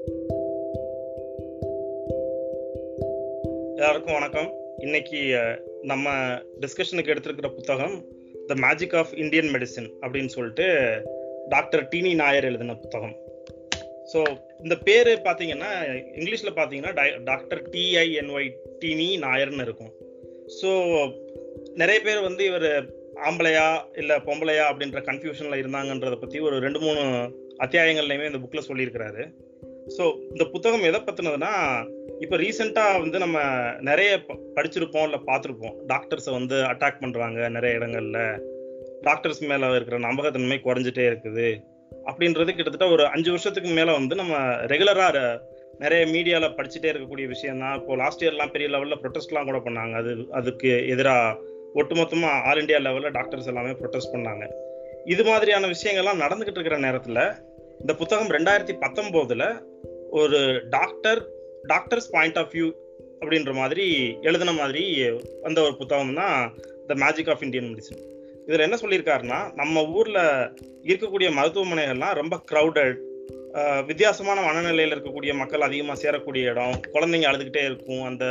எல்லாருக்கும் வணக்கம் இன்னைக்கு நம்ம டிஸ்கஷனுக்கு எடுத்திருக்கிற புத்தகம் the magic of Indian medicine அப்படின்னு சொல்லிட்டு டாக்டர் டினி நாயர் எழுதின புத்தகம் ஸோ இந்த பேர் பார்த்தீங்கன்னா இங்கிலீஷில் பார்த்தீங்கன்னா டாக்டர் டிஐஎன்ஒய் டினி நாயர்னு இருக்கும் ஸோ நிறைய பேர் வந்து இவர் ஆம்பளையா இல்லை பொம்பளையா அப்படின்ற கன்ஃபியூஷனில் இருந்தாங்கன்றத பற்றி ஒரு ரெண்டு மூணு அத்தியாயங்கள்லையுமே இந்த புக்கில் சொல்லியிருக்கிறாரு ஸோ இந்த புத்தகம் எதை பற்றினதுன்னா இப்போ ரீசெண்டாக வந்து நம்ம நிறைய படிச்சிருப்போம் இல்லை பார்த்துருப்போம் டாக்டர்ஸை வந்து அட்டாக் பண்ணுறாங்க நிறைய இடங்கள்ல டாக்டர்ஸ் மேலே இருக்கிற நம்பகத்தன்மை குறைஞ்சிட்டே இருக்குது அப்படின்றது கிட்டத்தட்ட ஒரு அஞ்சு வருஷத்துக்கு மேலே வந்து நம்ம ரெகுலராக நிறைய மீடியாவில் படிச்சுட்டே இருக்கக்கூடிய விஷயம் தான் இப்போ லாஸ்ட் இயர்லாம் பெரிய லெவலில் ப்ரொட்டஸ்ட்லாம் கூட பண்ணாங்க அது அதுக்கு எதிராக ஒட்டுமொத்தமாக ஆல் இண்டியா லெவலில் டாக்டர்ஸ் எல்லாமே ப்ரொட்டஸ்ட் பண்ணாங்க இது மாதிரியான விஷயங்கள்லாம் நடந்துகிட்டு இருக்கிற நேரத்தில் இந்த புத்தகம் ரெண்டாயிரத்தி பத்தொம்போதில் ஒரு doctor doctors point of view அப்படின்ற மாதிரி எழுதின மாதிரி அந்த ஒரு புத்தகம் தான் the magic of Indian medicine இதில் என்ன சொல்லியிருக்காருன்னா நம்ம ஊரில் இருக்கக்கூடிய மருத்துவமனைகள்லாம் ரொம்ப க்ரௌடட் வித்தியாசமான மனநிலையில் இருக்கக்கூடிய மக்கள் அதிகமாக சேரக்கூடிய இடம் குழந்தைங்க அழுதுகிட்டே இருக்கும் அந்த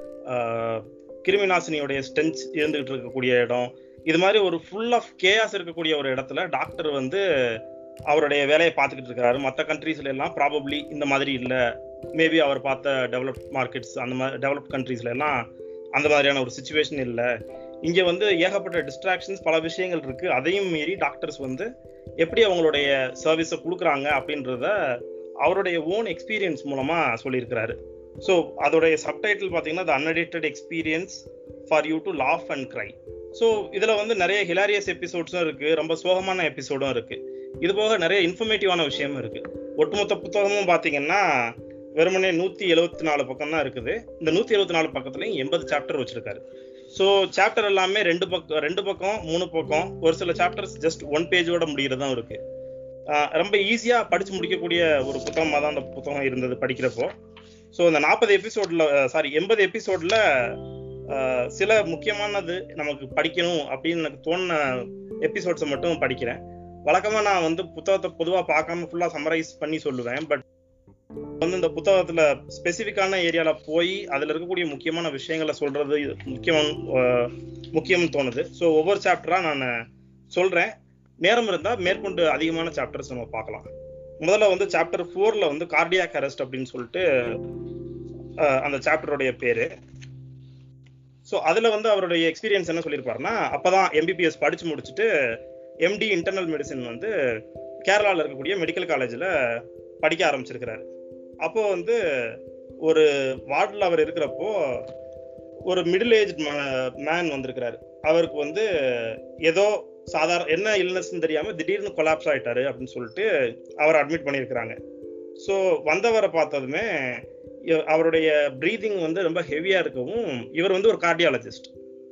கிருமி நாசினியோடைய ஸ்டென்ச் இருந்துகிட்டு இருக்கக்கூடிய இடம் இது மாதிரி ஒரு ஃபுல் ஆஃப் கேஆஸ் இருக்கக்கூடிய ஒரு இடத்துல டாக்டர் வந்து அவருடைய வேலையை பார்த்துக்கிட்டு இருக்காரு மற்ற கண்ட்ரீஸ்ல எல்லாம் ப்ராபப்ளி இந்த மாதிரி இல்லை மேபி அவர் பார்த்த டெவலப் மார்க்கெட்ஸ் அந்த மாதிரி டெவலப் கண்ட்ரீஸ்ல எல்லாம் அந்த மாதிரியான ஒரு சுச்சுவேஷன் இல்லை இங்கே வந்து ஏகப்பட்ட டிஸ்ட்ராக்ஷன்ஸ் பல விஷயங்கள் இருக்கு அதையும் மீறி டாக்டர்ஸ் வந்து எப்படி அவங்களுடைய சர்வீஸை கொடுக்குறாங்க அப்படின்றத அவருடைய ஓன் எக்ஸ்பீரியன்ஸ் மூலமா சொல்லியிருக்கிறாரு ஸோ அதோடைய சப்டைட்டில் பார்த்தீங்கன்னா the unaddicted experience for you to laugh and cry so இதில் வந்து நிறைய ஹிலாரியஸ் எபிசோட்ஸும் இருக்கு ரொம்ப சோகமான எபிசோடும் இருக்கு இது போக நிறைய இன்ஃபர்மேட்டிவான விஷயமும் இருக்கு ஒட்டுமொத்த புத்தகமும் பார்த்தீங்கன்னா வெறுமனே நூத்தி எழுபத்தி நாலு பக்கம் தான் இருக்குது இந்த நூத்தி எழுபத்தி நாலு பக்கத்துலயும் எண்பது சாப்டர் வச்சிருக்காரு ஸோ சாப்டர் எல்லாமே ரெண்டு பக்கம் ரெண்டு பக்கம் மூணு பக்கம் ஒரு சில சாப்டர்ஸ் ஜஸ்ட் ஒன் பேஜோட முடிகிறதும் இருக்கு ரொம்ப ஈஸியா படிச்சு முடிக்கக்கூடிய ஒரு புத்தகமாக தான் அந்த புத்தகம் இருந்தது படிக்கிறப்போ ஸோ இந்த நாற்பது எபிசோட்ல சாரி எண்பது எபிசோட்ல சில முக்கியமானது நமக்கு படிக்கணும் அப்படின்னு எனக்கு தோணுன எபிசோட்ஸை மட்டும் படிக்கிறேன் வழக்கமா நான் வந்து புத்தகத்தை பொதுவாக பார்க்காம ஃபுல்லா சம்மரைஸ் பண்ணி சொல்லுவேன் பட் வந்து இந்த புத்தகத்துல ஸ்பெசிஃபிக்கான ஏரியால போய் அதுல இருக்கக்கூடிய முக்கியமான விஷயங்களை சொல்றது முக்கியம் முக்கியம் தோணுது ஸோ ஒவ்வொரு சாப்டரா நான் சொல்றேன் நேரம் இருந்தா மேற்கொண்டு அதிகமான சாப்டர்ஸ் நம்ம பார்க்கலாம் முதல்ல வந்து சாப்டர் ஃபோர்ல வந்து கார்டியாக் அரெஸ்ட் அப்படின்னு சொல்லிட்டு அந்த சாப்டருடைய பேரு ஸோ அதுல வந்து அவருடைய எக்ஸ்பீரியன்ஸ் என்ன சொல்லியிருப்பாருன்னா அப்பதான் எம்பிபிஎஸ் படிச்சு முடிச்சுட்டு எம்டி இன்டர்னல் மெடிசன் வந்து கேரளாவில் இருக்கக்கூடிய மெடிக்கல் காலேஜில் படிக்க ஆரம்பிச்சிருக்கிறாரு அப்போ வந்து ஒரு வார்டில் அவர் இருக்கிறப்போ ஒரு மிடில் ஏஜ் மேன் வந்திருக்கிறாரு அவருக்கு வந்து ஏதோ சாதாரண என்ன இல்னஸ்ன்னு தெரியாம திடீர்னு கொலாப்ஸ் ஆயிட்டாரு அப்படின்னு சொல்லிட்டு அவர் அட்மிட் பண்ணியிருக்கிறாங்க ஸோ வந்தவரை பார்த்ததுமே அவருடைய ப்ரீதிங் வந்து ரொம்ப ஹெவியா இருக்கவும் இவர் வந்து ஒரு கார்டியாலஜிஸ்ட்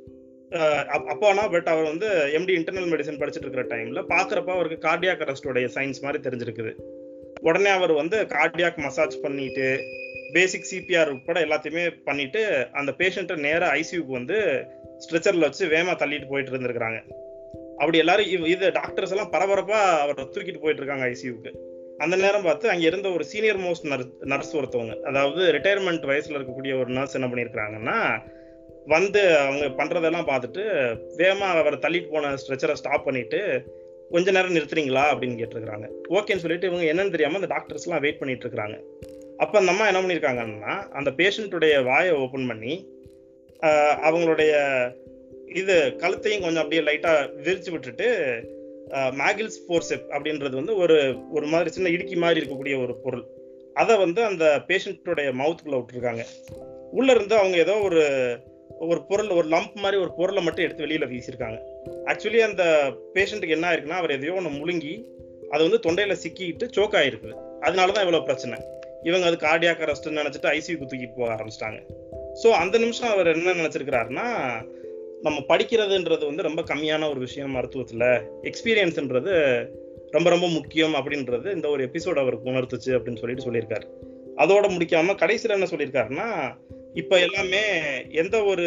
அப்போனா பட் அவர் வந்து எம்டி இன்டர்னல் மெடிசன் படிச்சுட்டு இருக்கிற டைம்ல பாக்குறப்ப அவருக்கு கார்டியாக் அரெஸ்டோடைய சயின்ஸ் மாதிரி தெரிஞ்சிருக்குது உடனே அவர் வந்து கார்டியாக் மசாஜ் பண்ணிட்டு பேசிக் சிபிஆர் உட்பட எல்லாத்தையுமே பண்ணிட்டு அந்த பேஷண்ட்டை நேராக ஐசியூக்கு வந்து ஸ்ட்ரெச்சர்ல வச்சு வேமா தள்ளிட்டு போயிட்டு இருந்திருக்கிறாங்க அப்படி எல்லாரும் இது டாக்டர்ஸ் எல்லாம் பரபரப்பா அவரை தூக்கிட்டு போயிட்டு இருக்காங்க ஐசியூக்கு அந்த நேரம் பார்த்து அங்க இருந்த ஒரு சீனியர் மோஸ்ட் நர்ஸ் நர்ஸ் ஒருத்தவங்க அதாவது ரிட்டையர்மெண்ட் வயசுல இருக்கக்கூடிய ஒரு நர்ஸ் என்ன பண்ணியிருக்கிறாங்கன்னா வந்து அவங்க பண்றதெல்லாம் பார்த்துட்டு வேகமா அவரை தள்ளிட்டு போன ஸ்ட்ரெச்சரை ஸ்டாப் பண்ணிட்டு கொஞ்ச நேரம் நிறுத்துறீங்களா அப்படின்னு கேட்டிருக்காங்க ஓகேன்னு சொல்லிட்டு இவங்க என்னன்னு தெரியாம அந்த டாக்டர்ஸ் எல்லாம் வெயிட் பண்ணிட்டு இருக்காங்க அப்ப அந்த அம்மா என்ன பண்ணிருக்காங்கன்னா அந்த பேஷண்ட்டுடைய வாயை ஓபன் பண்ணி அவங்களுடைய இது கழுத்தையும் கொஞ்சம் அப்படியே லைட்டா விரிச்சு விட்டுட்டு மேகில்ஸ் போர்செப் அப்படின்றது வந்து ஒரு ஒரு மாதிரி சின்ன இடுக்கி மாதிரி இருக்கக்கூடிய ஒரு பொருள் அதை வந்து அந்த பேஷண்ட்டுடைய மவுத்துக்குள்ள விட்டுருக்காங்க உள்ள இருந்து அவங்க ஏதோ ஒரு ஒரு பொருள் ஒரு லம்ப் மாதிரி ஒரு பொருளை மட்டும் எடுத்து வெளியில வீசியிருக்காங்க ஆக்சுவலி அந்த பேஷண்ட்டுக்கு என்ன ஆயிருக்குன்னா அவர் எதையோ ஒன்று முழுங்கி அது வந்து தொண்டையில சிக்கிட்டு சோக் ஆயிருக்கு அதனாலதான் இவ்வளவு பிரச்சனை இவங்க அது கார்டியாக் அரெஸ்ட் நினைச்சிட்டு ஐசியூக்கு தூக்கிட்டு போக ஆரம்பிச்சிட்டாங்க ஸோ அந்த நிமிஷம் அவர் என்ன நினைச்சிருக்கிறாருன்னா நம்ம படிக்கிறதுன்றது வந்து ரொம்ப கம்மியான ஒரு விஷயம் மருத்துவத்துல எக்ஸ்பீரியன்ஸ்ன்றது ரொம்ப ரொம்ப முக்கியம் அப்படின்றது இந்த ஒரு எபிசோட் அவருக்கு உணர்த்துச்சு அப்படின்னு சொல்லிட்டு சொல்லியிருக்காரு அதோட முடிக்காம கடைசியில் என்ன சொல்லியிருக்காருன்னா இப்ப எல்லாமே எந்த ஒரு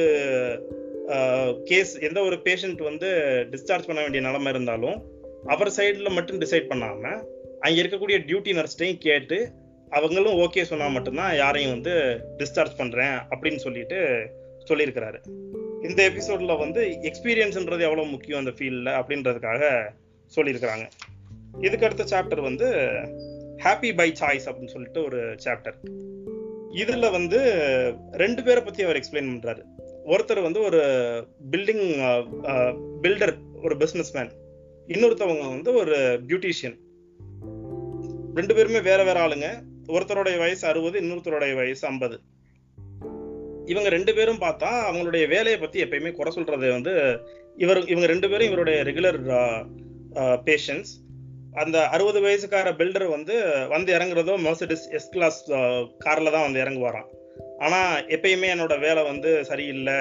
கேஸ் எந்த ஒரு பேஷண்ட் வந்து டிஸ்சார்ஜ் பண்ண வேண்டிய நிலைமை இருந்தாலும் அவர் சைடில் மட்டும் டிசைட் பண்ணாம அங்க இருக்கக்கூடிய டியூட்டி நர்ஸ்டையும் கேட்டு அவங்களும் ஓகே சொன்னா மட்டும்தான் யாரையும் வந்து டிஸ்சார்ஜ் பண்றேன் அப்படின்னு சொல்லிட்டு சொல்லியிருக்கிறாரு இந்த எபிசோட்ல வந்து எக்ஸ்பீரியன்ஸ்ன்றது எவ்வளவு முக்கியம் அந்த ஃபீல்ட்ல அப்படின்றதுக்காக சொல்லியிருக்கிறாங்க இதுக்கு அடுத்த சாப்டர் வந்து ஹாப்பி பை சாய்ஸ் அப்படின்னு சொல்லிட்டு ஒரு சாப்டர் இதுல வந்து ரெண்டு பேரை பத்தி அவர் எக்ஸ்பிளைன் பண்றாரு ஒருத்தர் வந்து ஒரு பில்டிங் பில்டர் ஒரு பிசினஸ் மேன் இன்னொருத்தவங்க வந்து ஒரு பியூட்டிஷியன் ரெண்டு பேருமே வேற வேற ஆளுங்க ஒருத்தருடைய வயசு அறுபது இன்னொருத்தருடைய வயசு ஐம்பது இவங்க ரெண்டு பேரும் பார்த்தா அவங்களுடைய வேலையை பத்தி எப்பயுமே குறை சொல்றது வந்து இவர் இவங்க ரெண்டு பேரும் இவருடைய ரெகுலர் பேஷன்ஸ் அந்த அறுபது வயசுக்கார பில்டர் வந்து வந்து இறங்குறதோ மெர்சடிஸ் எஸ் கிளாஸ் கார்ல தான் வந்து இறங்குவாராம் ஆனா எப்பயுமே என்னோட வேலை வந்து சரியில்லை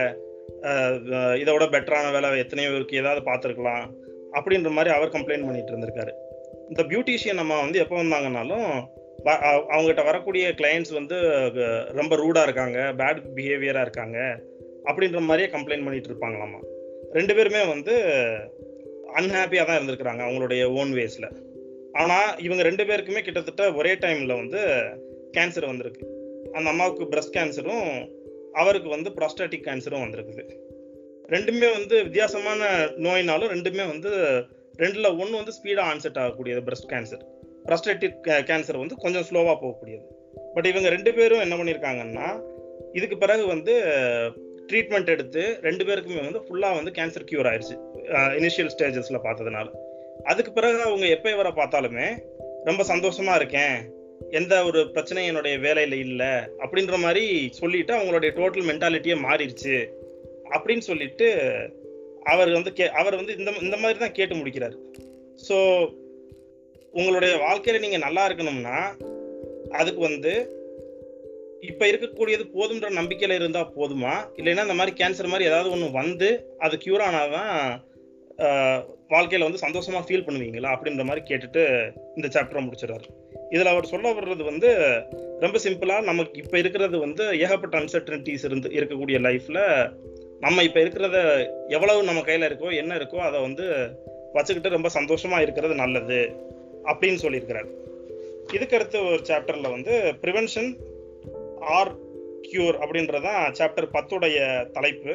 இதை விட பெட்டரான வேலை எத்தனையோ இருக்கு ஏதாவது பார்த்துருக்கலாம் அப்படின்ற மாதிரி அவர் கம்ப்ளைண்ட் பண்ணிட்டு இருந்திருக்காரு இந்த பியூட்டிஷியன் நம்ம வந்து எப்போ வந்தாங்கனாலும் அவங்ககிட்ட வரக்கூடிய கிளையண்ட்ஸ் வந்து ரொம்ப ரூடா இருக்காங்க பேட் பிஹேவியரா இருக்காங்க அப்படின்ற மாதிரியே கம்ப்ளைண்ட் பண்ணிட்டு இருப்பாங்களாமா ரெண்டு பேருமே வந்து அன்ஹாப்பியா தான் இருந்திருக்கிறாங்க அவங்களுடைய ஓன் வேஸ்ல ஆனா இவங்க ரெண்டு பேருக்குமே கிட்டத்தட்ட ஒரே டைம்ல வந்து கேன்சர் வந்திருக்கு அந்த அம்மாவுக்கு பிரஸ்ட் கேன்சரும் அவருக்கு வந்து ப்ராஸ்டாட்டிக் கேன்சரும் வந்திருக்குது ரெண்டுமே வந்து வித்தியாசமான நோயினாலும் ரெண்டுமே வந்து ரெண்டுல ஒன்று வந்து ஸ்பீடா ஆன்செட் ஆகக்கூடியது பிரஸ்ட் கேன்சர் ப்ராஸ்டாட்டிக் கேன்சர் வந்து கொஞ்சம் ஸ்லோவா போகக்கூடியது பட் இவங்க ரெண்டு பேரும் என்ன பண்ணியிருக்காங்கன்னா இதுக்கு பிறகு வந்து ட்ரீட்மெண்ட் எடுத்து ரெண்டு பேருக்குமே வந்து ஃபுல்லாக வந்து கேன்சர் கியூர் ஆயிடுச்சு இனிஷியல் ஸ்டேஜஸ்ல பார்த்ததுனால அதுக்கு பிறகு அவங்க எப்போ இவரை பார்த்தாலுமே ரொம்ப சந்தோஷமா இருக்கேன் எந்த ஒரு பிரச்சனையும் என்னுடைய வேலையில இல்லை அப்படின்ற மாதிரி சொல்லிட்டு அவங்களுடைய டோட்டல் மென்டாலிட்டியே மாறிடுச்சு அப்படின்னு சொல்லிட்டு அவர் வந்து கே அவர் வந்து இந்த இந்த மாதிரி தான் கேட்டு முடிக்கிறார் ஸோ உங்களுடைய வாழ்க்கையில நீங்க நல்லா இருக்கணும்னா அதுக்கு வந்து இப்ப இருக்கக்கூடியது போதுன்ற நம்பிக்கையில இருந்தா போதுமா இல்லைன்னா இந்த மாதிரி கேன்சர் மாதிரி ஏதாவது ஒண்ணு வந்து அது கியூர் ஆனாதான் வாழ்க்கையில வந்து சந்தோஷமா ஃபீல் பண்ணுவீங்களா அப்படின்ற மாதிரி கேட்டுட்டு இந்த சாப்டரை முடிச்சிடறாரு இதுல அவர் சொல்ல வர்றது வந்து ரொம்ப சிம்பிளா நமக்கு இப்ப இருக்கிறது வந்து ஏகப்பட்ட அன்சர்டனிட்டிஸ் இருந்து இருக்கக்கூடிய லைஃப்ல நம்ம இப்ப இருக்கிறத எவ்வளவு நம்ம கையில இருக்கோ என்ன இருக்கோ அதை வந்து வச்சுக்கிட்டு ரொம்ப சந்தோஷமா இருக்கிறது நல்லது அப்படின்னு சொல்லியிருக்கிறார் இதுக்கு அடுத்த ஒரு சாப்டர்ல வந்து ப்ரிவென்ஷன் ஆர் கியூர் அப்படின்றதான் சாப்டர் பத்துடைய தலைப்பு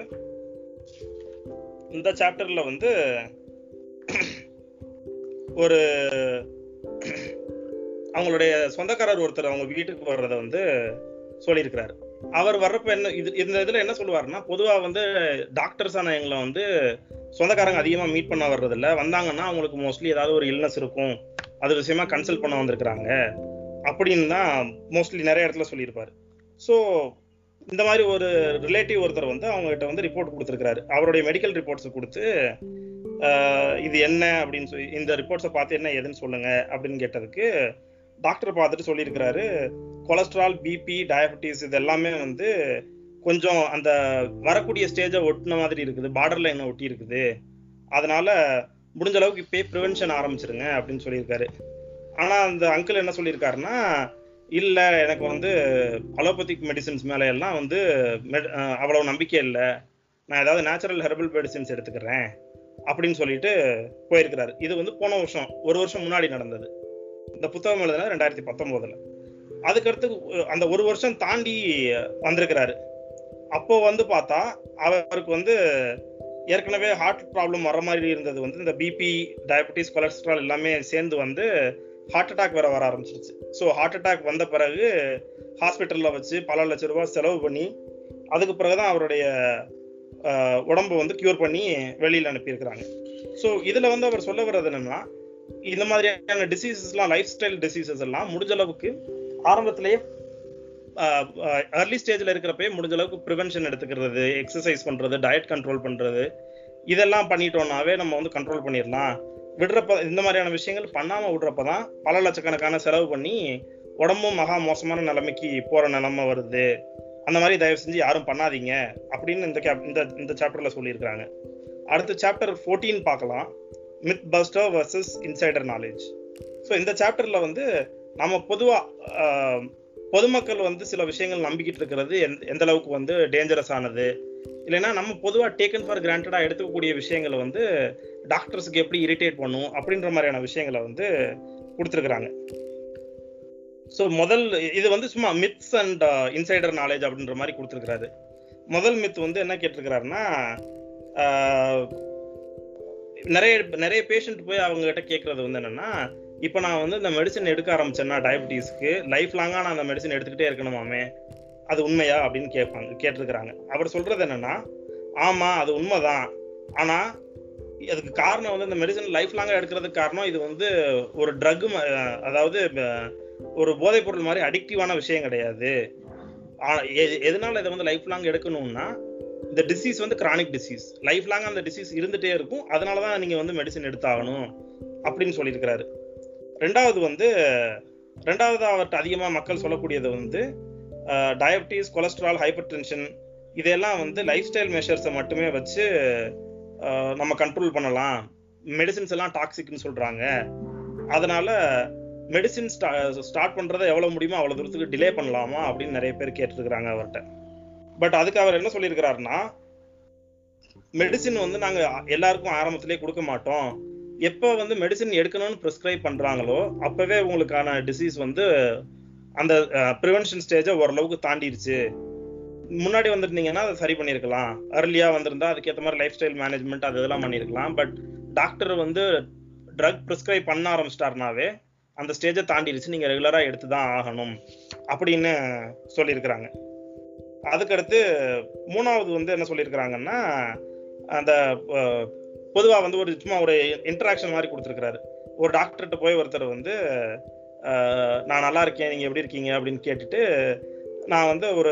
இந்த சாப்டர்ல வந்து ஒரு அவங்களுடைய சொந்தக்காரர் ஒருத்தர் அவங்க வீட்டுக்கு வர்றத வந்து சொல்லியிருக்கிறாரு அவர் வர்றப்ப என்ன இது இந்த இதுல என்ன சொல்லுவாருன்னா பொதுவா வந்து டாக்டர்ஸ் ஆன எங்களை வந்து சொந்தக்காரங்க அதிகமா மீட் பண்ண வர்றதில்ல வந்தாங்கன்னா அவங்களுக்கு மோஸ்ட்லி ஏதாவது ஒரு இல்னஸ் இருக்கும் அது விஷயமா கன்சல்ட் பண்ண வந்திருக்கிறாங்க அப்படின்னு தான் மோஸ்ட்லி நிறைய இடத்துல சொல்லியிருப்பாரு ஸோ இந்த மாதிரி ஒரு ரிலேட்டிவ் ஒருத்தர் வந்து அவங்க கிட்ட வந்து ரிப்போர்ட் கொடுத்துருக்காரு அவருடைய மெடிக்கல் ரிப்போர்ட்ஸ் கொடுத்து இது என்ன அப்படின்னு சொல்லி இந்த ரிப்போர்ட்ஸை பார்த்து என்ன எதுன்னு சொல்லுங்க அப்படின்னு கேட்டதுக்கு டாக்டர் பார்த்துட்டு சொல்லியிருக்கிறாரு கொலஸ்ட்ரால் பிபி டயபெட்டிஸ் இது எல்லாமே வந்து கொஞ்சம் அந்த வரக்கூடிய ஸ்டேஜை ஒட்டின மாதிரி இருக்குது பார்டர் லைனை ஒட்டி இருக்குது அதனால முடிஞ்ச அளவுக்கு இப்பயே ப்ரிவென்ஷன் ஆரம்பிச்சிருங்க அப்படின்னு சொல்லியிருக்காரு ஆனா அந்த அங்கிள் என்ன சொல்லியிருக்காருன்னா இல்ல எனக்கு வந்து அலோபதிக் மெடிசின்ஸ் மேல எல்லாம் வந்து அவ்வளவு நம்பிக்கை இல்லை நான் ஏதாவது நேச்சுரல் ஹெர்பல் மெடிசின்ஸ் எடுத்துக்கிறேன் அப்படின்னு சொல்லிட்டு போயிருக்கிறாரு இது வந்து போன வருஷம் ஒரு வருஷம் முன்னாடி நடந்தது இந்த புத்தகம் எழுதுனா ரெண்டாயிரத்தி பத்தொன்பதுல அதுக்கடுத்து அந்த ஒரு வருஷம் தாண்டி வந்திருக்கிறாரு அப்போ வந்து பார்த்தா அவருக்கு வந்து ஏற்கனவே ஹார்ட் ப்ராப்ளம் வர மாதிரி இருந்தது வந்து இந்த பிபி டயபெட்டிஸ் கொலஸ்ட்ரால் எல்லாமே சேர்ந்து வந்து ஹார்ட் அட்டாக் வேற வர ஆரம்பிச்சிருச்சு ஸோ ஹார்ட் அட்டாக் வந்த பிறகு ஹாஸ்பிட்டல்ல வச்சு பல லட்ச ரூபாய் செலவு பண்ணி அதுக்கு பிறகுதான் அவருடைய உடம்பை வந்து கியூர் பண்ணி வெளியில அனுப்பியிருக்கிறாங்க ஸோ இதுல வந்து அவர் சொல்ல வர்றது என்னன்னா இந்த மாதிரியான டிசீசஸ்லாம் லைஃப் ஸ்டைல் டிசீசஸ் எல்லாம் முடிஞ்ச அளவுக்கு ஆரம்பத்திலேயே அர்லி ஸ்டேஜ்ல இருக்கிறப்பே முடிஞ்ச அளவுக்கு ப்ரிவென்ஷன் எடுத்துக்கிறது எக்ஸசைஸ் பண்றது டயட் கண்ட்ரோல் பண்றது இதெல்லாம் பண்ணிட்டோம்னாவே நம்ம வந்து கண்ட்ரோல் பண்ணிடலாம் விடுறப்ப இந்த மாதிரியான விஷயங்கள் பண்ணாம விடுறப்பதான் பல லட்சக்கணக்கான செலவு பண்ணி உடம்பும் மகா மோசமான நிலைமைக்கு போற நிலைமை வருது அந்த மாதிரி தயவு செஞ்சு யாரும் பண்ணாதீங்க அப்படின்னு இந்த கேப் இந்த இந்த சாப்டர்ல சொல்லியிருக்காங்க அடுத்த சாப்டர் ஃபோர்டீன் பார்க்கலாம் myth buster versus insider knowledge so இந்த சாப்டர்ல வந்து நம்ம பொதுவா பொதுமக்கள் வந்து சில விஷயங்கள் நம்பிக்கிட்டு இருக்கிறது எந்த அளவுக்கு வந்து டேஞ்சரஸ் ஆனது இல்லைன்னா நம்ம பொதுவாக டேக்கன் ஃபார் கிராண்டடா எடுத்துக்கக்கூடிய விஷயங்களை வந்து டாக்டர்ஸுக்கு எப்படி இரிட்டேட் பண்ணும் அப்படின்ற மாதிரியான விஷயங்களை வந்து கொடுத்துருக்குறாங்க ஸோ முதல் இது வந்து சும்மா மித்ஸ் அண்ட் இன்சைடர் நாலேஜ் அப்படின்ற மாதிரி கொடுத்துருக்காரு முதல் மித் வந்து என்ன கேட்டிருக்கிறாருன்னா ஆஹ், நிறைய நிறைய பேஷண்ட் போய் அவங்க கிட்ட கேட்கறது வந்து என்னன்னா இப்போ நான் வந்து இந்த மெடிசன் எடுக்க ஆரம்பிச்சேன்னா டயபிட்டிஸ்க்கு லைஃப் லாங்கா நான் அந்த மெடிசன் எடுத்துக்கிட்டே இருக்கணுமாமே அது உண்மையா அப்படின்னு கேட்பாங்க கேட்டிருக்கிறாங்க அவர் சொல்றது என்னன்னா ஆமா அது உண்மைதான் ஆனா அதுக்கு காரணம் வந்து இந்த மெடிசன் லைஃப் லாங்கா எடுக்கிறதுக்கு காரணம் இது வந்து ஒரு ட்ரக் அதாவது அஹ், ஒரு போதைப் பொருள் மாதிரி அடிக்டிவான விஷயம் கிடையாது ஆ- எ- எதனால இதை வந்து லைஃப் லாங் எடுக்கணும்னா இந்த டிசீஸ் வந்து கிரானிக் டிசீஸ் லைஃப் லாங் அந்த டிசீஸ் இருந்துட்டே இருக்கும் அதனால தான் நீங்க வந்து மெடிசன் எடுத்தாகணும் அப்படின்னு சொல்லியிருக்கிறாரு ரெண்டாவது வந்து ரெண்டாவது அவர்கிட்ட அதிகமா மக்கள் சொல்லக்கூடியது வந்து டயபிட்டிஸ் கொலஸ்ட்ரால் ஹைப்பர் டென்ஷன் இதெல்லாம் வந்து லைஃப் ஸ்டைல் மெஷர்ஸை மட்டுமே வச்சு அஹ், நம்ம கண்ட்ரோல் பண்ணலாம் மெடிசின்ஸ் எல்லாம் டாக்ஸிக்னு சொல்றாங்க அதனால மெடிசின் ஸ்டார்ட் பண்றதை எவ்வளவு முடியுமோ அவ்வளவு தூரத்துக்கு டிலே பண்ணலாமா அப்படின்னு நிறைய பேர் கேட்டிருக்கிறாங்க அவர்கிட்ட பட் அதுக்கு அவர் என்ன சொல்லியிருக்கிறாருன்னா மெடிசின் வந்து நாங்க எல்லாருக்கும் ஆரம்பத்திலே கொடுக்க மாட்டோம் எப்போ வந்து மெடிசின் எடுக்கணும்னு ப்ரிஸ்கிரைப் பண்றாங்களோ அப்பவே உங்களுக்கான டிசீஸ் வந்து அந்த ப்ரிவென்ஷன் ஸ்டேஜை ஓரளவுக்கு தாண்டிடுச்சு முன்னாடி வந்திருந்தீங்கன்னா அதை சரி பண்ணியிருக்கலாம் அர்லியா வந்திருந்தா அதுக்கேற்ற மாதிரி லைஃப் ஸ்டைல் மேனேஜ்மெண்ட் அது இதெல்லாம் பண்ணியிருக்கலாம் பட் டாக்டர் வந்து ட்ரக் ப்ரிஸ்கிரைப் பண்ண ஆரம்பிச்சிட்டாருனாவே அந்த ஸ்டேஜை தாண்டிடுச்சு நீங்க ரெகுலரா எடுத்து தான் ஆகணும் அப்படின்னு சொல்லியிருக்கிறாங்க அதுக்கடுத்து மூணாவது வந்து என்ன சொல்லியிருக்கிறாங்கன்னா அந்த பொதுவாக வந்து ஒரு சும்மா ஒரு இன்டராக்ஷன் மாதிரி கொடுத்துருக்கிறாரு ஒரு டாக்டர்கிட்ட போய் ஒருத்தர் வந்து அஹ், நான் நல்லா இருக்கேன் நீங்க எப்படி இருக்கீங்க அப்படின்னு கேட்டுட்டு நான் வந்து ஒரு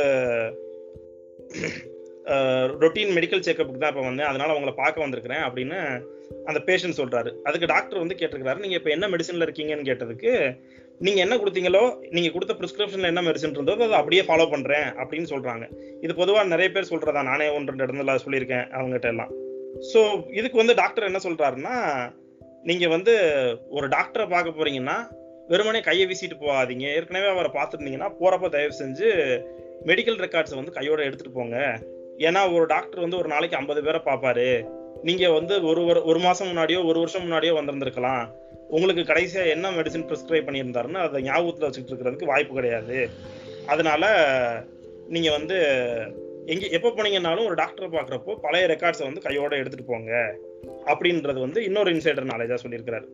ரொட்டீன் மெடிக்கல் செக்கப்புக்கு தான் இப்போ வந்தேன் அதனால உங்களை பார்க்க வந்திருக்கிறேன் அப்படின்னு அந்த பேஷண்ட் சொல்றாரு அதுக்கு டாக்டர் வந்து கேட்டிருக்கிறாரு நீங்க இப்போ என்ன மெடிசன்ல இருக்கீங்கன்னு கேட்டதுக்கு நீங்க என்ன கொடுத்தீங்களோ நீங்க கொடுத்த பிரிஸ்கிரிப்ஷன்ல என்ன மெடிசன் இருந்தோ அதை அப்படியே ஃபாலோ பண்றேன் அப்படின்னு சொல்றாங்க இது பொதுவா நிறைய பேர் சொல்றதா நானே ஒன்று ரெண்டு இடத்துல சொல்லியிருக்கேன் அவங்ககிட்ட எல்லாம் ஸோ இதுக்கு வந்து டாக்டர் என்ன சொல்றாருன்னா நீங்க வந்து ஒரு டாக்டரை பார்க்க போறீங்கன்னா வெறுமனே கையை வீசிட்டு போகாதீங்க ஏற்கனவே அவரை பார்த்துருந்தீங்கன்னா போறப்ப தயவு செஞ்சு மெடிக்கல் ரெக்கார்ட்ஸை வந்து கையோட எடுத்துட்டு போங்க ஏன்னா ஒரு டாக்டர் வந்து ஒரு நாளைக்கு ஐம்பது பேரை பார்ப்பாரு நீங்க வந்து ஒரு ஒரு- ஒரு மாசம் முன்னாடியோ ஒரு வருஷம் முன்னாடியோ வந்திருந்திருக்கலாம் உங்களுக்கு கடைசியா என்ன மெடிசன் ப்ரிஸ்கிரைப் பண்ணியிருந்தாருன்னு அதை ஞாபகத்துல வச்சுட்டு இருக்கிறதுக்கு வாய்ப்பு கிடையாது அதனால நீங்க வந்து எங்க எப்போ போனீங்கன்னாலும் ஒரு டாக்டரை பார்க்குறப்போ பழைய ரெக்கார்ட்ஸை வந்து கையோட எடுத்துட்டு போங்க அப்படின்றது வந்து இன்னொரு இன்சைடர் நாலேஜா சொல்லியிருக்கிறாரு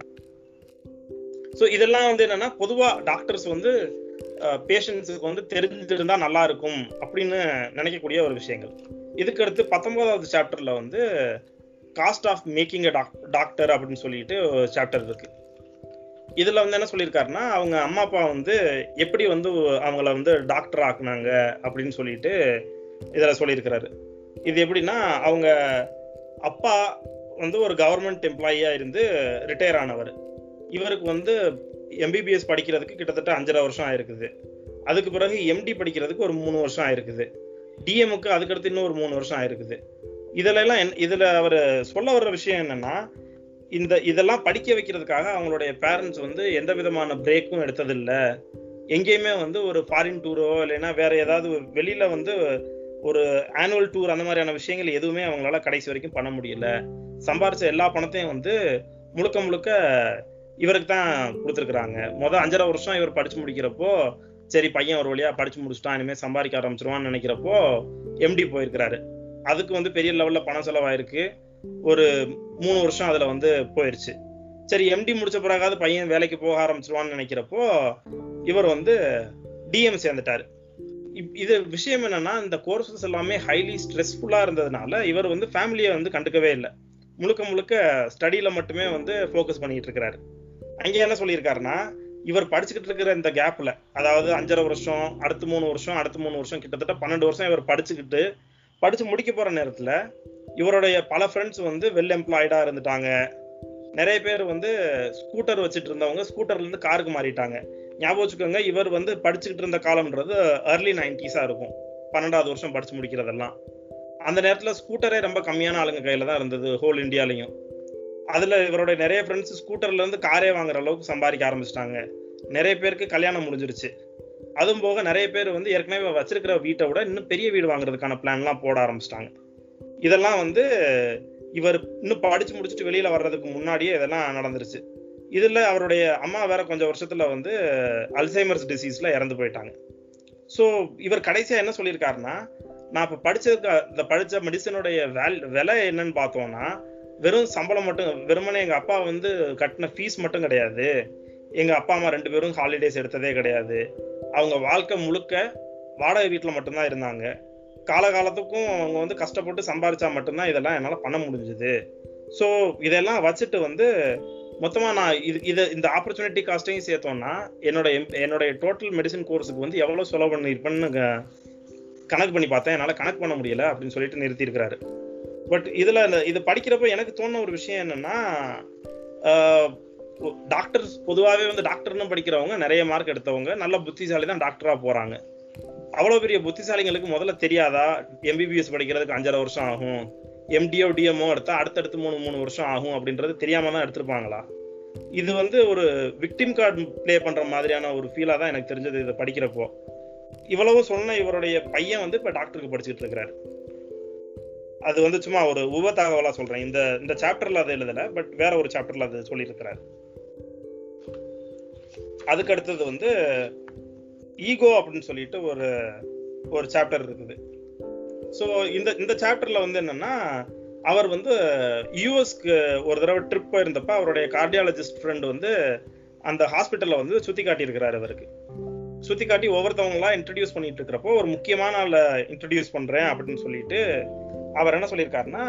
ஸோ இதெல்லாம் வந்து என்னன்னா பொதுவா டாக்டர்ஸ் வந்து பேஷண்ட்ஸுக்கு வந்து தெரிஞ்சிருந்தா நல்லா இருக்கும் அப்படின்னு நினைக்கக்கூடிய ஒரு விஷயங்கள் இதுக்கு அடுத்து பத்தொன்பதாவது சாப்டர்ல வந்து cost of making a doctor அப்படின்னு சொல்லிட்டு ஒரு சாப்டர் இருக்கு இதுல வந்து என்ன சொல்லியிருக்காருன்னா அவங்க அம்மா அப்பா வந்து எப்படி வந்து அவங்கள வந்து டாக்டர் ஆக்குனாங்க அப்படின்னு சொல்லிட்டு இதுல சொல்லியிருக்கிறாரு இது எப்படின்னா அவங்க அப்பா வந்து ஒரு கவர்மெண்ட் எம்ப்ளாயியா இருந்து ரிட்டையர் ஆனவர் இவருக்கு வந்து எம்பிபிஎஸ் படிக்கிறதுக்கு கிட்டத்தட்ட அஞ்சரை வருஷம் ஆயிருக்குது அதுக்கு பிறகு எம்டி படிக்கிறதுக்கு ஒரு மூணு வருஷம் ஆயிருக்குது டிஎம்க்கு அதுக்கடுத்து இன்னும் ஒரு மூணு வருஷம் ஆயிருக்குது இதுல எல்லாம் என்ன- இதுல அவர் சொல்ல வர்ற விஷயம் என்னன்னா இந்த இதெல்லாம் படிக்க வைக்கிறதுக்காக அவங்களுடைய பேரண்ட்ஸ் வந்து எந்த விதமான பிரேக்கும் எடுத்ததில்ல எங்கேயுமே வந்து ஒரு ஃபாரின் டூரோ இல்லைன்னா வேற ஏதாவது வெளியில வந்து ஒரு ஆனுவல் டூர் அந்த மாதிரியான விஷயங்கள் எதுவுமே அவங்களால கடைசி வரைக்கும் பண்ண முடியல சம்பாரிச்ச எல்லா பணத்தையும் வந்து முழுக்க முழுக்க இவருக்கு தான் கொடுத்துருக்குறாங்க மொதல் அஞ்சரை வருஷம் இவர் படிச்சு முடிக்கிறப்போ சரி பையன் ஒரு வழியா படிச்சு முடிச்சுட்டான் இனிமேல் சம்பாதிக்க ஆரம்பிச்சிருவான்னு நினைக்கிறப்போ எம்டி போயிருக்கிறாரு அதுக்கு வந்து பெரிய லெவல்ல பணம் செலவாயிருக்கு ஒரு மூணு வருஷம் அதுல வந்து போயிருச்சு சரி எம்டி முடிச்ச பிறகாவது பையன் வேலைக்கு போக ஆரம்பிச்சிருவான்னு நினைக்கிறப்போ இவர் வந்து டிஎம் சேர்ந்துட்டாரு இப்- இது விஷயம் என்னன்னா இந்த கோர்சஸ் எல்லாமே ஹைலி ஸ்ட்ரெஸ்ஃபுல்லா இருந்ததுனால இவர் வந்து ஃபேமிலியை வந்து கண்டுக்கவே இல்லை முழுக்க முழுக்க ஸ்டடியில மட்டுமே வந்து ஃபோக்கஸ் பண்ணிட்டு இருக்கிறாரு அங்க என்ன சொல்லியிருக்காருன்னா இவர் படிச்சுக்கிட்டு இருக்கிற இந்த கேப்ல அதாவது அஞ்சரை வருஷம் அடுத்து மூணு வருஷம் அடுத்து மூணு வருஷம் கிட்டத்தட்ட பன்னெண்டு வருஷம் இவர் படிச்சுக்கிட்டு படிச்சு முடிக்க போற நேரத்துல இவருடைய பல ஃப்ரெண்ட்ஸ் வந்து வெல் எம்ப்ளாய்டா இருந்துட்டாங்க நிறைய பேர் வந்து ஸ்கூட்டர் வச்சுட்டு இருந்தவங்க ஸ்கூட்டர்ல இருந்து காருக்கு மாறிட்டாங்க ஞாபகம் வச்சுக்கோங்க இவர் வந்து படிச்சுக்கிட்டு இருந்த காலம்ன்றது அர்லி நைன்டிஸா இருக்கும் பன்னெண்டாவது வருஷம் படிச்சு முடிக்கிறதெல்லாம் அந்த நேரத்துல ஸ்கூட்டரே ரொம்ப கம்மியான ஆளுங்க கையில தான் இருந்தது ஹோல் இந்தியாலையும் அதுல இவருடைய நிறைய ஃப்ரெண்ட்ஸ் ஸ்கூட்டர்ல இருந்து காரே வாங்குற அளவுக்கு சம்பாதிக்க ஆரம்பிச்சிட்டாங்க நிறைய பேருக்கு கல்யாணம் முடிஞ்சிருச்சு அதுவும் போக நிறைய பேர் வந்து ஏற்கனவே வச்சிருக்கிற வீட்டை விட இன்னும் பெரிய வீடு வாங்குறதுக்கான பிளான்லாம் போட ஆரம்பிச்சிட்டாங்க இதெல்லாம் வந்து இவர் இன்னும் படிச்சு முடிச்சுட்டு வெளியில வர்றதுக்கு முன்னாடியே இதெல்லாம் நடந்துருச்சு இதுல அவருடைய அம்மா வேற கொஞ்சம் வருஷத்துல வந்து அல்சைமர்ஸ் டிசீஸ்ல இறந்து போயிட்டாங்க ஸோ இவர் கடைசியா என்ன சொல்லியிருக்காருன்னா நான் இப்ப படிச்சதுக்கு இந்த படிச்ச மெடிசனுடைய வேல் விலை என்னன்னு பார்த்தோம்னா வெறும் சம்பளம் மட்டும் வெறுமனே எங்க அப்பா வந்து கட்டின ஃபீஸ் மட்டும் கிடையாது எங்க அப்பா அம்மா ரெண்டு பேரும் ஹாலிடேஸ் எடுத்ததே கிடையாது அவங்க வாழ்க்கை முழுக்க வாடகை வீட்டில் மட்டும்தான் இருந்தாங்க காலகாலத்துக்கும் அவங்க வந்து கஷ்டப்பட்டு சம்பாரிச்சா மட்டும்தான் இதெல்லாம் என்னால் பண்ண முடிஞ்சுது ஸோ இதெல்லாம் வச்சுட்டு வந்து மொத்தமாக நான் இது இதை இந்த ஆப்பர்ச்சுனிட்டி காஸ்ட்டையும் சேர்த்தோம்னா என்னோட என்னுடைய டோட்டல் மெடிசன் கோர்ஸுக்கு வந்து எவ்வளோ செலவு பண்ணியிருப்பேன்னு கணக்கு பண்ணி பார்த்தேன் என்னால் கணக்கு பண்ண முடியல அப்படின்னு சொல்லிட்டு நிறுத்தியிருக்கிறாரு பட் இதில் இந்த இது படிக்கிறப்ப எனக்கு தோணுன ஒரு விஷயம் என்னன்னா டாக்டர்ஸ் பொதுவாகவே வந்து டாக்டர்னு படிக்கிறவங்க நிறைய மார்க் எடுத்தவங்க நல்ல புத்திசாலி தான் டாக்டரா போறாங்க அவ்வளோ பெரிய புத்திசாலிங்களுக்கு முதல்ல தெரியாதா எம்பிபிஎஸ் படிக்கிறதுக்கு அஞ்சரை வருஷம் ஆகும் எம்டிஓ டிஎம்ஓ எடுத்தா அடுத்தடுத்து மூணு மூணு வருஷம் ஆகும் அப்படின்றது தெரியாம தான் எடுத்திருப்பாங்களா இது வந்து ஒரு விக்டிம் கார்டு ப்ளே பண்ற மாதிரியான ஒரு ஃபீலா தான் எனக்கு தெரிஞ்சது இதை படிக்கிறப்போ இவ்வளவு சொன்ன இவருடைய பையன் வந்து இப்ப டாக்டருக்கு படிச்சுட்டு இருக்கிறாரு அது வந்து சும்மா ஒரு உப தகவலா சொல்றேன் இந்த இந்த சாப்டர்ல அது எழுதல பட் வேற ஒரு சாப்டர்ல அது சொல்லியிருக்கிறாரு அதுக்கு அடுத்தது வந்து ஈகோ அப்படின்னு சொல்லிட்டு ஒரு ஒரு சாப்டர் இருக்குது ஸோ இந்த இந்த சாப்டர்ல வந்து என்னன்னா அவர் வந்து யூஎஸ்க்கு ஒரு தடவை ட்ரிப் போயிருந்தப்ப அவருடைய கார்டியாலஜிஸ்ட் ஃப்ரெண்ட் வந்து அந்த ஹாஸ்பிட்டல்ல வந்து சுத்தி காட்டியிருக்கிறாரு அவருக்கு சுத்தி காட்டி ஒவ்வொருத்தவங்களா இன்ட்ரடியூஸ் பண்ணிட்டு இருக்கிறப்போ ஒரு முக்கியமான ஆளை இன்ட்ரடியூஸ் பண்றேன் அப்படின்னு சொல்லிட்டு அவர் என்ன சொல்லியிருக்காருன்னா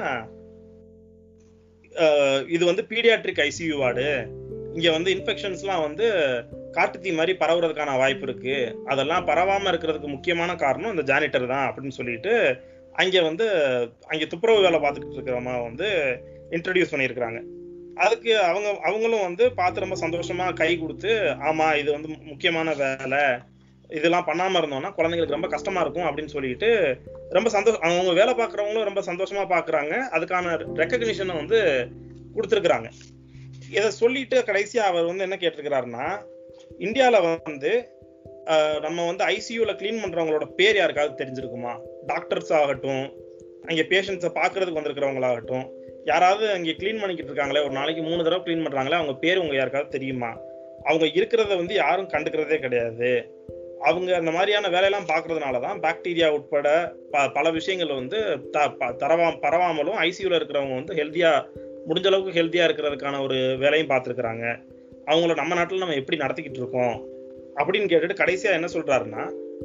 இது வந்து பீடியாட்ரிக் ஐசியூ வார்டு இங்க வந்து இன்ஃபெக்ஷன்ஸ்லாம் வந்து காட்டுத்தீ மாதிரி பரவுறதுக்கான வாய்ப்பு இருக்கு அதெல்லாம் பரவாம இருக்கிறதுக்கு முக்கியமான காரணம் இந்த ஜானிட்டர் தான் அப்படின்னு சொல்லிட்டு அங்க வந்து அங்க துப்புரவு வேலை பார்த்துக்கிட்டு இருக்கிறவங்க வந்து இன்ட்ரடியூஸ் பண்ணியிருக்கிறாங்க அதுக்கு அவங்க அவங்களும் வந்து பார்த்து ரொம்ப சந்தோஷமா கை கொடுத்து ஆமா இது வந்து முக்கியமான வேலை இதெல்லாம் பண்ணாம இருந்தோம்னா குழந்தைங்களுக்கு ரொம்ப கஷ்டமா இருக்கும் அப்படின்னு சொல்லிட்டு ரொம்ப சந்தோஷம் அவங்க வேலை பார்க்குறவங்களும் ரொம்ப சந்தோஷமா பாக்குறாங்க அதுக்கான ரெக்கக்னிஷனை வந்து கொடுத்துருக்குறாங்க இதை சொல்லிட்டு கடைசியா அவர் வந்து என்ன கேட்டிருக்கிறாருன்னா இந்தியால வந்து நம்ம வந்து ஐசியூல கிளீன் பண்றவங்களோட பேர் யாருக்காவது தெரிஞ்சிருக்குமா டாக்டர்ஸ் ஆகட்டும் அங்க பேஷண்ட்ஸை பாக்குறதுக்கு வந்திருக்கிறவங்களாகட்டும் யாராவது அங்கே கிளீன் பண்ணிக்கிட்டு இருக்காங்களே ஒரு நாளைக்கு மூணு தடவை கிளீன் பண்றாங்களே அவங்க பேர் உங்க யாருக்காவது தெரியுமா அவங்க இருக்கிறத வந்து யாரும் கண்டுக்கிறதே கிடையாது அவங்க அந்த மாதிரியான வேலையெல்லாம் பாக்குறதுனாலதான் பாக்டீரியா உட்பட ப பல விஷயங்கள் வந்து த தரவா பரவாமலும் ஐசியூல இருக்கிறவங்க வந்து ஹெல்த்தியா முடிஞ்ச அளவுக்கு ஹெல்த்தியா இருக்கிறதுக்கான ஒரு வேலையும் பார்த்துருக்குறாங்க அவங்கள நம்ம நாட்டில் நம்ம எப்படி நடத்திக்கிட்டு இருக்கோம் அப்படின்னு கேட்டுட்டு கடைசியா என்ன சொல்றாருன்னா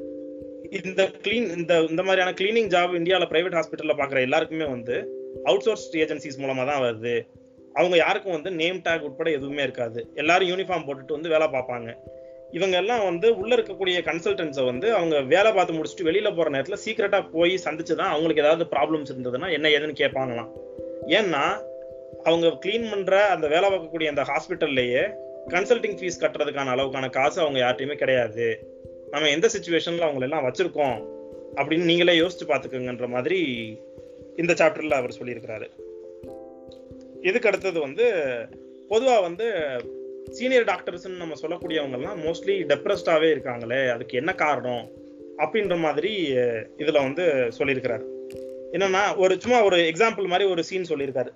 இந்த கிளீன் இந்த இந்த மாதிரியான கிளீனிங் ஜாப் இந்தியாவில் பிரைவேட் ஹாஸ்பிட்டல்ல பாக்குற எல்லாருக்குமே வந்து அவுட் சோர்ஸ் ஏஜென்சிஸ் மூலமா தான் வருது அவங்க யாருக்கும் வந்து நேம் டேக் உட்பட எதுவுமே இருக்காது எல்லாரும் யூனிஃபார்ம் போட்டுட்டு வந்து வேலை பார்ப்பாங்க இவங்க எல்லாம் வந்து உள்ள இருக்கக்கூடிய கன்சல்டன்ஸை வந்து அவங்க வேலை பார்த்து முடிச்சுட்டு வெளியில போற நேரத்துல சீக்கிரட்டா போய் சந்திச்சுதான் அவங்களுக்கு ஏதாவது ப்ராப்ளம்ஸ் இருந்ததுன்னா என்ன ஏதுன்னு கேட்பாங்களாம் ஏன்னா அவங்க கிளீன் பண்ற அந்த வேலை பார்க்கக்கூடிய அந்த ஹாஸ்பிட்டல்லையே கன்சல்டிங் ஃபீஸ் கட்டுறதுக்கான அளவுக்கான காசு அவங்க யார்ட்டையுமே கிடையாது நம்ம எந்த சுச்சுவேஷன்ல அவங்களை எல்லாம் வச்சிருக்கோம் அப்படின்னு நீங்களே யோசிச்சு பாத்துக்கோங்கன்ற மாதிரி இந்த சாப்டர்ல அவர் சொல்லியிருக்கிறாரு இதுக்கு அடுத்தது வந்து பொதுவா வந்து சீனியர் டாக்டர்ஸ்ன்னு நம்ம சொல்லக்கூடியவங்க எல்லாம் மோஸ்ட்லி டெப்ரெஸ்டாவே இருக்காங்களே அதுக்கு என்ன காரணம் அப்படின்ற மாதிரி இதுல வந்து சொல்லியிருக்கிறாரு என்னன்னா ஒரு சும்மா ஒரு எக்ஸாம்பிள் மாதிரி ஒரு சீன் சொல்லியிருக்காரு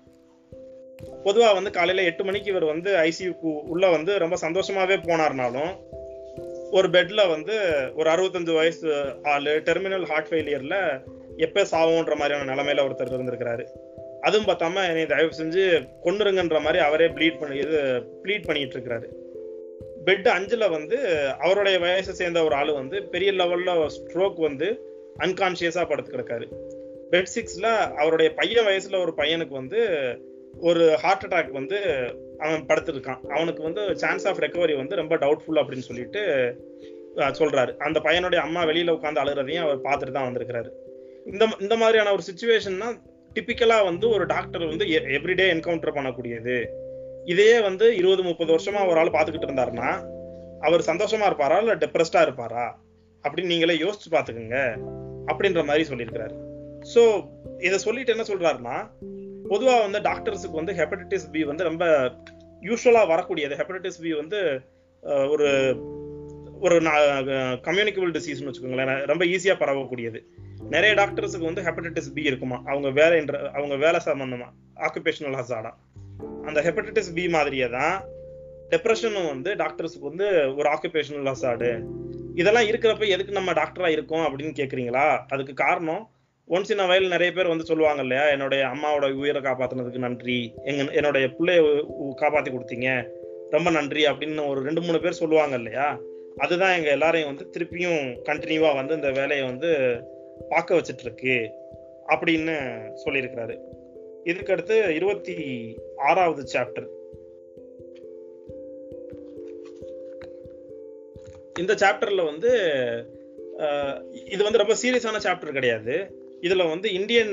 பொதுவா வந்து காலையில எட்டு மணிக்கு இவர் வந்து ஐசியூக்கு உள்ள வந்து ரொம்ப சந்தோஷமாவே போனார்னாலும் ஒரு பெட்ல வந்து ஒரு அறுபத்தஞ்சு வயசு ஆளு டெர்மினல் ஹார்ட் ஃபெயிலியர்ல எப்ப சாவோன்ற மாதிரியான நிலைமையில ஒருத்தர் இருந்திருக்கிறாரு அதுவும் பார்த்தாம என்னை தயவு செஞ்சு கொண்டுருங்கன்ற மாதிரி அவரே ப்ளீட் பண்ணி இது ப்ளீட் பண்ணிட்டு இருக்கிறாரு பெட் அஞ்சுல வந்து அவருடைய வயசை சேர்ந்த ஒரு ஆளு வந்து பெரிய லெவல்ல ஸ்ட்ரோக் வந்து அன்கான்சியஸா படுத்து கிடக்காரு பெட் சிக்ஸ்ல அவருடைய பையன் வயசுல ஒரு பையனுக்கு வந்து ஒரு ஹார்ட் அட்டாக் வந்து அவன் படுத்திருக்கான் அவனுக்கு வந்து சான்ஸ் ஆஃப் ரெக்கவரி வந்து ரொம்ப டவுட்ஃபுல் அப்படின்னு சொல்லிட்டு சொல்றாரு அந்த பையனுடைய அம்மா வெளியில உட்காந்து அழுகிறதையும் அவர் பார்த்துட்டு தான் வந்திருக்கிறாரு இந்த இந்த மாதிரியான ஒரு சுச்சுவேஷன்னா டிப்பிக்கலா வந்து ஒரு டாக்டர் வந்து எவ்ரிடே என்கவுண்டர் பண்ணக்கூடியது இதையே வந்து இருபது முப்பது வருஷமா ஒரு ஆள் பார்த்துக்கிட்டு இருந்தாருன்னா அவர் சந்தோஷமா இருப்பாரா இல்ல டெப்ரெஸ்டா இருப்பாரா அப்படின்னு நீங்களே யோசிச்சு பாத்துக்கோங்க அப்படின்ற மாதிரி சொல்லியிருக்கிறாரு ஸோ இதை சொல்லிட்டு என்ன சொல்றாருன்னா பொதுவா வந்து டாக்டர்ஸுக்கு வந்து ஹெப்படைட்டிஸ் பி வந்து ரொம்ப யூஸ்வலா வரக்கூடியது ஹெப்படைட்டிஸ் பி வந்து ஒரு ஒரு கம்யூனிகபிள் டிசீஸ்னு வச்சுக்கோங்களேன் ரொம்ப ஈஸியா பரவக்கூடியது நிறைய டாக்டர்ஸுக்கு வந்து ஹெப்படைட்டிஸ் பி இருக்குமா அவங்க வேலைன்ற அவங்க வேலை சம்பந்தமா ஆக்குபேஷனல் ஹசாடா அந்த ஹெப்படைட்டிஸ் பி மாதிரியே தான் டெப்ரெஷனும் வந்து டாக்டர்ஸுக்கு வந்து ஒரு ஆக்குபேஷனல் அசாடு இதெல்லாம் இருக்கிறப்ப எதுக்கு நம்ம டாக்டரா இருக்கோம் அப்படின்னு கேக்குறீங்களா அதுக்கு காரணம் ஒன்ஸ் இன் வயல் நிறைய பேர் வந்து சொல்லுவாங்க இல்லையா என்னுடைய அம்மாவோட உயிரை காப்பாத்துனதுக்கு நன்றி எங்க என்னுடைய பிள்ளைய காப்பாத்தி கொடுத்தீங்க ரொம்ப நன்றி அப்படின்னு ஒரு ரெண்டு மூணு பேர் சொல்லுவாங்க இல்லையா அதுதான் எங்க எல்லாரையும் வந்து திருப்பியும் கண்டினியூவா வந்து இந்த வேலையை வந்து பார்க்க வச்சிட்டு இருக்கு அப்படின்னு சொல்லியிருக்கிறாரு இதுக்கு அடுத்து இருபத்தி ஆறாவது சாப்டர் இந்த சாப்டர்ல வந்து இது வந்து ரொம்ப சீரியஸான சாப்டர் கிடையாது இதுல வந்து இந்தியன்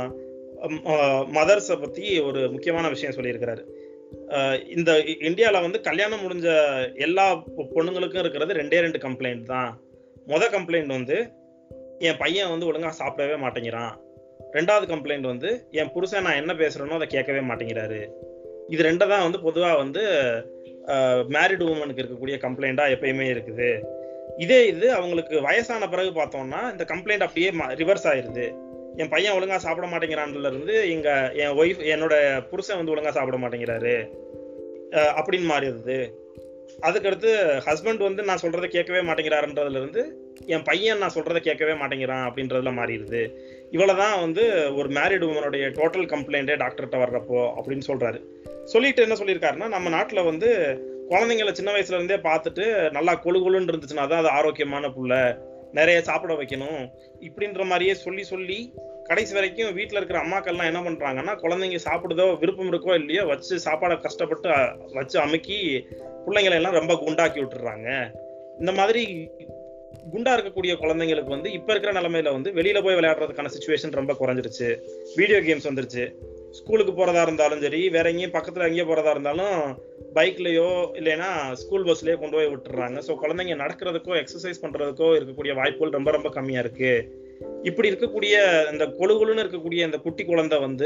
மதர்ஸை பத்தி ஒரு முக்கியமான விஷயம் சொல்லியிருக்கிறாரு இந்த இந்தியாவில் வந்து கல்யாணம் முடிஞ்ச எல்லா பொண்ணுங்களுக்கும் இருக்கிறது ரெண்டே ரெண்டு கம்ப்ளைண்ட் தான் முத கம்ப்ளைண்ட் வந்து என் பையன் வந்து ஒழுங்கா சாப்பிடவே மாட்டேங்கிறான் ரெண்டாவது கம்ப்ளைண்ட் வந்து என் புருஷன் நான் என்ன பேசுறேனோ அதை கேட்கவே மாட்டேங்கிறாரு இது ரெண்டை தான் வந்து பொதுவாக வந்து மேரிடு உமனுக்கு இருக்கக்கூடிய கம்ப்ளைண்டா எப்பயுமே இருக்குது இதே இது அவங்களுக்கு வயசான பிறகு பார்த்தோம்னா இந்த கம்ப்ளைண்ட் அப்படியே ரிவர்ஸ் ஆயிருது என் பையன் ஒழுங்கா சாப்பிட மாட்டேங்கிறான்ல இருந்து எங்க என் ஒய்ஃப் என்னோட புருஷன் வந்து ஒழுங்கா சாப்பிட மாட்டேங்கிறாரு அப்படின்னு மாறிடுது அதுக்கடுத்து ஹஸ்பண்ட் வந்து நான் சொல்றதை கேட்கவே மாட்டேங்கிறாருன்றதுல இருந்து என் பையன் நான் சொல்றதை கேட்கவே மாட்டேங்கிறான் அப்படின்றதுல மாறிடுது இவ்வளவுதான் வந்து ஒரு மேரிடு உமனுடைய டோட்டல் கம்ப்ளைண்டே டாக்டர்கிட்ட வர்றப்போ அப்படின்னு சொல்றாரு சொல்லிட்டு என்ன சொல்லியிருக்காருன்னா நம்ம நாட்டுல வந்து குழந்தைங்களை சின்ன வயசுல இருந்தே பார்த்துட்டு நல்லா கொழு கொழுன்னு இருந்துச்சுன்னா தான் அது ஆரோக்கியமான புள்ள நிறைய சாப்பிட வைக்கணும் இப்படின்ற மாதிரியே சொல்லி சொல்லி கடைசி வரைக்கும் வீட்டில் இருக்கிற அம்மாக்கள்லாம் என்ன பண்றாங்கன்னா குழந்தைங்க சாப்பிடுதோ விருப்பம் இருக்கோ இல்லையோ வச்சு சாப்பாடை கஷ்டப்பட்டு வச்சு அமுக்கி பிள்ளைங்களை எல்லாம் ரொம்ப குண்டாக்கி விட்டுறாங்க இந்த மாதிரி குண்டா இருக்கக்கூடிய குழந்தைங்களுக்கு வந்து இப்ப இருக்கிற நிலைமையில வந்து வெளியில போய் விளையாடுறதுக்கான சுச்சுவேஷன் ரொம்ப குறைஞ்சிருச்சு வீடியோ கேம்ஸ் வந்துருச்சு ஸ்கூலுக்கு போறதா இருந்தாலும் சரி வேற எங்கேயும் பக்கத்துல எங்கேயும் போறதா இருந்தாலும் பைக்லயோ இல்லைன்னா ஸ்கூல் பஸ்லயோ கொண்டு போய் விட்டுறாங்க ஸோ குழந்தைங்க நடக்கிறதுக்கோ எக்ஸசைஸ் பண்றதுக்கோ இருக்கக்கூடிய வாய்ப்புகள் ரொம்ப ரொம்ப கம்மியா இருக்கு இப்படி இருக்கக்கூடிய இந்த கொழுகுழுன்னு இருக்கக்கூடிய இந்த குட்டி குழந்தை வந்து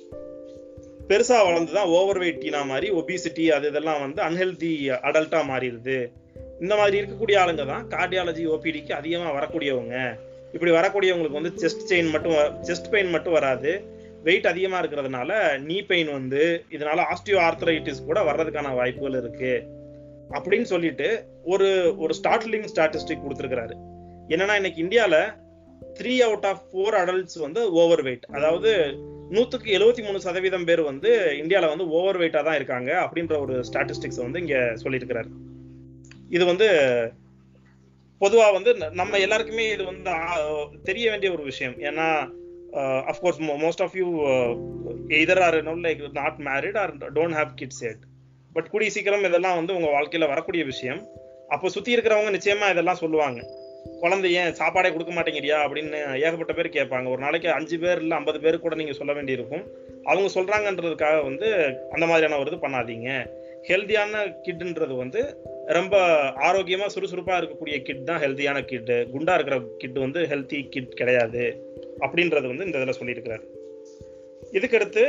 பெருசா வளர்ந்துதான் ஓவர் வெயிட் டீனா மாதிரி ஒபிசிட்டி அது இதெல்லாம் வந்து அன்ஹெல்தி அடல்ட்டா மாறிடுது இந்த மாதிரி இருக்கக்கூடிய ஆளுங்க தான் கார்டியாலஜி ஓபிடிக்கு அதிகமா வரக்கூடியவங்க இப்படி வரக்கூடியவங்களுக்கு வந்து செஸ்ட் செயின் மட்டும் செஸ்ட் பெயின் மட்டும் வராது வெயிட் அதிகமா இருக்கிறதுனால நீ பெயின் வந்து இதனால ஆஸ்டியோ ஆர்த்தரைட்டிஸ் கூட வர்றதுக்கான வாய்ப்புகள் இருக்கு அப்படின்னு சொல்லிட்டு ஒரு ஒரு ஸ்டார்ட்லிங் ஸ்டாட்டிஸ்டிக் கொடுத்துருக்கிறாரு என்னன்னா இன்னைக்கு இந்தியால three out of four adults வந்து ஓவர் வெயிட் அதாவது நூத்துக்கு எழுபத்தி மூணு சதவீதம் பேர் வந்து இந்தியால வந்து ஓவர் வெயிட்டா தான் இருக்காங்க அப்படின்ற ஒரு ஸ்டாட்டிஸ்டிக்ஸ் வந்து இங்க சொல்லியிருக்கிறாரு இது வந்து பொதுவா வந்து நம்ம எல்லாருக்குமே இது வந்து தெரிய வேண்டிய ஒரு விஷயம் ஏன்னா of course most of you either are know like not married or don't have kids yet but கூடிய சீக்கிரம் இதெல்லாம் வந்து உங்க வாழ்க்கையில வரக்கூடிய விஷயம் அப்போ சுத்தி இருக்கிறவங்க நிச்சயமா இதெல்லாம் சொல்லுவாங்க குழந்தை ஏன் சாப்பாடே கொடுக்க மாட்டேங்கிறியா அப்படின்னு ஏகப்பட்ட பேர் கேட்பாங்க ஒரு நாளைக்கு அஞ்சு பேர் இல்லை ஐம்பது பேர் கூட நீங்க சொல்ல வேண்டியிருக்கும் அவங்க சொல்றாங்கன்றதுக்காக வந்து அந்த மாதிரியான ஒரு இது பண்ணாதீங்க ஹெல்த்தியான கிட்ன்றது வந்து ரொம்ப ஆரோக்கியமா சுறுசுறுப்பா இருக்கக்கூடிய கிட் தான் ஹெல்த்தியான கிட் குண்டா இருக்கிற கிட் வந்து ஹெல்த்தி கிட் கிடையாது அப்படின்றது வந்து இந்த இதில் சொல்லியிருக்கிறாரு இதுக்கடுத்து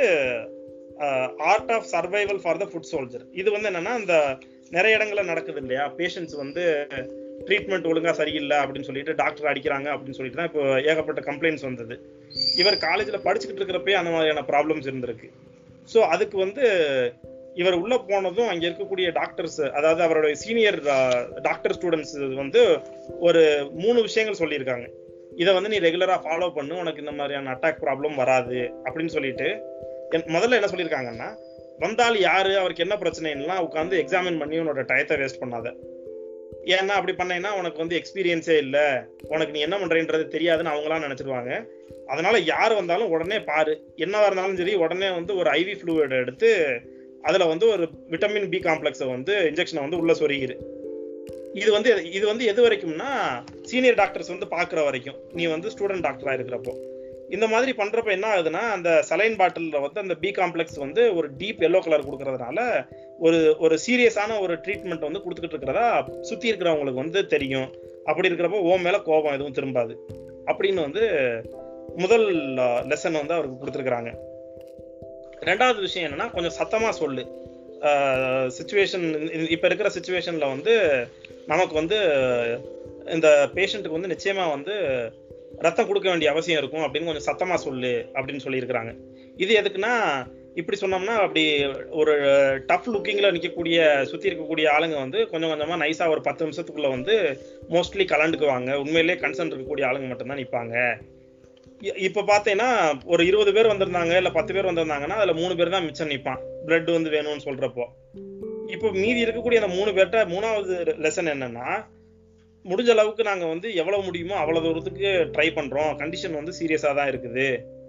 art of survival for the foot soldier இது வந்து என்னன்னா இந்த நிறைய இடங்கள்ல நடக்குது இல்லையா பேஷண்ட்ஸ் வந்து ட்ரீட்மெண்ட் ஒழுங்கா சரியில்லை அப்படின்னு சொல்லிட்டு டாக்டர் அடிக்கிறாங்க அப்படின்னு சொல்லிட்டு தான் இப்போ ஏகப்பட்ட கம்ப்ளைண்ட்ஸ் வந்தது இவர் காலேஜில் படிச்சுக்கிட்டு இருக்கிறப்பே அந்த மாதிரியான ப்ராப்ளம்ஸ் இருந்திருக்கு ஸோ அதுக்கு வந்து இவர் உள்ள போனதும் அங்க இருக்கக்கூடிய டாக்டர்ஸ் அதாவது அவருடைய சீனியர் டாக்டர் ஸ்டூடெண்ட்ஸ் வந்து ஒரு மூணு விஷயங்கள் சொல்லியிருக்காங்க இதை வந்து நீ ரெகுலரா ஃபாலோ பண்ணு உனக்கு இந்த மாதிரியான அட்டாக் ப்ராப்ளம் வராது அப்படின்னு சொல்லிட்டு முதல்ல என்ன சொல்லியிருக்காங்கன்னா வந்தால் யாரு அவருக்கு என்ன பிரச்சனைலாம் உட்காந்து எக்ஸாமின் பண்ணி உன்னோட டயத்தை வேஸ்ட் பண்ணாத ஏன்னா அப்படி பண்ணேன்னா உனக்கு வந்து எக்ஸ்பீரியன்ஸே இல்லை உனக்கு நீ என்ன பண்றேன்றது தெரியாதுன்னு அவங்களாம் நினைச்சிருவாங்க அதனால யார் வந்தாலும் உடனே பாரு என்னவா இருந்தாலும் சரி உடனே வந்து ஒரு ஐவி ஃப்ளூயிட் எடுத்து அதுல வந்து ஒரு விட்டமின் பி காம்ப்ளெக்ஸை வந்து இன்ஜெக்ஷனை வந்து உள்ள சொருகிரு இது வந்து இது வந்து எது வரைக்கும்னா சீனியர் டாக்டர்ஸ் வந்து பாக்குற வரைக்கும் நீ வந்து ஸ்டூடெண்ட் டாக்டரா இருக்கிறப்போ இந்த மாதிரி பண்றப்ப என்ன ஆகுதுன்னா அந்த சலைன் பாட்டில்ல வந்து அந்த பி காம்ப்ளெக்ஸ் வந்து ஒரு டீப் எல்லோ கலர் கொடுக்கறதுனால ஒரு ஒரு சீரியஸான ஒரு ட்ரீட்மெண்ட் வந்து கொடுத்துக்கிட்டு இருக்கிறதா சுத்தி இருக்கிறவங்களுக்கு வந்து தெரியும் அப்படி இருக்கிறப்போ ஓ மேல கோபம் எதுவும் திரும்பாது அப்படின்னு வந்து முதல் லெசன் வந்து அவருக்கு கொடுத்துருக்குறாங்க ரெண்டாவது விஷயம் என்னன்னா கொஞ்சம் சத்தமா சொல்லு சுச்சுவேஷன் இப்ப இருக்கிற சுச்சுவேஷன்ல வந்து நமக்கு வந்து இந்த பேஷண்ட்டுக்கு வந்து நிச்சயமா வந்து ரத்தம் கொடுக்க வேண்டிய அவசியம் இருக்கும் அப்படின்னு கொஞ்சம் சத்தமா சொல்லு அப்படின்னு சொல்லியிருக்கிறாங்க இது எதுக்குன்னா இப்படி சொன்னோம்னா அப்படி ஒரு டஃப் லுக்கிங்ல நிற்கக்கூடிய சுத்தி இருக்கக்கூடிய ஆளுங்க வந்து கொஞ்சம் கொஞ்சமா நைஸா ஒரு பத்து நிமிஷத்துக்குள்ள வந்து மோஸ்ட்லி கலண்டுக்குவாங்க உண்மையிலேயே கன்சர்ன் இருக்கக்கூடிய ஆளுங்க மட்டும்தான் நிற்பாங்க இப்ப பாத்தீங்கன்னா ஒரு இருபது பேர் வந்திருந்தாங்க இல்ல பத்து பேர் வந்திருந்தாங்கன்னா அதுல மூணு பேர் தான் மிச்சம் நிப்பான் பிளட் வந்து வேணும்னு சொல்றப்போ இப்போ மீதி இருக்கக்கூடிய அந்த மூணு பேர்ட்ட மூணாவது லெசன் என்னன்னா முடிஞ்ச அளவுக்கு நாங்க வந்து எவ்வளவு முடியுமோ அவ்வளவு தூரத்துக்கு ட்ரை பண்றோம் கண்டிஷன் வந்து சீரியஸா தான் இருக்குது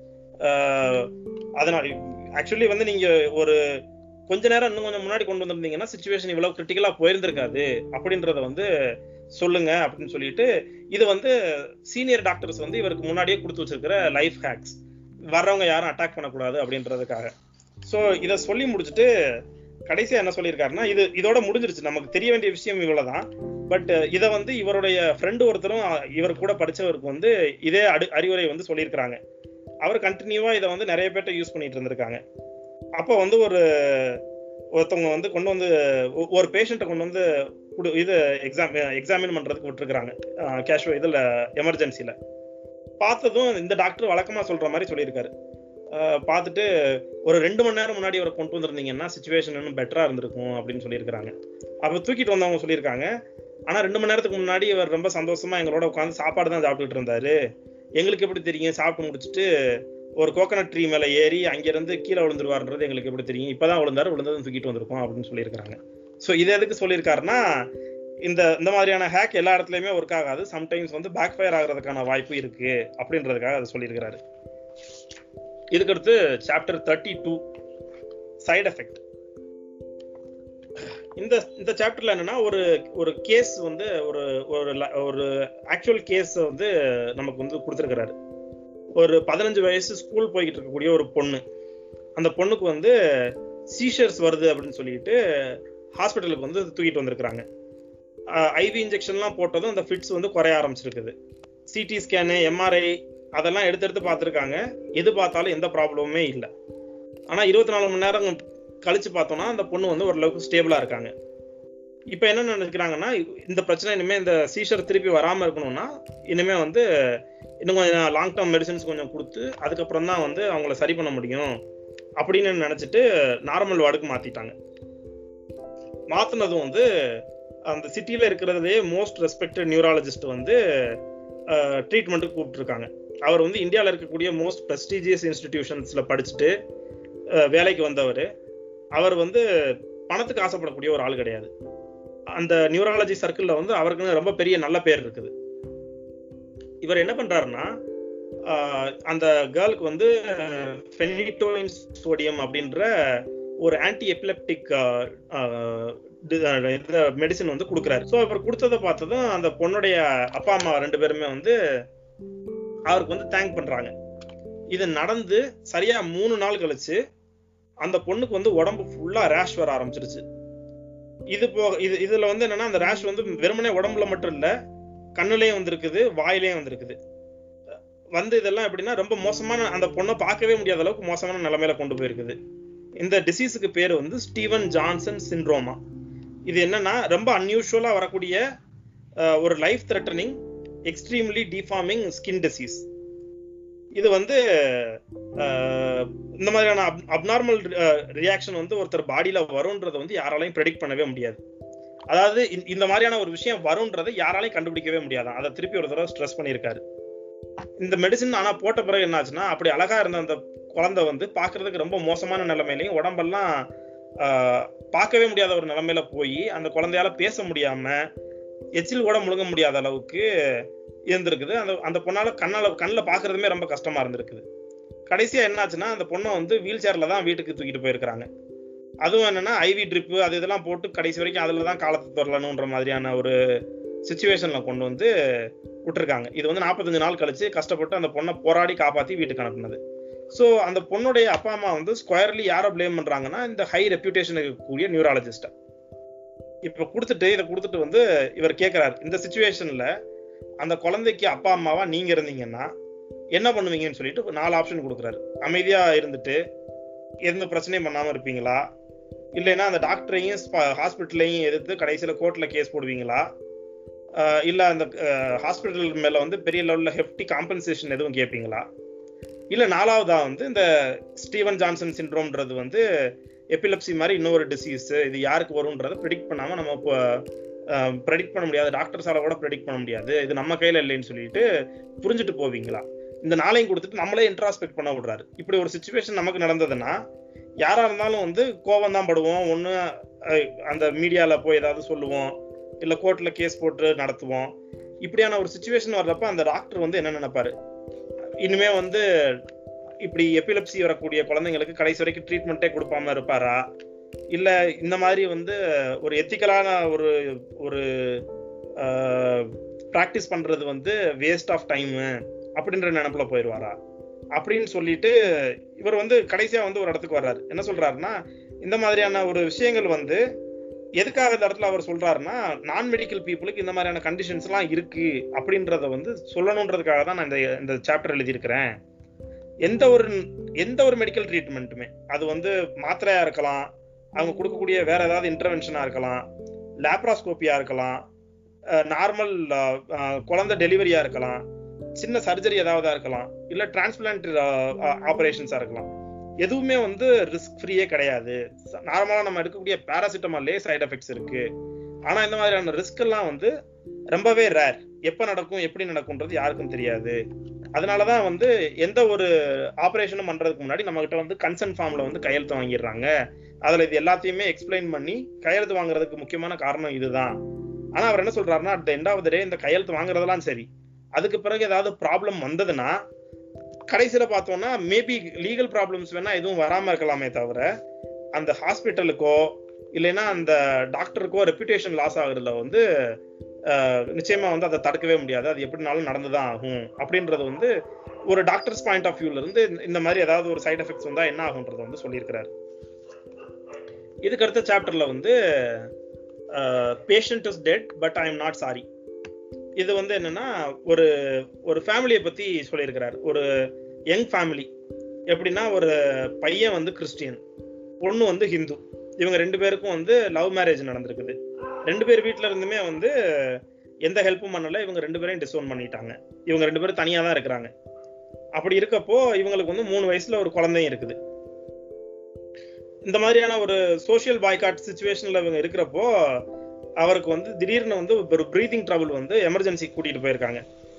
அதனால ஆக்சுவலி வந்து நீங்க ஒரு கொஞ்ச நேரம் இன்னும் கொஞ்சம் முன்னாடி கொண்டு வந்திருந்தீங்கன்னா சுச்சுவேஷன் இவ்வளவு கிரிட்டிக்கலா போயிருந்திருக்காது அப்படின்றத வந்து சொல்லுங்க அப்படின்னு சொல்லிட்டு இது வந்து சீனியர் டாக்டர்ஸ் வந்து இவருக்கு முன்னாடியே கொடுத்து வச்சிருக்கிற லைஃப் ஹேக்ஸ் வர்றவங்க யாரும் அட்டாக் பண்ணக்கூடாது அப்படின்றதுக்காக ஸோ இதை சொல்லி முடிச்சுட்டு கடைசியா என்ன சொல்லியிருக்காருன்னா இது இதோட முடிஞ்சிருச்சு நமக்கு தெரிய வேண்டிய விஷயம் இவ்வளவுதான் பட் இதை வந்து இவருடைய ஃப்ரெண்டு ஒருத்தரும் இவர் கூட படிச்சவருக்கு வந்து இதே அடு அறிவுரை வந்து சொல்லியிருக்கிறாங்க அவர் கண்டினியூவா இதை வந்து நிறைய பேர்ட்ட யூஸ் பண்ணிட்டு இருந்திருக்காங்க அப்போ வந்து ஒரு ஒருத்தவங்க வந்து கொண்டு வந்து ஒரு பேஷண்ட்டை கொண்டு வந்து இது எக்ஸாம் எக்ஸாமின் பண்றதுக்கு விட்டுருக்காங்க கேஷுவல் இதுல எமர்ஜென்சில பார்த்ததும் இந்த டாக்டர் வழக்கமா சொல்ற மாதிரி சொல்லியிருக்காரு பார்த்துட்டு ஒரு ரெண்டு மணி நேரம் முன்னாடி அவரை கொண்டு வந்திருந்தீங்கன்னா சுச்சுவேஷன் இன்னும் பெட்டரா இருந்திருக்கும் அப்படின்னு சொல்லியிருக்காங்க அப்ப தூக்கிட்டு வந்தவங்க சொல்லியிருக்காங்க ஆனா ரெண்டு மணி நேரத்துக்கு முன்னாடி இவர் ரொம்ப சந்தோஷமா எங்களோட உட்காந்து சாப்பாடு தான் சாப்பிட்டுட்டு இருந்தாரு எங்களுக்கு எப்படி தெரியும் சாப்பிட்டு முடிச்சுட்டு ஒரு கோகனட் ட்ரீ மேல ஏறி அங்கிருந்து கீழே விழுந்துருவாருன்றது எங்களுக்கு எப்படி தெரியும் இப்பதான் விழுந்தாரு விழுந்ததும் தூக்கிட்டு வந்திருக்கோம் அப்படின்னு சொல்லியிருக்காங்க ஸோ இது எதுக்கு சொல்லியிருக்காருன்னா இந்த இந்த மாதிரியான ஹேக் எல்லா இடத்துலயுமே ஒர்க் ஆகாது சம்டைம்ஸ் வந்து பேக் ஃபயர் ஆகிறதுக்கான வாய்ப்பு இருக்கு அப்படின்றதுக்காக அதை சொல்லியிருக்கிறாரு இதுக்கடுத்து chapter thirty two side effect இந்த இந்த சாப்டர்ல என்னன்னா ஒரு ஒரு கேஸ் வந்து ஒரு ஒரு ஒரு ஆக்சுவல் கேஸ் வந்து நமக்கு வந்து கொடுத்துருக்கிறாரு ஒரு பதினஞ்சு வயசு ஸ்கூல் போய்கிட்டு இருக்கக்கூடிய ஒரு பொண்ணு அந்த பொண்ணுக்கு வந்து சீஷர்ஸ் வருது அப்படின்னு சொல்லிட்டு ஹாஸ்பிட்டலுக்கு வந்து தூக்கிட்டு வந்திருக்கிறாங்க ஐவி இன்ஜெக்ஷன்லாம் போட்டதும் அந்த ஃபிட்ஸ் வந்து குறைய ஆரம்பிச்சிருக்குது சிடி ஸ்கேனு எம்ஆர்ஐ அதெல்லாம் எடுத்து எடுத்து பார்த்துருக்காங்க எது பார்த்தாலும் எந்த ப்ராப்ளமுமே இல்லை ஆனால் இருபத்தி நாலு மணி நேரம் கழிச்சு பார்த்தோம்னா அந்த பொண்ணு வந்து ஓரளவுக்கு ஸ்டேபிளா இருக்காங்க இப்போ என்ன நினைக்கிறாங்கன்னா இந்த பிரச்சனை இனிமே இந்த சீஷர் திருப்பி வராம இருக்கணும்னா இனிமே வந்து இன்னும் கொஞ்சம் லாங் டேர்ம் மெடிசன்ஸ் கொஞ்சம் கொடுத்து அதுக்கப்புறம் தான் வந்து அவங்கள சரி பண்ண முடியும் அப்படின்னு நினைச்சிட்டு நார்மல் வார்டுக்கு மாத்திட்டாங்க மாத்தினதும் வந்து அந்த சிட்டியில இருக்கிறதே மோஸ்ட் ரெஸ்பெக்டட் நியூராலஜிஸ்ட் வந்து ட்ரீட்மெண்ட்டுக்கு கூப்பிட்டுருக்காங்க அவர் வந்து இந்தியாவில் இருக்கக்கூடிய மோஸ்ட் ப்ரெஸ்டீஜியஸ் இன்ஸ்டிடியூஷன்ஸ்ல படிச்சுட்டு வேலைக்கு வந்தவர் அவர் வந்து பணத்துக்கு ஆசைப்படக்கூடிய ஒரு ஆள் கிடையாது அந்த நியூராலஜி சர்க்கிள்ல வந்து அவருக்கு ரொம்ப பெரிய நல்ல பேர் இருக்குது இவர் என்ன பண்றாருன்னா அந்த கேர்ளுக்கு வந்து ஃபெனிட்டோயின் சோடியம் அப்படின்ற ஒரு ஆன்டி எபிலெப்டிக் மெடிசன் வந்து கொடுக்குறாரு ஸோ அவர் கொடுத்ததை பார்த்ததும் அந்த பொண்ணுடைய அப்பா அம்மா ரெண்டு பேருமே வந்து அவருக்கு வந்து தேங்க் பண்றாங்க இது நடந்து சரியா மூணு நாள் கழிச்சு அந்த பொண்ணுக்கு வந்து உடம்பு ஃபுல்லா ரேஷ் வர ஆரம்பிச்சிருச்சு இது போக இது இதுல வந்து என்னன்னா அந்த ரேஷ் வந்து வெறுமனே உடம்புல மட்டும் இல்ல கண்ணுலயும் வந்திருக்குது வாயிலையும் வந்திருக்குது வந்து இதெல்லாம் எப்படின்னா ரொம்ப மோசமான அந்த பொண்ணை பார்க்கவே முடியாத அளவுக்கு மோசமான நிலைமையில கொண்டு போயிருக்குது இந்த டிசீஸுக்கு பேர் வந்து ஸ்டீவன் ஜான்சன் சிண்ட்ரோமா இது என்னன்னா ரொம்ப அன்யூஷுவலா வரக்கூடிய ஒரு life threatening extremely deforming skin disease இது வந்து இந்த மாதிரியான அப்நார்மல் ரியாக்ஷன் வந்து ஒருத்தர் பாடியில வரும்ன்றதை வந்து யாராலையும் ப்ரெடிக்ட் பண்ணவே முடியாது அதாவது இந்த மாதிரியான ஒரு விஷயம் வரும்ன்றதை யாராலையும் கண்டுபிடிக்கவே முடியாது அதை திருப்பி ஒரு தடவை ஸ்ட்ரெஸ் பண்ணியிருக்காரு இந்த மெடிசின் ஆனா போட்ட பிறகு என்னாச்சுன்னா அப்படி அழகா இருந்த அந்த குழந்தை வந்து பாக்குறதுக்கு ரொம்ப மோசமான நிலைமையிலையும் உடம்பெல்லாம் பார்க்கவே முடியாத ஒரு நிலைமையில போய் அந்த குழந்தையால பேச முடியாம எச்சில் கூட முழுங்க முடியாத அளவுக்கு இருந்திருக்குது அந்த அந்த பொண்ணால கண்ணால கண்ணில் பாக்குறதுமே ரொம்ப கஷ்டமா இருந்திருக்குது கடைசியா என்னாச்சுன்னா அந்த பொண்ணை வந்து வீல் சேர்ல தான் வீட்டுக்கு தூக்கிட்டு போயிருக்கிறாங்க அதுவும் என்னன்னா ஐவி ட்ரிப்பு அது இதெல்லாம் போட்டு கடைசி வரைக்கும் அதுல தான் காலத்தை தொடரணுன்ற மாதிரியான ஒரு சுச்சுவேஷன்ல கொண்டு வந்து விட்டுருக்காங்க இது வந்து நாற்பத்தஞ்சு நாள் கழிச்சு கஷ்டப்பட்டு அந்த பொண்ணை போராடி காப்பாத்தி வீட்டுக்கு அனுப்புனது ஸோ அந்த பொண்ணுடைய அப்பா அம்மா வந்து ஸ்கொயர்லி யாரை பிளேம் பண்றாங்கன்னா இந்த ஹை ரெப்யூட்டேஷன் இருக்கக்கூடிய நியூராலஜிஸ்ட இப்ப கொடுத்துட்டு இதை கொடுத்துட்டு வந்து இவர் கேட்கிறாரு இந்த சுச்சுவேஷன்ல அந்த குழந்தைக்கு அப்பா அம்மாவா நீங்க இருந்தீங்கன்னா என்ன பண்ணுவீங்கன்னு சொல்லிட்டு நாலு ஆப்ஷன் கொடுக்குறாரு அமைதியா இருந்துட்டு எந்த பிரச்சனையும் பண்ணாம இருப்பீங்களா இல்லைன்னா அந்த டாக்டரையும் ஹாஸ்பிட்டலையும் எதிர்த்து கடைசியில கோர்ட்ல கேஸ் போடுவீங்களா இல்ல அந்த ஹாஸ்பிட்டல் மேல வந்து பெரிய லெவல்ல ஹெஃப்டி காம்பன்சேஷன் எதுவும் கேட்பீங்களா இல்ல நாலாவதா வந்து இந்த ஸ்டீவன் ஜான்சன் சிண்ட்ரோம்ன்றது வந்து எபிலப்சி மாதிரி இன்னொரு டிசீஸ் இது யாருக்கு வரும்ன்றதை ப்ரெடிக்ட் பண்ணாம நம்ம இப்போ ப்ரெடிக்ட் பண்ண முடியாது டாக்டர்ஸால கூட ப்ரெடிக்ட் பண்ண முடியாது இது நம்ம கையில இல்லைன்னு சொல்லிட்டு புரிஞ்சுட்டு போவீங்களா இந்த நாளையும் கொடுத்துட்டு நம்மளே இன்ட்ராஸ்பெக்ட் பண்ண விடுறாரு இப்படி ஒரு சுச்சுவேஷன் நமக்கு நடந்ததுன்னா யாரா இருந்தாலும் வந்து கோவம் தான் படுவோம் ஒண்ணு அஹ், அந்த மீடியால போய் ஏதாவது சொல்லுவோம் இல்ல கோர்ட்ல கேஸ் போட்டு நடத்துவோம் இப்படியான ஒரு சுச்சுவேஷன் வர்றப்ப அந்த டாக்டர் வந்து என்ன நினைப்பாரு இனிமே வந்து இப்படி எபிலப்சி வரக்கூடிய குழந்தைங்களுக்கு கடைசி வரைக்கும் ட்ரீட்மெண்ட்டே கொடுப்பாம இருப்பாரா இல்ல இந்த மாதிரி வந்து ஒரு எத்திக்கலான ஒரு ஒரு ப்ராக்டிஸ் பண்றது வந்து வேஸ்ட் ஆஃப் டைம் அப்படின்ற நினைப்புல போயிடுவாரா அப்படின்னு சொல்லிட்டு இவர் வந்து கடைசியா வந்து ஒரு இடத்துக்கு வர்றாரு என்ன சொல்றாருன்னா இந்த மாதிரியான ஒரு விஷயங்கள் வந்து எதுக்காக இந்த இடத்துல அவர் சொல்றாருன்னா நான் மெடிக்கல் பீப்புளுக்கு இந்த மாதிரியான கண்டிஷன்ஸ் எல்லாம் இருக்கு அப்படின்றத வந்து சொல்லணுன்றதுக்காக தான் நான் இந்த இந்த சாப்டர் எழுதியிருக்கிறேன் எந்த ஒரு எந்த ஒரு மெடிக்கல் ட்ரீட்மெண்ட்டுமே அது வந்து மாத்திரையா இருக்கலாம் அவங்க கொடுக்கக்கூடிய வேற ஏதாவது இன்டர்வென்ஷனா இருக்கலாம் லேப்ராஸ்கோப்பியா இருக்கலாம் நார்மல் குழந்தை டெலிவரியா இருக்கலாம் சின்ன சர்ஜரி ஏதாவதா இருக்கலாம் இல்ல டிரான்ஸ்பிளான்ட் ஆபரேஷன்ஸா இருக்கலாம் எதுவுமே வந்து ரிஸ்க் ஃப்ரீயே கிடையாது நார்மலா நம்ம எடுக்கக்கூடிய பேராசிட்டமால்லே சைடு எஃபெக்ட்ஸ் இருக்கு ஆனா இந்த மாதிரியான ரிஸ்க் எல்லாம் வந்து ரொம்பவே ரேர் எப்ப நடக்கும் எப்படி நடக்கும்ன்றது யாருக்கும் தெரியாது அதனாலதான் வந்து எந்த ஒரு ஆபரேஷனும் பண்றதுக்கு முன்னாடி நம்ம கிட்ட வந்து கன்சென்ட் ஃபார்ம்ல வந்து கையெழுத்து வாங்கிடுறாங்க அதுல இது எல்லாத்தையுமே எக்ஸ்பிளைன் பண்ணி கையெழுத்து வாங்குறதுக்கு முக்கியமான காரணம் இதுதான் ஆனா அவர் என்ன சொல்றாருன்னா at end of the day இந்த கையெழுத்து வாங்குறதெல்லாம் சரி அதுக்கு பிறகு ஏதாவது ப்ராப்ளம் வந்ததுன்னா கடைசியில பார்த்தோம்னா மேபி லீகல் ப்ராப்ளம்ஸ் வேணா எதுவும் வராம இருக்கலாமே தவிர அந்த ஹாஸ்பிட்டலுக்கோ இல்லைன்னா அந்த டாக்டருக்கோ ரெப்யூட்டேஷன் லாஸ் ஆகுறதுல வந்து அஹ், நிச்சயமா வந்து அதை தடுக்கவே முடியாது அது எப்படினாலும் நடந்துதான் ஆகும் அப்படின்றது வந்து ஒரு டாக்டர்ஸ் பாயிண்ட் ஆஃப் வியூல இருந்து இந்த- இந்த மாதிரி ஏதாவது ஒரு சைடு எஃபெக்ட்ஸ் வந்தா என்ன ஆகுன்றத வந்து சொல்லியிருக்கிறாரு இதுக்கு அடுத்த சாப்டர்ல வந்து patient is dead but I am not sorry இது வந்து என்னன்னா ஒரு ஒரு ஃபேமிலியை பத்தி சொல்லியிருக்கிறார் ஒரு யங் ஃபேமிலி எப்படின்னா ஒரு பையன் வந்து கிறிஸ்டியன் பொண்ணு வந்து ஹிந்து இவங்க ரெண்டு பேருக்கும் வந்து லவ் மேரேஜ் நடந்திருக்குது ரெண்டு பேர் வீட்ல இருந்துமே வந்து எந்த ஹெல்ப்பும் பண்ணல இவங்க ரெண்டு பேரையும் டிசோன் பண்ணிட்டாங்க இவங்க ரெண்டு பேரும் தனியா தான் இருக்கிறாங்க அப்படி இருக்கப்போ இவங்களுக்கு வந்து மூணு வயசுல ஒரு குழந்தையும் இருக்குது இந்த மாதிரியான ஒரு சோஷியல் பாய்காட் சுச்சுவேஷன்ல இவங்க இருக்கிறப்போ அவருக்கு வந்து திடீர்னு வந்து ஒரு ப்ரீதிங் ட்ரபிள் வந்து எமர்ஜென்சி கூட்டிட்டு போயிருக்காங்க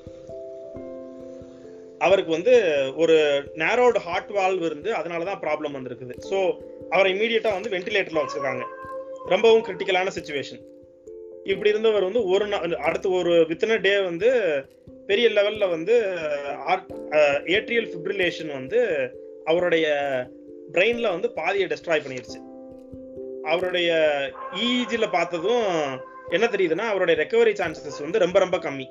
அவருக்கு வந்து ஒரு நேரோடு ஹார்ட் வால்வ் இருந்து அதனாலதான் ப்ராப்ளம் வந்திருக்குது ஸோ அவரை இமீடியட்டா வந்து வென்டிலேட்டர்ல வச்சிருக்காங்க ரொம்பவும் கிரிட்டிக்கலான சுச்சுவேஷன் இப்படி இருந்தவர் வந்து ஒரு நாள் அடுத்து ஒரு வித்தின டே வந்து பெரிய லெவல்ல வந்து ஏட்ரியல் ஃபிப்ரிலேஷன் வந்து அவருடைய பிரெயின்ல வந்து பாதியை டெஸ்ட்ராய் பண்ணிருச்சு அவருடைய இஇஜில பார்த்ததும் என்ன தெரியுதுன்னா அவருடைய ரெக்கவரி சான்சஸ் வந்து ரொம்ப ரொம்ப கம்மி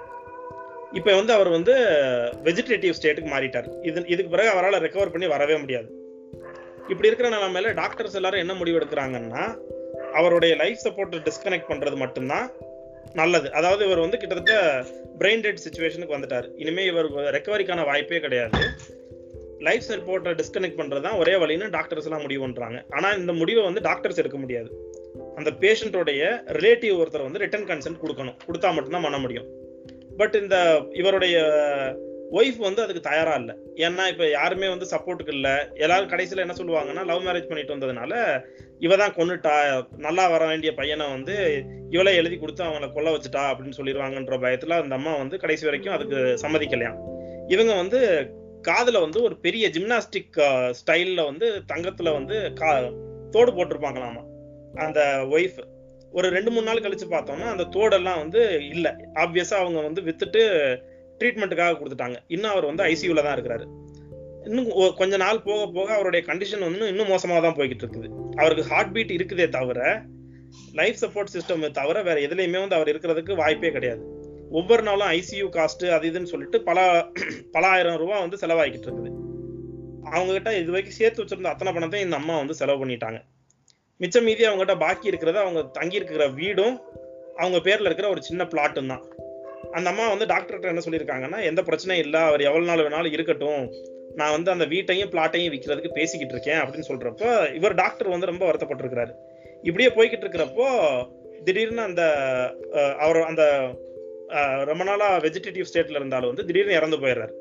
இப்போ வந்து அவர் வந்து வெஜிடேட்டிவ் ஸ்டேட்டுக்கு மாறிட்டார் இது இதுக்கு பிறகு அவரால் ரெக்கவர் பண்ணி வரவே முடியாது இப்படி இருக்கிற நிலைமையில டாக்டர்ஸ் எல்லாரும் என்ன முடிவு எடுக்கிறாங்கன்னா அவருடைய லைஃப் சப்போர்ட்டை டிஸ்கனெக்ட் பண்றது மட்டும்தான் நல்லது அதாவது இவர் வந்து கிட்டத்தட்ட பிரெயின் டெட் சுச்சுவேஷனுக்கு வந்துட்டார் இனிமே இவர் ரெக்கவரிக்கான வாய்ப்பே கிடையாது லைஃப் சப்போர்ட்டை டிஸ்கனெக்ட் பண்றது தான் ஒரே வழின்னு டாக்டர்ஸ் எல்லாம் முடிவு பண்றாங்க ஆனா இந்த முடிவை வந்து டாக்டர்ஸ் எடுக்க முடியாது அந்த பேஷண்டோடைய ரிலேட்டிவ் ஒருத்தர் வந்து ரிட்டர்ன் கன்சென்ட் கொடுக்கணும் கொடுத்தா மட்டும்தான் பண்ண முடியும் பட் இந்த இவருடைய ஒய்ஃப் வந்து அதுக்கு தயாரா இல்ல ஏன்னா இப்ப யாருமே வந்து சப்போர்ட்டுக்கு இல்ல எல்லாரும் கடைசியில என்ன சொல்லுவாங்கன்னா லவ் மேரேஜ் பண்ணிட்டு வந்ததுனால இவ தான் கொன்னுட்டா நல்லா வர வேண்டிய பையனை வந்து இவளே எழுதி கொடுத்து அவங்கள கொல்ல வச்சுட்டா அப்படின்னு சொல்லிடுவாங்கன்ற பயத்துல அந்த அம்மா வந்து கடைசி வரைக்கும் அதுக்கு சம்மதிக்கலையாம் இவங்க வந்து காதுல வந்து ஒரு பெரிய ஜிம்னாஸ்டிக் ஸ்டைல்ல வந்து தங்கத்துல வந்து கா தோடு போட்டிருப்பாங்களாமா அந்த ஒய்ஃப் ஒரு ரெண்டு மூணு நாள் கழிச்சு பார்த்தோம்னா அந்த தோடெல்லாம் வந்து இல்ல ஆப்வியஸா அவங்க வந்து வித்துட்டு ட்ரீட்மெண்ட்டுக்காக கொடுத்துட்டாங்க இன்னும் அவர் வந்து ஐசியூல தான் இருக்கிறாரு இன்னும் ஒ- கொஞ்ச நாள் போக போக அவருடைய கண்டிஷன் வந்து இன்னும் மோசமா தான் போய்கிட்டு இருக்குது அவருக்கு ஹார்ட் பீட் இருக்குதே தவிர லைஃப் சப்போர்ட் சிஸ்டம் தவிர வேற எதுலையுமே வந்து அவர் இருக்கிறதுக்கு வாய்ப்பே கிடையாது ஒவ்வொரு நாளும் ஐசியூ காஸ்ட் அது இதுன்னு சொல்லிட்டு பல பல ஆயிரம் ரூபாய் வந்து செலவாகிட்டு இருக்குது அவங்க கிட்ட இது வரைக்கும் சேர்த்து வச்சிருந்த அத்தனை பணத்தையும் இந்த அம்மா வந்து செலவு பண்ணிட்டாங்க மிச்சம் மீதி அவங்ககிட்ட பாக்கி இருக்கிறது அவங்க தங்கி இருக்கிற வீடும் அவங்க பேர்ல இருக்கிற ஒரு சின்ன பிளாட்டும் தான் அந்த அம்மா வந்து டாக்டர்கிட்ட என்ன சொல்லியிருக்காங்கன்னா எந்த பிரச்சனையும் இல்லை அவர் எவ்வளவு நாள் வேணாலும் இருக்கட்டும் நான் வந்து அந்த வீட்டையும் பிளாட்டையும் விற்கிறதுக்கு பேசிக்கிட்டு இருக்கேன் அப்படின்னு சொல்றப்ப இவர் டாக்டர் வந்து ரொம்ப வருத்தப்பட்டிருக்கிறாரு இப்படியே போய்கிட்டு இருக்கிறப்போ திடீர்னு அந்த அஹ், அவர் அந்த அஹ், ரொம்ப நாளா வெஜிடேட்டிவ் ஸ்டேட்ல இருந்தாலும் வந்து திடீர்னு இறந்து போயிடுறாரு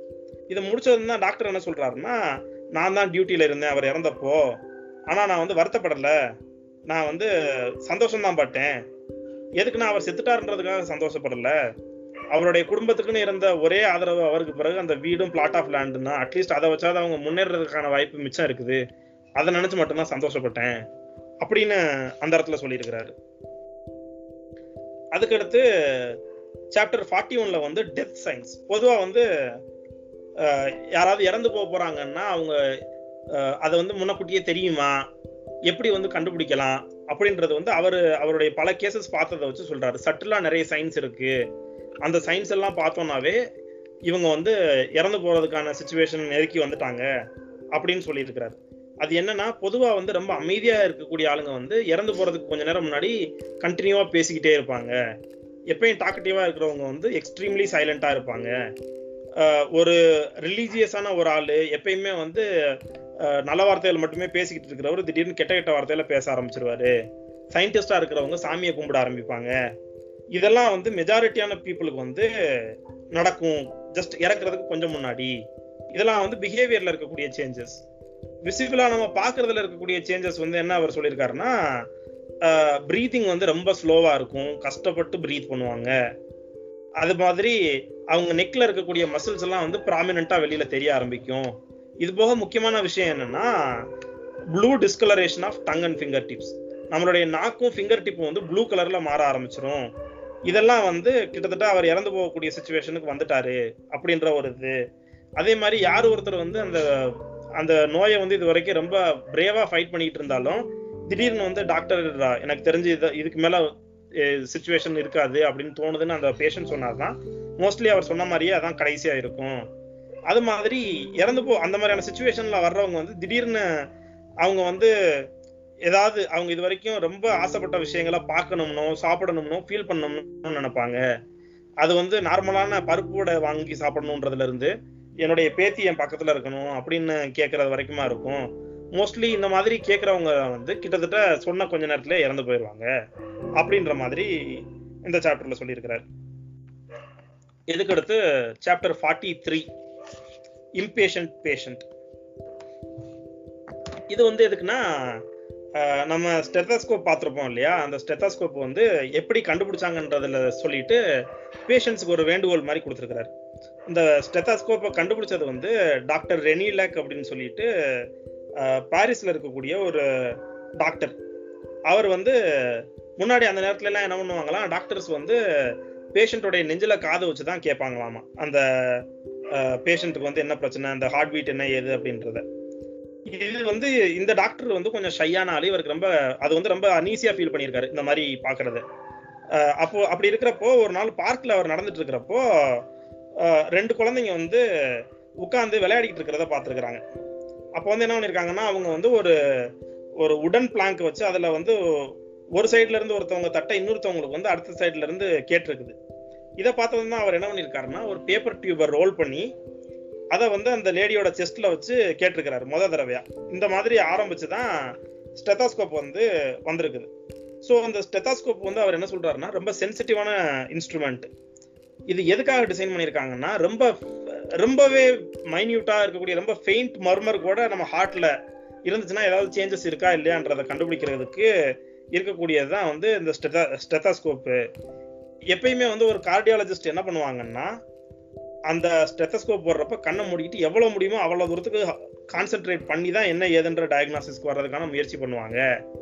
இதை முடிச்சதுன்னு தான் டாக்டர் என்ன சொல்றாருன்னா நான் தான் டியூட்டியில இருந்தேன் அவர் இறந்தப்போ ஆனா நான் வந்து வருத்தப்படல நான் வந்து சந்தோஷம் தான் பட்டேன் எதுக்கு நான் அவர் செத்துட்டாருன்றதுக்காக சந்தோஷப்படல அவருடைய குடும்பத்துக்குன்னு இருந்த ஒரே ஆதரவு அவருக்கு பிறகு அந்த வீடும் பிளாட் ஆஃப் லேண்டுன்னா அட்லீஸ்ட் அதை வச்சாவது அவங்க முன்னேறதுக்கான வாய்ப்பு மிச்சம் இருக்குது அதை நினைச்சு மட்டும்தான் சந்தோஷப்பட்டேன் அப்படின்னு அந்த இடத்துல சொல்லியிருக்கிறாரு அதுக்கடுத்து சாப்டர் ஃபார்ட்டி ஒன்ல வந்து டெத் சயின்ஸ் பொதுவா வந்து அஹ், யாராவது இறந்து போக போறாங்கன்னா அவங்க அஹ், அதை வந்து முன்னக்கூட்டியே தெரியுமா எப்படி வந்து கண்டுபிடிக்கலாம் அப்படின்றது வந்து அவர் அவருடைய பல கேசஸ் பார்த்ததை வச்சு சொல்றாரு சட்டிலா நிறைய சயின்ஸ் இருக்கு அந்த சயின்ஸ் எல்லாம் பார்த்தோம்னாவே இவங்க வந்து இறந்து போறதுக்கான சுச்சுவேஷன் நெருக்கி வந்துட்டாங்க அப்படின்னு சொல்லியிருக்கிறாரு அது என்னன்னா பொதுவா வந்து ரொம்ப அமைதியா இருக்கக்கூடிய ஆளுங்க வந்து இறந்து போறதுக்கு கொஞ்ச நேரம் முன்னாடி கண்டினியூவா பேசிக்கிட்டே இருப்பாங்க எப்பயும் டாக்கட்டிவா இருக்கிறவங்க வந்து எக்ஸ்ட்ரீம்லி சைலண்டா இருப்பாங்க ஆஹ் ஒரு ரிலீஜியஸான ஒரு ஆளு எப்பயுமே வந்து ஆஹ் நல்ல வார்த்தைகள் மட்டுமே பேசிக்கிட்டு இருக்கிறவர் திடீர்னு கெட்ட கெட்ட வார்த்தையில பேச ஆரம்பிச்சிருவாரு சயின்டிஸ்டா இருக்கிறவங்க சாமியை கும்பிட ஆரம்பிப்பாங்க இதெல்லாம் வந்து மெஜாரிட்டியான பீப்புளுக்கு வந்து நடக்கும் ஜஸ்ட் இறக்குறதுக்கு கொஞ்சம் முன்னாடி இதெல்லாம் வந்து பிஹேவியர்ல இருக்கக்கூடிய சேஞ்சஸ் விசிபிளா நம்ம பாக்குறதுல இருக்கக்கூடிய சேஞ்சஸ் வந்து என்ன அவர் சொல்லியிருக்காருன்னா ப்ரீத்திங் வந்து ரொம்ப ஸ்லோவா இருக்கும் கஷ்டப்பட்டு ப்ரீத் பண்ணுவாங்க அது மாதிரி அவங்க நெக்ல இருக்கக்கூடிய மசில்ஸ் எல்லாம் வந்து ப்ராமினெண்டா வெளியில தெரிய ஆரம்பிக்கும் இது போக முக்கியமான விஷயம் என்னன்னா blue discoloration of tongue and finger tips நம்மளுடைய நாக்கும் ஃபிங்கர் டிப்பும் வந்து ப்ளூ கலர்ல மாற ஆரம்பிச்சிரும் இதெல்லாம் வந்து கிட்டத்தட்ட அவர் இறந்து போகக்கூடிய சுச்சுவேஷனுக்கு வந்துட்டாரு அப்படின்ற ஒரு இது அதே மாதிரி யார் ஒருத்தர் வந்து அந்த அந்த நோயை வந்து இது வரைக்கும் ரொம்ப பிரேவா ஃபைட் பண்ணிட்டு இருந்தாலும் திடீர்னு வந்து டாக்டர் எனக்கு தெரிஞ்சு இது இதுக்கு மேல சுச்சுவேஷன் இருக்காது அப்படின்னு தோணுதுன்னு அந்த பேஷண்ட் சொன்னார்னா மோஸ்ட்லி அவர் சொன்ன மாதிரியே அதான் கடைசியா இருக்கும் அது மாதிரி இறந்து போ அந்த மாதிரியான சுச்சுவேஷன்ல வர்றவங்க வந்து திடீர்னு அவங்க வந்து ஏதாவது அவங்க இது வரைக்கும் ரொம்ப ஆசைப்பட்ட விஷயங்களை பார்க்கணும்னோ சாப்பிடணும்னோ ஃபீல் பண்ணணும்னு நினைப்பாங்க அது வந்து நார்மலான பருப்போட வாங்கி சாப்பிடணுன்றதுல இருந்து என்னுடைய பேத்தி என் பக்கத்துல இருக்கணும் அப்படின்னு கேட்கறது வரைக்குமா இருக்கும் மோஸ்ட்லி இந்த மாதிரி கேட்கறவங்க வந்து கிட்டத்தட்ட சொன்ன கொஞ்ச நேரத்துல இறந்து போயிடுவாங்க அப்படின்ற மாதிரி இந்த சாப்டர்ல சொல்லியிருக்கிறார் இதுக்கடுத்து chapter forty three impatient patient இது வந்து எதுக்குன்னா அஹ், நம்ம ஸ்டெத்தாஸ்கோப் பார்த்துருப்போம் இல்லையா அந்த ஸ்டெத்தாஸ்கோப் வந்து எப்படி கண்டுபிடிச்சாங்கன்றதுல சொல்லிட்டு பேஷண்ட்ஸுக்கு ஒரு வேண்டுகோள் மாதிரி கொடுத்துருக்கிறாரு இந்த ஸ்டெத்தாஸ்கோப்பை கண்டுபிடிச்சது வந்து டாக்டர் ரெனிலேக் அப்படின்னு சொல்லிட்டு அஹ், பாரிஸ்ல இருக்கக்கூடிய ஒரு டாக்டர் அவர் வந்து முன்னாடி அந்த நேரத்துல எல்லாம் என்ன பண்ணுவாங்களாம் டாக்டர்ஸ் வந்து பேஷண்ட்டோடைய நெஞ்சில காது வச்சு தான் கேட்பாங்களாமா அந்த பேஷண்ட்டுக்கு வந்து என்ன பிரச்சனை அந்த ஹார்ட் பீட் என்ன ஏது அப்படின்றத இது வந்து இந்த டாக்டர் வந்து கொஞ்சம் ஷையான ஆளு இவருக்கு ரொம்ப அது வந்து ரொம்ப அனீசியா ஃபீல் பண்ணியிருக்காரு இந்த மாதிரி பாக்குறது அஹ் அப்போ அப்படி இருக்கிறப்போ ஒரு நாள் பார்க்ல அவர் நடந்துட்டு இருக்கிறப்போ அஹ் ரெண்டு குழந்தைங்க வந்து உட்கார்ந்து விளையாடிட்டு இருக்கிறத பார்த்துருக்குறாங்க அப்போ வந்து என்ன பண்ணிருக்காங்கன்னா அவங்க வந்து ஒரு ஒரு உடன் பிளாங்க் வச்சு அதுல வந்து ஒரு சைடுல இருந்து ஒருத்தவங்க தட்டை இன்னொருத்தவங்களுக்கு வந்து அடுத்த சைடுல இருந்து கேட்டிருக்குது இதை பார்த்தது தான் அவர் என்ன பண்ணிருக்காருன்னா ஒரு பேப்பர் டியூபர் ரோல் பண்ணி அதை வந்து அந்த லேடியோட செஸ்ட்ல வச்சு கேட்டிருக்கிறாரு முத தடவையா இந்த மாதிரி ஆரம்பிச்சு தான் ஸ்டெத்தாஸ்கோப் வந்து வந்திருக்குது ஸோ அந்த ஸ்டெத்தாஸ்கோப் வந்து அவர் என்ன சொல்றாருன்னா ரொம்ப சென்சிட்டிவான இன்ஸ்ட்ருமெண்ட் இது எதுக்காக டிசைன் பண்ணியிருக்காங்கன்னா ரொம்ப ரொம்பவே மைன்யூட்டா இருக்கக்கூடிய ரொம்ப ஃபெயிண்ட் மர்மர் கூட நம்ம ஹார்ட்ல இருந்துச்சுன்னா ஏதாவது சேஞ்சஸ் இருக்கா இல்லையான்றதை கண்டுபிடிக்கிறதுக்கு இருக்கக்கூடியது தான் வந்து இந்த ஸ்டெத்தா ஸ்டெத்தாஸ்கோப்பு எப்பயுமே வந்து ஒரு கார்டியாலஜிஸ்ட் என்ன பண்ணுவாங்கன்னா அந்த ஸ்டெத்தஸ்கோப் போடுறப்ப கண்ணை மூடிக்கிட்டு எவ்வளவு முடியுமோ அவ்வளவு தூரத்துக்கு கான்சென்ட்ரேட் பண்ணி தான் என்ன ஏதுன்ற டயக்னாசிஸ்க்கு வர்றதுக்கான முயற்சி பண்ணுவாங்க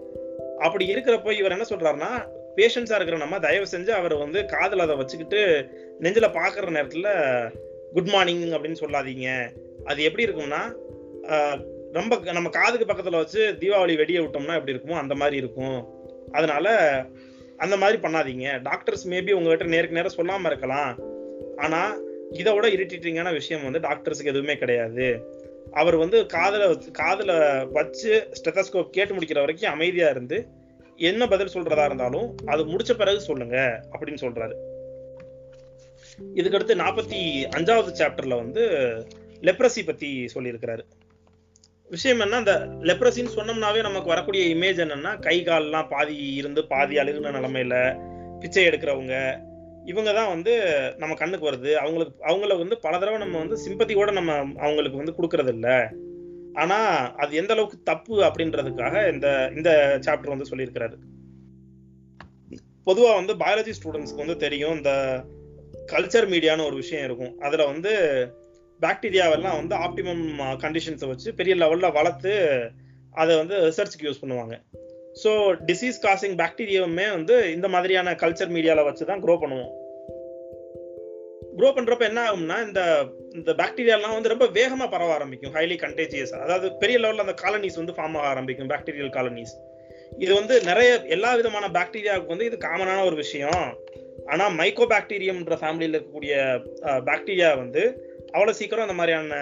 அப்படி இருக்கிறப்போ இவர் என்ன சொல்றாருன்னா பேஷண்ட்ஸா இருக்கிற நம்ம தயவு செஞ்சு அவர் வந்து காதுல அதை வச்சுக்கிட்டு நெஞ்சில பாக்குற நேரத்துல குட் மார்னிங் அப்படின்னு சொல்லாதீங்க அது எப்படி இருக்கும்னா ஆஹ், ரொம்ப நம்ம காதுக்கு பக்கத்துல வச்சு தீபாவளி வெடிய விட்டோம்னா எப்படி இருக்குமோ அந்த மாதிரி இருக்கும் அதனால அந்த மாதிரி பண்ணாதீங்க டாக்டர்ஸ் மேபி உங்ககிட்ட நேருக்கு நேரம் சொல்லாம இருக்கலாம் ஆனா இதை விட இரிட்டேட்டிங்கான விஷயம் வந்து டாக்டர்ஸுக்கு எதுவுமே கிடையாது அவர் வந்து காதுல வச்சு காதுல வச்சு ஸ்டெத்தஸ்கோப் கேட்டு முடிக்கிற வரைக்கும் அமைதியா இருந்து என்ன பதில் சொல்றதா இருந்தாலும் அது முடிச்ச பிறகு சொல்லுங்க அப்படின்னு சொல்றாரு இதுக்கடுத்து நாற்பத்தி அஞ்சாவது சாப்டர்ல வந்து லெப்ரசி பத்தி சொல்லியிருக்கிறாரு விஷயம் என்ன அந்த லெப்ரசின்னு சொன்னோம்னாவே நமக்கு வரக்கூடிய இமேஜ் என்னன்னா கை கால்லாம் பாதி இருந்து பாதி அழுகுன நிலைமையில பிச்சை எடுக்கிறவங்க இவங்க தான் வந்து நம்ம கண்ணுக்கு வருது அவங்களுக்கு அவங்கள வந்து பல தடவை நம்ம வந்து சிம்பத்தியோட நம்ம அவங்களுக்கு வந்து கொடுக்கறது இல்ல ஆனா அது எந்த அளவுக்கு தப்பு அப்படின்றதுக்காக இந்த இந்த சாப்டர் வந்து சொல்லியிருக்கிறாரு பொதுவா வந்து பயாலஜி ஸ்டூடெண்ட்ஸ்க்கு வந்து தெரியும் இந்த கல்ச்சர் மீடியான்னு ஒரு விஷயம் இருக்கும் அதுல வந்து பாக்டீரியாவெல்லாம் வந்து ஆப்டிமம் கண்டிஷன்ஸை வச்சு பெரிய லெவல்ல வளர்த்து அதை வந்து ரிசர்ச்சுக்கு யூஸ் பண்ணுவாங்க ஸோ டிசீஸ் காசிங் பாக்டீரியாவுமே வந்து இந்த மாதிரியான கல்ச்சர் மீடியாவில் வச்சு தான் க்ரோ பண்ணுவோம் க்ரோ பண்றப்ப என்ன ஆகும்னா இந்த இந்த பாக்டீரியாலாம் வந்து ரொம்ப வேகமா பரவ ஆரம்பிக்கும் ஹைலி கண்டேஜியஸ் அதாவது பெரிய லெவல்ல அந்த காலனிஸ் வந்து ஃபார்ம் ஆக ஆரம்பிக்கும் பாக்டீரியல் காலனிஸ் இது வந்து நிறைய எல்லா விதமான பாக்டீரியாவுக்கு வந்து இது காமனான ஒரு விஷயம் ஆனா மைக்கோ பாக்டீரியம்ன்ற ஃபேமிலியில் இருக்கக்கூடிய பாக்டீரியா வந்து அவ்வளவு சீக்கிரம் அந்த மாதிரியான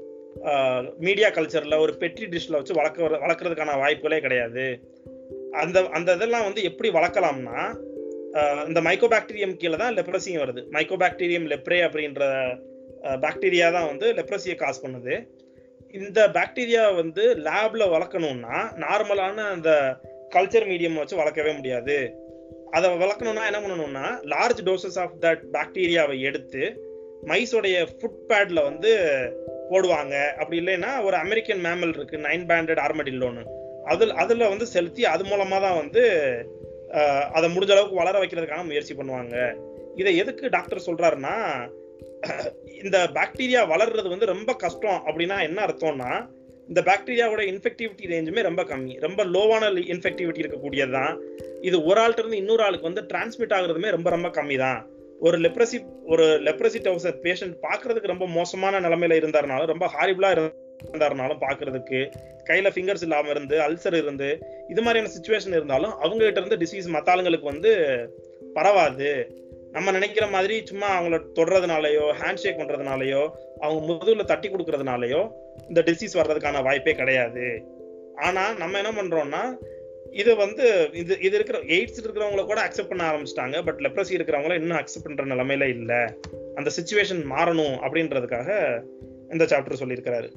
மீடியா கல்ச்சர்ல ஒரு பெட்ரி டிஷ்ல வச்சு வளர்க்க வளர்க்கறதுக்கான வாய்ப்புகளே கிடையாது அந்த அந்த இதெல்லாம் வந்து எப்படி வளர்க்கலாம்னா இந்த மைக்கோபாக்டீரியம் கீழே தான் லெப்ரஸியும் வருது மைக்கோபாக்டீரியம் லெப்ரே அப்படின்ற பாக்டீரியா தான் வந்து லெப்ரஸியை காஸ் பண்ணுது இந்த பாக்டீரியா வந்து லேப்ல வளர்க்கணும்னா நார்மலான அந்த கல்ச்சர் மீடியம் வச்சு வளர்க்கவே முடியாது அதை வளர்க்கணும்னா என்ன பண்ணணும்னா லார்ஜ் டோசஸ் ஆஃப் தட் பாக்டீரியாவை எடுத்து மைஸோடைய ஃபுட் பேட்ல வந்து போடுவாங்க அப்படி இல்லைன்னா ஒரு அமெரிக்கன் மேமல் இருக்கு நைன் பேண்டட் ஆர்மடில்லோன்னு அதில் அதில் வந்து செலுத்தி அது மூலமாக தான் வந்து அதை முடிஞ்ச அளவுக்கு வளர வைக்கிறதுக்கான முயற்சி பண்ணுவாங்க இதை எதுக்கு டாக்டர் சொல்றாருன்னா இந்த பாக்டீரியா வளர்றது வந்து ரொம்ப கஷ்டம் அப்படின்னா என்ன அர்த்தம்னா இந்த பாக்டீரியாவோட இன்ஃபெக்டிவிட்டி ரேஞ்சுமே ரொம்ப கம்மி ரொம்ப லோவான இன்ஃபெக்டிவிட்டி இருக்கக்கூடியது தான் இது ஒரு ஆள்கிட்ட இருந்து இன்னொரு ஆளுக்கு வந்து டிரான்ஸ்மிட் ஆகுறதுமே ரொம்ப ரொம்ப கம்மி தான் ஒரு லெப்ரசி ஒரு லெப்ரசி டவுசர் பேஷண்ட் பார்க்கறதுக்கு ரொம்ப மோசமான நிலைமையில இருந்தாருனாலும் ரொம்ப ஹாரிபிளா இருந்தாருனாலும் பார்க்கறதுக்கு கையில ஃபிங்கர்ஸ் இல்லாம இருந்து அல்சர் இருந்து இது மாதிரியான சுச்சுவேஷன் இருந்தாலும் அவங்க கிட்ட இருந்து டிசீஸ் மத்தாளுங்களுக்கு வந்து பரவாது நம்ம நினைக்கிற மாதிரி சும்மா அவங்கள தொடுறதுனாலயோ ஹேண்ட் ஷேக் பண்றதுனாலயோ அவங்க முதுகுல தட்டி கொடுக்கறதுனாலயோ இந்த டிசீஸ் வர்றதுக்கான வாய்ப்பே கிடையாது ஆனா நம்ம என்ன பண்றோம்னா இது வந்து இது இது இருக்கிற எய்ட்ஸ் இருக்கிறவங்கள கூட அக்செப்ட் பண்ண ஆரம்பிச்சிட்டாங்க பட் லெப்ரசி இருக்கிறவங்கள இன்னும் அக்செப்ட் பண்ற நிலைமையில இல்ல அந்த சுச்சுவேஷன் மாறணும் அப்படின்றதுக்காக இந்த சாப்டர் சொல்லியிருக்கிறாரு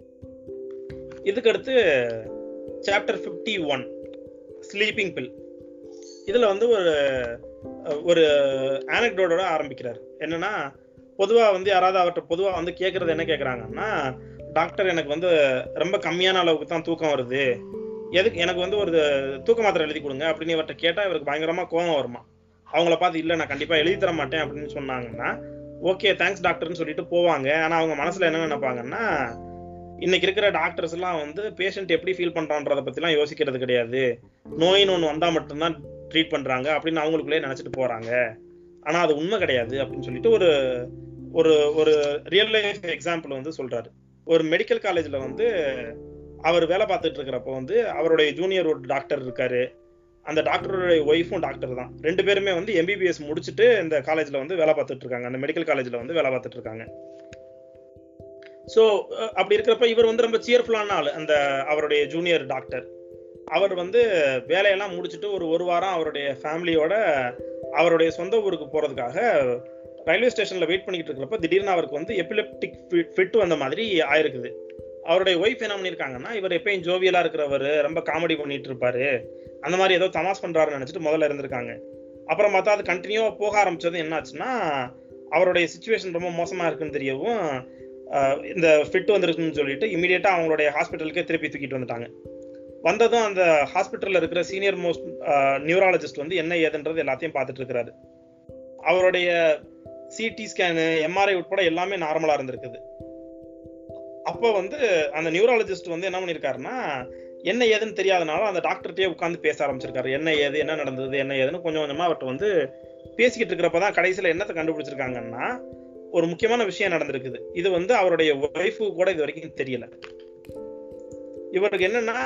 இதுக்கு அடுத்து chapter fifty one sleeping pill இதுல வந்து ஒரு ஒரு ஆனக்டோட ஆரம்பிக்கிறார் என்னன்னா பொதுவா வந்து யாராவது அவர்கிட்ட பொதுவா வந்து கேட்கறது என்ன கேட்கறாங்கன்னா டாக்டர் எனக்கு வந்து ரொம்ப கம்மியான அளவுக்கு தான் தூக்கம் வருது எதுக்கு எனக்கு வந்து ஒரு தூக்க மாத்திரை எழுதி கொடுங்க அப்படின்னு இவர்கிட்ட கேட்டா இவருக்கு பயங்கரமா கோவம் வருமா அவங்கள பார்த்து இல்ல நான் கண்டிப்பா எழுதி தர மாட்டேன் அப்படின்னு சொன்னாங்கன்னா ஓகே தேங்க்ஸ் டாக்டர்னு சொல்லிட்டு போவாங்க ஆனா அவங்க மனசுல என்ன நினைப்பாங்கன்னா இன்னைக்கு இருக்கிற டாக்டர்ஸ் எல்லாம் வந்து பேஷண்ட் எப்படி ஃபீல் பண்றான்றத பத்திலாம் யோசிக்கிறது கிடையாது நோயின்னு ஒன்று வந்தா மட்டும்தான் ட்ரீட் பண்றாங்க அப்படின்னு அவங்களுக்குள்ளே நினைச்சிட்டு போறாங்க ஆனா அது உண்மை கிடையாது அப்படின்னு சொல்லிட்டு ஒரு ஒரு ஒரு ரியல் லைஃப் எக்ஸாம்பிள் வந்து சொல்றாரு ஒரு மெடிக்கல் காலேஜ்ல வந்து அவர் வேலை பார்த்துட்டு இருக்கிறப்ப வந்து அவருடைய ஜூனியர் ஒரு டாக்டர் இருக்காரு அந்த டாக்டருடைய ஒய்ஃபும் டாக்டர் தான் ரெண்டு பேருமே வந்து எம்பிபிஎஸ் முடிச்சுட்டு இந்த காலேஜ்ல வந்து வேலை பார்த்துட்டு இருக்காங்க அந்த மெடிக்கல் காலேஜ்ல வந்து வேலை பார்த்துட்டு இருக்காங்க ஸோ அப்படி இருக்கிறப்ப இவர் வந்து ரொம்ப சியர்ஃபுல்லான ஆள் அந்த அவருடைய ஜூனியர் டாக்டர் அவர் வந்து வேலையெல்லாம் முடிச்சுட்டு ஒரு ஒரு வாரம் அவருடைய ஃபேமிலியோட அவருடைய சொந்த ஊருக்கு போறதுக்காக ரயில்வே ஸ்டேஷன்ல வெயிட் பண்ணிக்கிட்டு இருக்கிறப்ப திடீர்னு அவருக்கு வந்து எபிலெப்டிக் ஃபிட் வந்த மாதிரி ஆயிருக்குது அவருடைய ஒய்ஃப் என்ன பண்ணியிருக்காங்கன்னா இவர் எப்பயும் ஜோவியலா இருக்கிறவர் ரொம்ப காமெடி பண்ணிட்டு இருப்பாரு அந்த மாதிரி ஏதோ தமாஸ் பண்றாருன்னு நினைச்சிட்டு முதல்ல இருந்திருக்காங்க அப்புறம் பார்த்தா அது கண்டினியூவா போக ஆரம்பிச்சது என்னாச்சுன்னா அவருடைய சுச்சுவேஷன் ரொம்ப மோசமா இருக்குன்னு தெரியவும் இந்த ஃபிட் வந்திருக்குன்னு சொல்லிட்டு இமீடியட்டா அவங்களுடைய ஹாஸ்பிட்டலுக்கே திருப்பி தூக்கிட்டு வந்துட்டாங்க வந்ததும் அந்த ஹாஸ்பிட்டல்ல இருக்கிற சீனியர் மோஸ்ட் நியூராலஜிஸ்ட் வந்து என்ன ஏதுன்றது எல்லாத்தையும் பார்த்துட்டு இருக்கிறாரு அவருடைய சிடி ஸ்கேனு எம்ஆர்ஐ உட்பட எல்லாமே நார்மலா இருந்திருக்குது அப்போ வந்து அந்த நியூராலஜிஸ்ட் வந்து என்ன பண்ணிருக்காருன்னா என்ன ஏதுன்னு தெரியாதனால அந்த டாக்டர்கிட்டயே உட்காந்து பேச ஆரம்பிச்சிருக்காரு என்ன ஏது என்ன நடந்தது என்ன ஏதுன்னு கொஞ்சம் கொஞ்சமா அவர்கிட்ட வந்து பேசிக்கிட்டு இருக்கிறப்பதான் கடைசியில என்னத்தை கண்டுபிடிச்சிருக்காங்கன்னா ஒரு முக்கியமான விஷயம் நடந்திருக்குது இது வந்து அவருடைய ஒய்ஃபு கூட இது வரைக்கும் தெரியல இவருக்கு என்னன்னா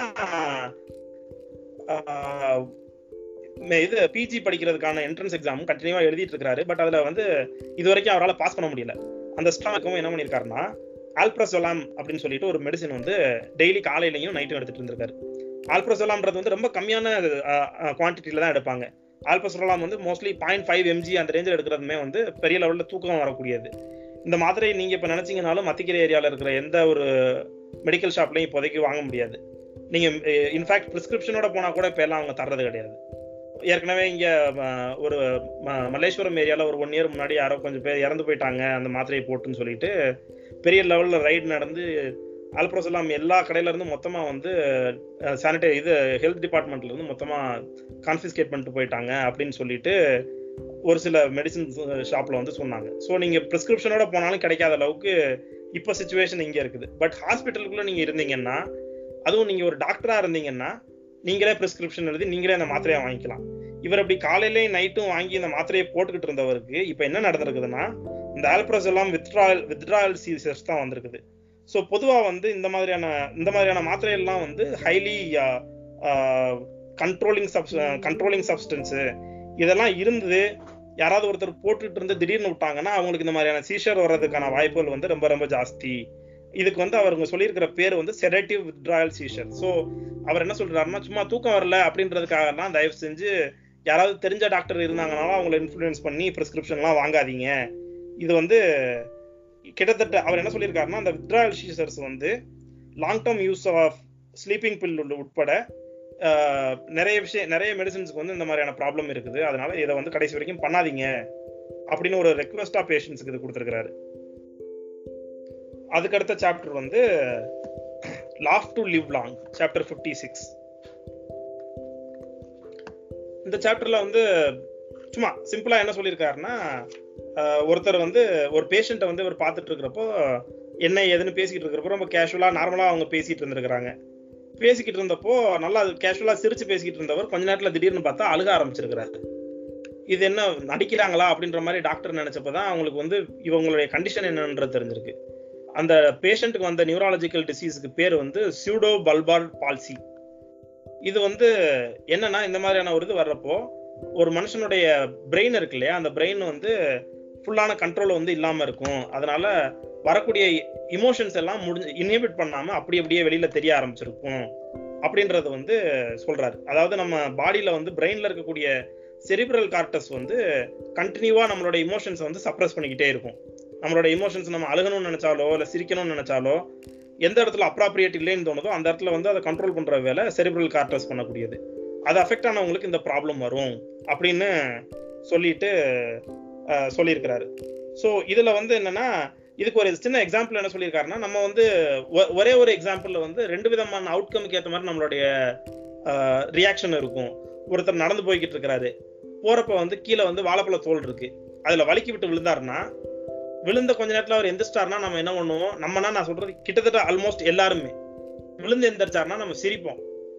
இது பிஜி படிக்கிறதுக்கான என்ட்ரன்ஸ் எக்ஸாம் கண்டினியூவா எழுதிட்டு இருக்காரு பட் அதுல வந்து இது வரைக்கும் அவரால் பாஸ் பண்ண முடியல அந்த ஸ்டாக்கும் என்ன பண்ணிருக்காருன்னா ஆல்ப்ரசோலாம் அப்படின்னு சொல்லிட்டு ஒரு மெடிசன் வந்து டெய்லி காலையிலையும் நைட்டும் எடுத்துட்டு இருந்திருக்காரு ஆல்ப்ரசோலாம்ன்றது வந்து ரொம்ப கம்மியான குவான்டிட்டியில தான் எடுப்பாங்க ஆல்பசோலாம் வந்து மோஸ்ட்லி பாயிண்ட் ஃபைவ் எம்ஜி அந்த ரேஞ்சில் எடுக்கிறதுமே வந்து பெரிய லெவலில் தூக்கம் வரக்கூடியது இந்த மாதிரி நீங்க இப்ப நினைச்சீங்கனாலும் மத்திக்கிற ஏரியால இருக்கிற எந்த ஒரு மெடிக்கல் ஷாப்லையும் இப்போதைக்கு வாங்க முடியாது நீங்க இன்ஃபேக்ட் பிரிஸ்கிரிப்ஷனோட போனா கூட இப்ப எல்லாம் அவங்க தர்றது கிடையாது ஏற்கனவே இங்க அஹ், ஒரு ம- மல்லேஸ்வரம் ஏரியால ஒரு ஒன் இயர் முன்னாடி யாரோ கொஞ்சம் பேர் இறந்து போயிட்டாங்க அந்த மாத்திரையை போட்டுன்னு சொல்லிட்டு பெரிய லெவல்ல ரைடு நடந்து அல்ப்ரோசலாம் எல்லா கடையில இருந்து மொத்தமா வந்து சானிடரி இது ஹெல்த் டிபார்ட்மெண்ட்ல இருந்து மொத்தமா கான்ஃபிஸ்கேட் பண்ணிட்டு போயிட்டாங்க அப்படின்னு சொல்லிட்டு ஒரு சில மெடிசின் ஷாப்ல வந்து சொன்னாங்க ஸோ நீங்க பிரிஸ்கிரிப்ஷனோட போனாலும் கிடைக்காத அளவுக்கு இப்போ சுச்சுவேஷன் இங்க இருக்குது பட் ஹாஸ்பிட்டலுக்குள்ள நீங்க இருந்தீங்கன்னா அதுவும் நீங்க ஒரு டாக்டரா இருந்தீங்கன்னா நீங்களே பிரிஸ்கிரிப்ஷன் எழுதி நீங்களே அந்த மாத்திரையை வாங்கிக்கலாம் இவர் அப்படி காலையிலேயும் நைட்டும் வாங்கி இந்த மாத்திரையை போட்டுக்கிட்டு இருந்தவருக்கு இப்போ என்ன நடந்திருக்குதுன்னா இந்த ஆல்ப்ரோஸ் எல்லாம் வித்ட்ராயல் வித்ட்ராயல் சீசர்ஸ் தான் வந்திருக்குது ஸோ பொதுவாக வந்து இந்த மாதிரியான இந்த மாதிரியான மாத்திரைகள்லாம் வந்து highly controlling subs controlling substance இதெல்லாம் இருந்து யாராவது ஒருத்தர் போட்டுட்டு இருந்து திடீர்னு விட்டாங்கன்னா அவங்களுக்கு இந்த மாதிரியான சீஷர் வர்றதுக்கான வாய்ப்புகள் வந்து ரொம்ப ரொம்ப ஜாஸ்தி இதுக்கு வந்து அவருங்க சொல்லியிருக்கிற பேர் வந்து செடேட்டிவ் வித்ட்ராயல் சீஷர் ஸோ அவர் என்ன சொல்றாருன்னா சும்மா தூக்கம் வரல அப்படின்றதுக்காகலாம் தயவு செஞ்சு யாராவது தெரிஞ்ச டாக்டர் இருந்தாங்கனாலும் அவங்கள இன்ஃப்ளூயன்ஸ் பண்ணி ப்ரிஸ்கிரிப்ஷன்லாம் வாங்காதீங்க இது வந்து கிட்டத்தட்ட அவர் என்ன சொல்லியிருக்காருன்னா அந்த வித்ட்ராயல் சீசர்ஸ் வந்து long term use of sleeping pill உட்பட ஆஹ், நிறைய விஷயம் நிறைய மெடிசின்ஸ்க்கு வந்து இந்த மாதிரியான ப்ராப்ளம் இருக்குது அதனால இதை வந்து கடைசி வரைக்கும் பண்ணாதீங்க அப்படின்னு ஒரு ரெக்வஸ்டா பேஷண்ட்ஸ்க்கு இது கொடுத்துருக்காரு அதுக்கடுத்த சாப்டர் வந்து laugh to live long chapter fifty six இந்த சாப்டர்ல வந்து சும்மா சிம்பிளா என்ன சொல்லியிருக்காருன்னா ஆஹ், ஒருத்தர் வந்து ஒரு பேஷண்ட்டை வந்து இவர் பார்த்துட்டு இருக்கிறப்போ என்ன ஏதுன்னு பேசிக்கிட்டு இருக்கிறப்போ ரொம்ப கேஷுவலா நார்மலா அவங்க பேசிட்டு இருந்திருக்கிறாங்க பேசிக்கிட்டு இருந்தப்போ நல்லா கேஷுவலா சிரிச்சு பேசிக்கிட்டு இருந்தவர் கொஞ்ச நேரத்துல திடீர்னு பார்த்தா அழுக ஆரம்பிச்சிருக்கிறாரு இது என்ன நடிக்கிறாங்களா அப்படின்ற மாதிரி டாக்டர் நினைச்சப்பதான் அவங்களுக்கு வந்து இவங்களுடைய கண்டிஷன் என்னன்றது தெரிஞ்சிருக்கு அந்த பேஷண்ட்டுக்கு வந்த நியூராலஜிக்கல் டிசீஸுக்கு பேர் வந்து சியூடோ பல்பார் பால்சி இது வந்து என்னன்னா இந்த மாதிரியான ஒரு இது வர்றப்போ ஒரு மனுஷனுடைய பிரெயின் இருக்கு இல்லையா அந்த பிரெயின் வந்து ஃபுல்லான கண்ட்ரோல் வந்து இல்லாம இருக்கும் அதனால வரக்கூடிய இமோஷன்ஸ் எல்லாம் முடிஞ்சு இன்ஹிபிட் பண்ணாம அப்படி அப்படியே வெளியில தெரிய ஆரம்பிச்சிருக்கும் அப்படின்றது வந்து சொல்றாரு அதாவது நம்ம பாடியில வந்து பிரெயின்ல இருக்கக்கூடிய செரிப்ரல் கார்டஸ் வந்து கண்டினியூவா நம்மளோட இமோஷன்ஸ் வந்து சப்ரஸ் பண்ணிக்கிட்டே இருக்கும் நம்மளோட இமோஷன்ஸ் நம்ம அழுகணும்னு நினைச்சாலோ இல்ல சிரிக்கணும்னு நினைச்சாலோ எந்த இடத்துல அப்ராப்ரியேட் இல்லைன்னு தோணுதோ அந்த இடத்துல வந்து அதை கண்ட்ரோல் பண்ற வேலை செரிப்ரல் கார்டஸ் பண்ணக்கூடியது அது அஃபெக்ட் ஆனவங்களுக்கு இந்த ப்ராப்ளம் வரும் அப்படின்னு சொல்லிட்டு அஹ், சொல்லியிருக்கிறாரு ஸோ இதுல வந்து என்னன்னா இதுக்கு ஒரு சின்ன எக்ஸாம்பிள் என்ன சொல்லியிருக்காருன்னா நம்ம வந்து ஒ- ஒரே ஒரு எக்ஸாம்பிள்ல வந்து ரெண்டு விதமான அவுட்கமுக்கு ஏற்ற மாதிரி நம்மளுடைய ரியாக்ஷன் இருக்கும் ஒருத்தர் நடந்து போய்கிட்டு இருக்கிறாரு போறப்ப வந்து கீழே வந்து வாழைப்பழ தோல் இருக்கு அதுல வலிக்கி விட்டு விழுந்தாருன்னா விழுந்த கொஞ்ச நேரத்துல அவர் எந்திரிச்சிட்டாருன்னா நம்ம என்ன பண்ணுவோம் நம்மனா நான் சொல்றது கிட்டத்தட்ட ஆல்மோஸ்ட் எல்லாருமே விழுந்து எந்திரிச்சாருன்னா நம்ம சிரிப்போம்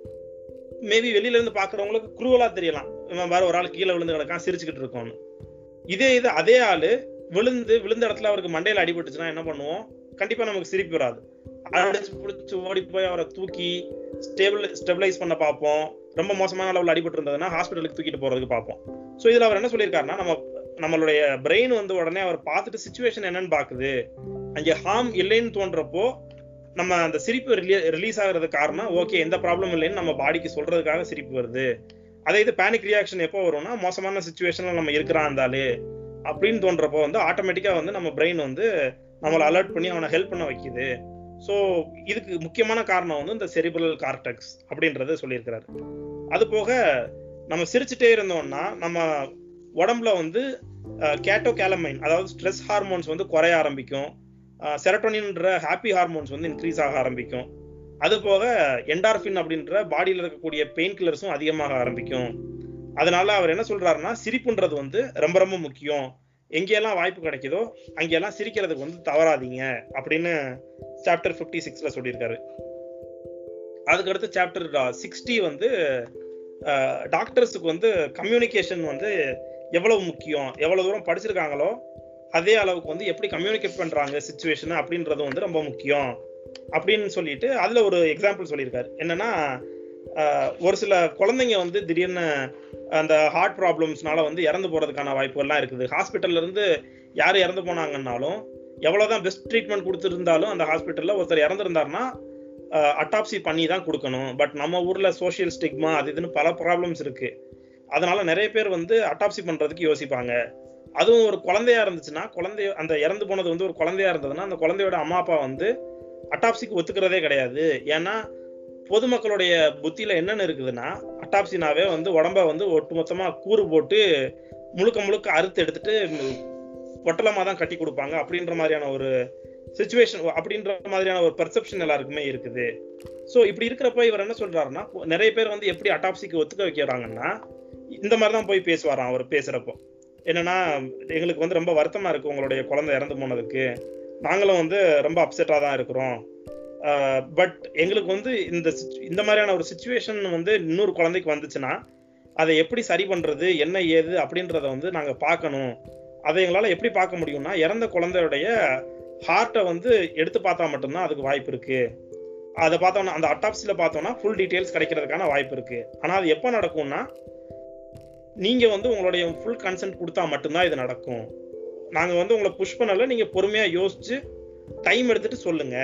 மேபி வெளியில இருந்து பாக்குறவங்களுக்கு குரூவலா தெரியலாம் இவன் வேற ஒரு ஆள் கீழே விழுந்து கிடக்கான் சிரிச்சுக்கிட்டு இருக்கோம்னு இதே இது அதே ஆளு விழுந்து விழுந்த இடத்துல அவருக்கு மண்டையில அடிபட்டுச்சுன்னா என்ன பண்ணுவோம் கண்டிப்பா நமக்கு சிரிப்பு வராது அடிச்சு பிடிச்சு ஓடி போய் அவரை தூக்கி ஸ்டேபிள் ஸ்டெபிளைஸ் பண்ண பார்ப்போம் ரொம்ப மோசமான அளவில் அடிபட்டு இருந்ததுன்னா ஹாஸ்பிட்டலுக்கு தூக்கிட்டு போறதுக்கு பார்ப்போம் ஸோ இதுல அவர் என்ன சொல்லியிருக்காருன்னா நம்ம நம்மளுடைய பிரெயின் வந்து உடனே அவர் பார்த்துட்டு சுச்சுவேஷன் என்னன்னு பாக்குது அங்கே ஹார்ம் இல்லைன்னு தோன்றப்போ நம்ம அந்த சிரிப்பு ரிலீஸ் ஆகுறது காரணம் ஓகே எந்த ப்ராப்ளம் இல்லைன்னு நம்ம பாடிக்கு சொல்றதுக்காக சிரிப்பு வருது அதே இது பேனிக் ரியாக்ஷன் எப்போ வரும்னா மோசமான சுச்சுவேஷன்ல நம்ம இருக்கிறான் இருந்தாலே அப்படின்னு தோன்றப்போ வந்து ஆட்டோமேட்டிக்கா வந்து நம்ம பிரெயின் வந்து நம்மளை அலர்ட் பண்ணி அவனை ஹெல்ப் பண்ண வைக்குது ஸோ இதுக்கு முக்கியமான காரணம் வந்து இந்த செரிபிரல் கார்டெக்ஸ் அப்படின்றத சொல்லியிருக்கிறாரு அது போக நம்ம சிரிச்சுட்டே இருந்தோம்னா நம்ம உடம்புல வந்து கேட்டோ கேலமைன் அதாவது ஸ்ட்ரெஸ் ஹார்மோன்ஸ் வந்து குறைய ஆரம்பிக்கும் செரட்டோனின்ற ஹாப்பி ஹார்மோன்ஸ் வந்து இன்க்ரீஸ் ஆக ஆரம்பிக்கும் அது போக என்டார்பின் அப்படின்ற பாடியில் இருக்கக்கூடிய பெயின் கில்லர்ஸும் அதிகமாக ஆரம்பிக்கும் அதனால அவர் என்ன சொல்றாருன்னா சிரிப்புன்றது வந்து ரொம்ப ரொம்ப முக்கியம் எங்கெல்லாம் வாய்ப்பு கிடைக்குதோ அங்கெல்லாம் சிரிக்கிறதுக்கு வந்து தவறாதீங்க அப்படின்னு சாப்டர் ஃபிஃப்டி சிக்ஸ்ல சொல்லியிருக்காரு அதுக்கடுத்து சாப்டர் சிக்ஸ்டி வந்து டாக்டர்ஸுக்கு வந்து கம்யூனிகேஷன் வந்து எவ்வளவு முக்கியம் எவ்வளவு தூரம் படிச்சிருக்காங்களோ அதே அளவுக்கு வந்து எப்படி கம்யூனிகேட் பண்றாங்க சுச்சுவேஷன் அப்படின்றது வந்து ரொம்ப முக்கியம் அப்படின்னு சொல்லிட்டு அதுல ஒரு எக்ஸாம்பிள் சொல்லியிருக்காரு என்னன்னா ஒரு சில குழந்தைங்க வந்து திடீர்னு அந்த ஹார்ட் ப்ராப்ளம்ஸ்னால வந்து இறந்து போறதுக்கான வாய்ப்புகள்லாம் இருக்குது ஹாஸ்பிட்டல்ல இருந்து யார் இறந்து போனாங்கன்னாலும் எவ்வளவுதான் பெஸ்ட் ட்ரீட்மெண்ட் கொடுத்துருந்தாலும் அந்த ஹாஸ்பிட்டல்ல ஒருத்தர் இறந்துருந்தாருன்னா அட்டாப்சி பண்ணி தான் கொடுக்கணும் பட் நம்ம ஊர்ல சோசியல் ஸ்டிக்மா அது இதுன்னு பல ப்ராப்ளம்ஸ் இருக்கு அதனால நிறைய பேர் வந்து அட்டாப்சி பண்றதுக்கு யோசிப்பாங்க அதுவும் ஒரு குழந்தையா இருந்துச்சுன்னா குழந்தைய அந்த இறந்து போனது வந்து ஒரு குழந்தையா இருந்ததுன்னா அந்த குழந்தையோட அம்மா அப்பா வந்து அட்டாப்சிக்கு ஒத்துக்கிறதே கிடையாது ஏன்னா பொதுமக்களுடைய புத்தியில என்னன்னு இருக்குதுன்னா அட்டாப்சினாவே வந்து உடம்ப வந்து ஒட்டுமொத்தமா கூறு போட்டு முழுக்க முழுக்க அறுத்து எடுத்துட்டு பொட்டலமா தான் கட்டி கொடுப்பாங்க அப்படின்ற மாதிரியான ஒரு சுச்சுவேஷன் அப்படின்ற மாதிரியான ஒரு பெர்செப்ஷன் எல்லாருக்குமே இருக்குது ஸோ இப்படி இருக்கிறப்ப இவர் என்ன சொல்றாருன்னா நிறைய பேர் வந்து எப்படி அட்டாப்சிக்கு ஒத்துக்க வைக்கிறாங்கன்னா இந்த மாதிரி தான் போய் பேசுவாராம் அவர் பேசுறப்போ என்னன்னா எங்களுக்கு வந்து ரொம்ப வருத்தமா இருக்கு உங்களுடைய குழந்தை இறந்து போனதுக்கு நாங்களும் வந்து ரொம்ப அப்செட்டா தான் இருக்கிறோம் பட் எங்களுக்கு வந்து இந்த இந்த மாதிரியான ஒரு சுச்சுவேஷன் வந்து இன்னொரு குழந்தைக்கு வந்துச்சுன்னா அதை எப்படி சரி பண்றது என்ன ஏது அப்படின்றத வந்து நாங்க பார்க்கணும் அதை எங்களால எப்படி பார்க்க முடியும்னா இறந்த குழந்தையுடைய ஹார்ட்டை வந்து எடுத்து பார்த்தா மட்டும்தான் அதுக்கு வாய்ப்பு இருக்கு அதை பார்த்தோம்னா அந்த அட்டாப்சில பார்த்தோம்னா ஃபுல் டீட்டெயில்ஸ் கிடைக்கிறதுக்கான வாய்ப்பு இருக்கு ஆனா அது எப்போ நடக்கும்னா நீங்க வந்து உங்களுடைய ஃபுல் கன்சென்ட் கொடுத்தா மட்டும்தான் இது நடக்கும் நாங்க வந்து உங்களை புஷ் பண்ணல நீங்க பொறுமையா யோசிச்சு டைம் எடுத்துட்டு சொல்லுங்க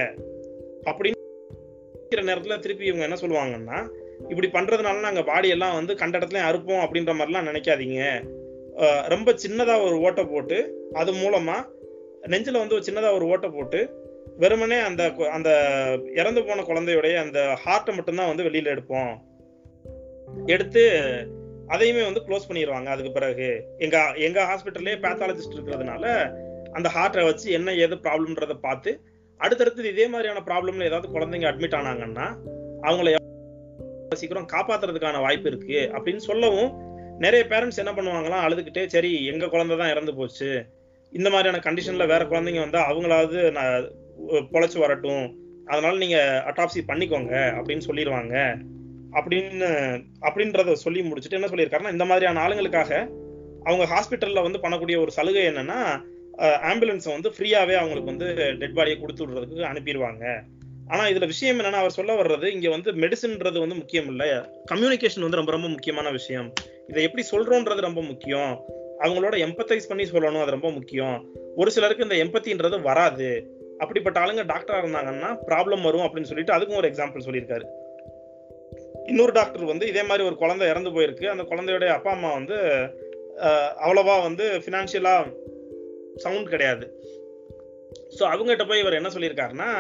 அப்படின்னு நேரத்துல திருப்பி இவங்க என்ன சொல்லுவாங்கன்னா இப்படி பண்றதுனால நாங்க பாடி எல்லாம் வந்து கண்ட இடத்துல அறுப்போம் அப்படின்ற மாதிரிலாம் நினைக்காதீங்க ரொம்ப சின்னதா ஒரு ஓட்டை போட்டு அது மூலமா நெஞ்சில வந்து ஒரு சின்னதா ஒரு ஓட்டை போட்டு வெறுமனே அந்த அந்த இறந்து போன குழந்தையுடைய அந்த ஹார்ட்டை மட்டும்தான் வந்து வெளியில எடுப்போம் எடுத்து அதையுமே வந்து க்ளோஸ் பண்ணிடுவாங்க அதுக்கு பிறகு எங்க எங்க ஹாஸ்பிட்டல்லே பேத்தாலஜிஸ்ட் இருக்கிறதுனால அந்த ஹார்ட்டை வச்சு என்ன ஏது ப்ராப்ளம்ன்றத பார்த்து அடுத்தடுத்து இதே மாதிரியான ப்ராப்ளம்ல ஏதாவது குழந்தைங்க அட்மிட் ஆனாங்கன்னா அவங்கள சீக்கிரம் காப்பாத்துறதுக்கான வாய்ப்பு இருக்கு அப்படின்னு சொல்லவும் நிறைய பேரண்ட்ஸ் என்ன பண்ணுவாங்களாம் அழுதுகிட்டே சரி எங்க குழந்தை தான் இறந்து போச்சு இந்த மாதிரியான கண்டிஷன்ல வேற குழந்தைங்க வந்து அவங்களாவது நான் பொழைச்சு வரட்டும் அதனால நீங்க அட்டாப்சி பண்ணிக்கோங்க அப்படின்னு சொல்லிடுவாங்க அப்படின்னு அப்படின்றத சொல்லி முடிச்சுட்டு என்ன சொல்லியிருக்காருன்னா இந்த மாதிரியான ஆளுங்களுக்காக அவங்க ஹாஸ்பிட்டல்ல வந்து பண்ணக்கூடிய ஒரு சலுகை என்னன்னா ஆம்புலன்ஸை வந்து ஃப்ரீயாவே அவங்களுக்கு வந்து டெட் பாடியை கொடுத்து விடுறதுக்கு அனுப்பிடுவாங்க ஆனா இதுல விஷயம் என்னன்னா அவர் சொல்ல வர்றது இங்க வந்து மெடிசின்ன்றது வந்து முக்கியம் இல்ல கம்யூனிகேஷன் வந்து ரொம்ப ரொம்ப முக்கியமான விஷயம் இதை எப்படி சொல்றோன்றது ரொம்ப முக்கியம் அவங்களோட எம்பத்தைஸ் பண்ணி சொல்லணும் அது ரொம்ப முக்கியம் ஒரு சிலருக்கு இந்த எம்பத்தின்றது வராது அப்படிப்பட்ட ஆளுங்க டாக்டரா இருந்தாங்கன்னா ப்ராப்ளம் வரும் அப்படின்னு சொல்லிட்டு அதுக்கும் ஒரு எக்ஸாம்பிள் சொல்லியிருக்காரு இன்னொரு டாக்டர் வந்து இதே மாதிரி ஒரு குழந்தை இறந்து போயிருக்கு அந்த குழந்தையோடைய அப்பா அம்மா வந்து அவ்வளவா வந்து ஃபினான்ஷியலா சவுண்ட் கிடையாது ஸோ அவங்ககிட்ட போய் இவர் என்ன சொல்லியிருக்காருன்னா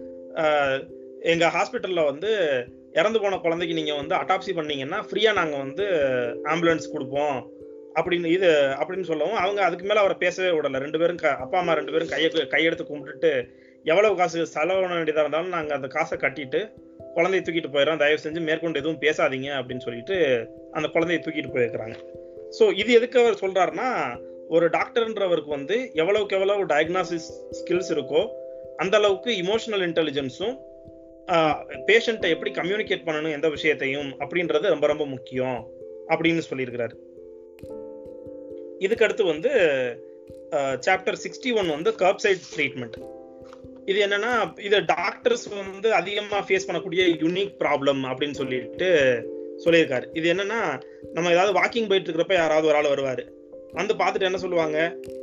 எங்க ஹாஸ்பிட்டல்ல வந்து இறந்து போன குழந்தைக்கு நீங்க வந்து அட்டாப்சி பண்ணீங்கன்னா ஃப்ரீயா நாங்க வந்து ஆம்புலன்ஸ் கொடுப்போம் அப்படின்னு இது அப்படின்னு சொல்லவும் அவங்க அதுக்கு மேல அவரை பேசவே விடல ரெண்டு பேரும் அப்பா அம்மா ரெண்டு பேரும் கையை கையெடுத்து கும்பிட்டுட்டு எவ்வளவு காசு செலவு பண்ண வேண்டியதா இருந்தாலும் நாங்க அந்த காசை கட்டிட்டு குழந்தைய தூக்கிட்டு போயிடறோம் தயவு செஞ்சு மேற்கொண்டு எதுவும் பேசாதீங்க அப்படின்னு சொல்லிட்டு அந்த குழந்தைய தூக்கிட்டு போயிருக்கிறாங்க ஸோ இது எதுக்கு அவர் சொல்றாருன்னா ஒரு டாக்டர்ன்றவருக்கு வந்து எவ்வளவுக்கு எவ்வளவு டயக்னாசிஸ் ஸ்கில்ஸ் இருக்கோ அந்த அளவுக்கு இமோஷனல் இன்டெலிஜென்ஸும் பேஷண்ட்டை எப்படி கம்யூனிகேட் பண்ணணும் எந்த விஷயத்தையும் அப்படின்றது ரொம்ப ரொம்ப முக்கியம் அப்படின்னு சொல்லியிருக்கிறாரு இதுக்கு அடுத்து வந்து சாப்டர் சிக்ஸ்டி ஒன் வந்து கர்ப் சைட் ட்ரீட்மெண்ட் இது என்னன்னா இது டாக்டர்ஸ் வந்து அதிகமா ஃபேஸ் பண்ணக்கூடிய யூனிக் ப்ராப்ளம் அப்படின்னு சொல்லிட்டு சொல்லியிருக்காரு இது என்னன்னா நம்ம ஏதாவது வாக்கிங் போயிட்டு இருக்கிறப்ப யாராவது ஒரு ஆள் வருவாரு வந்து பார்த்துட்டு என்ன சொல்லுவாங்க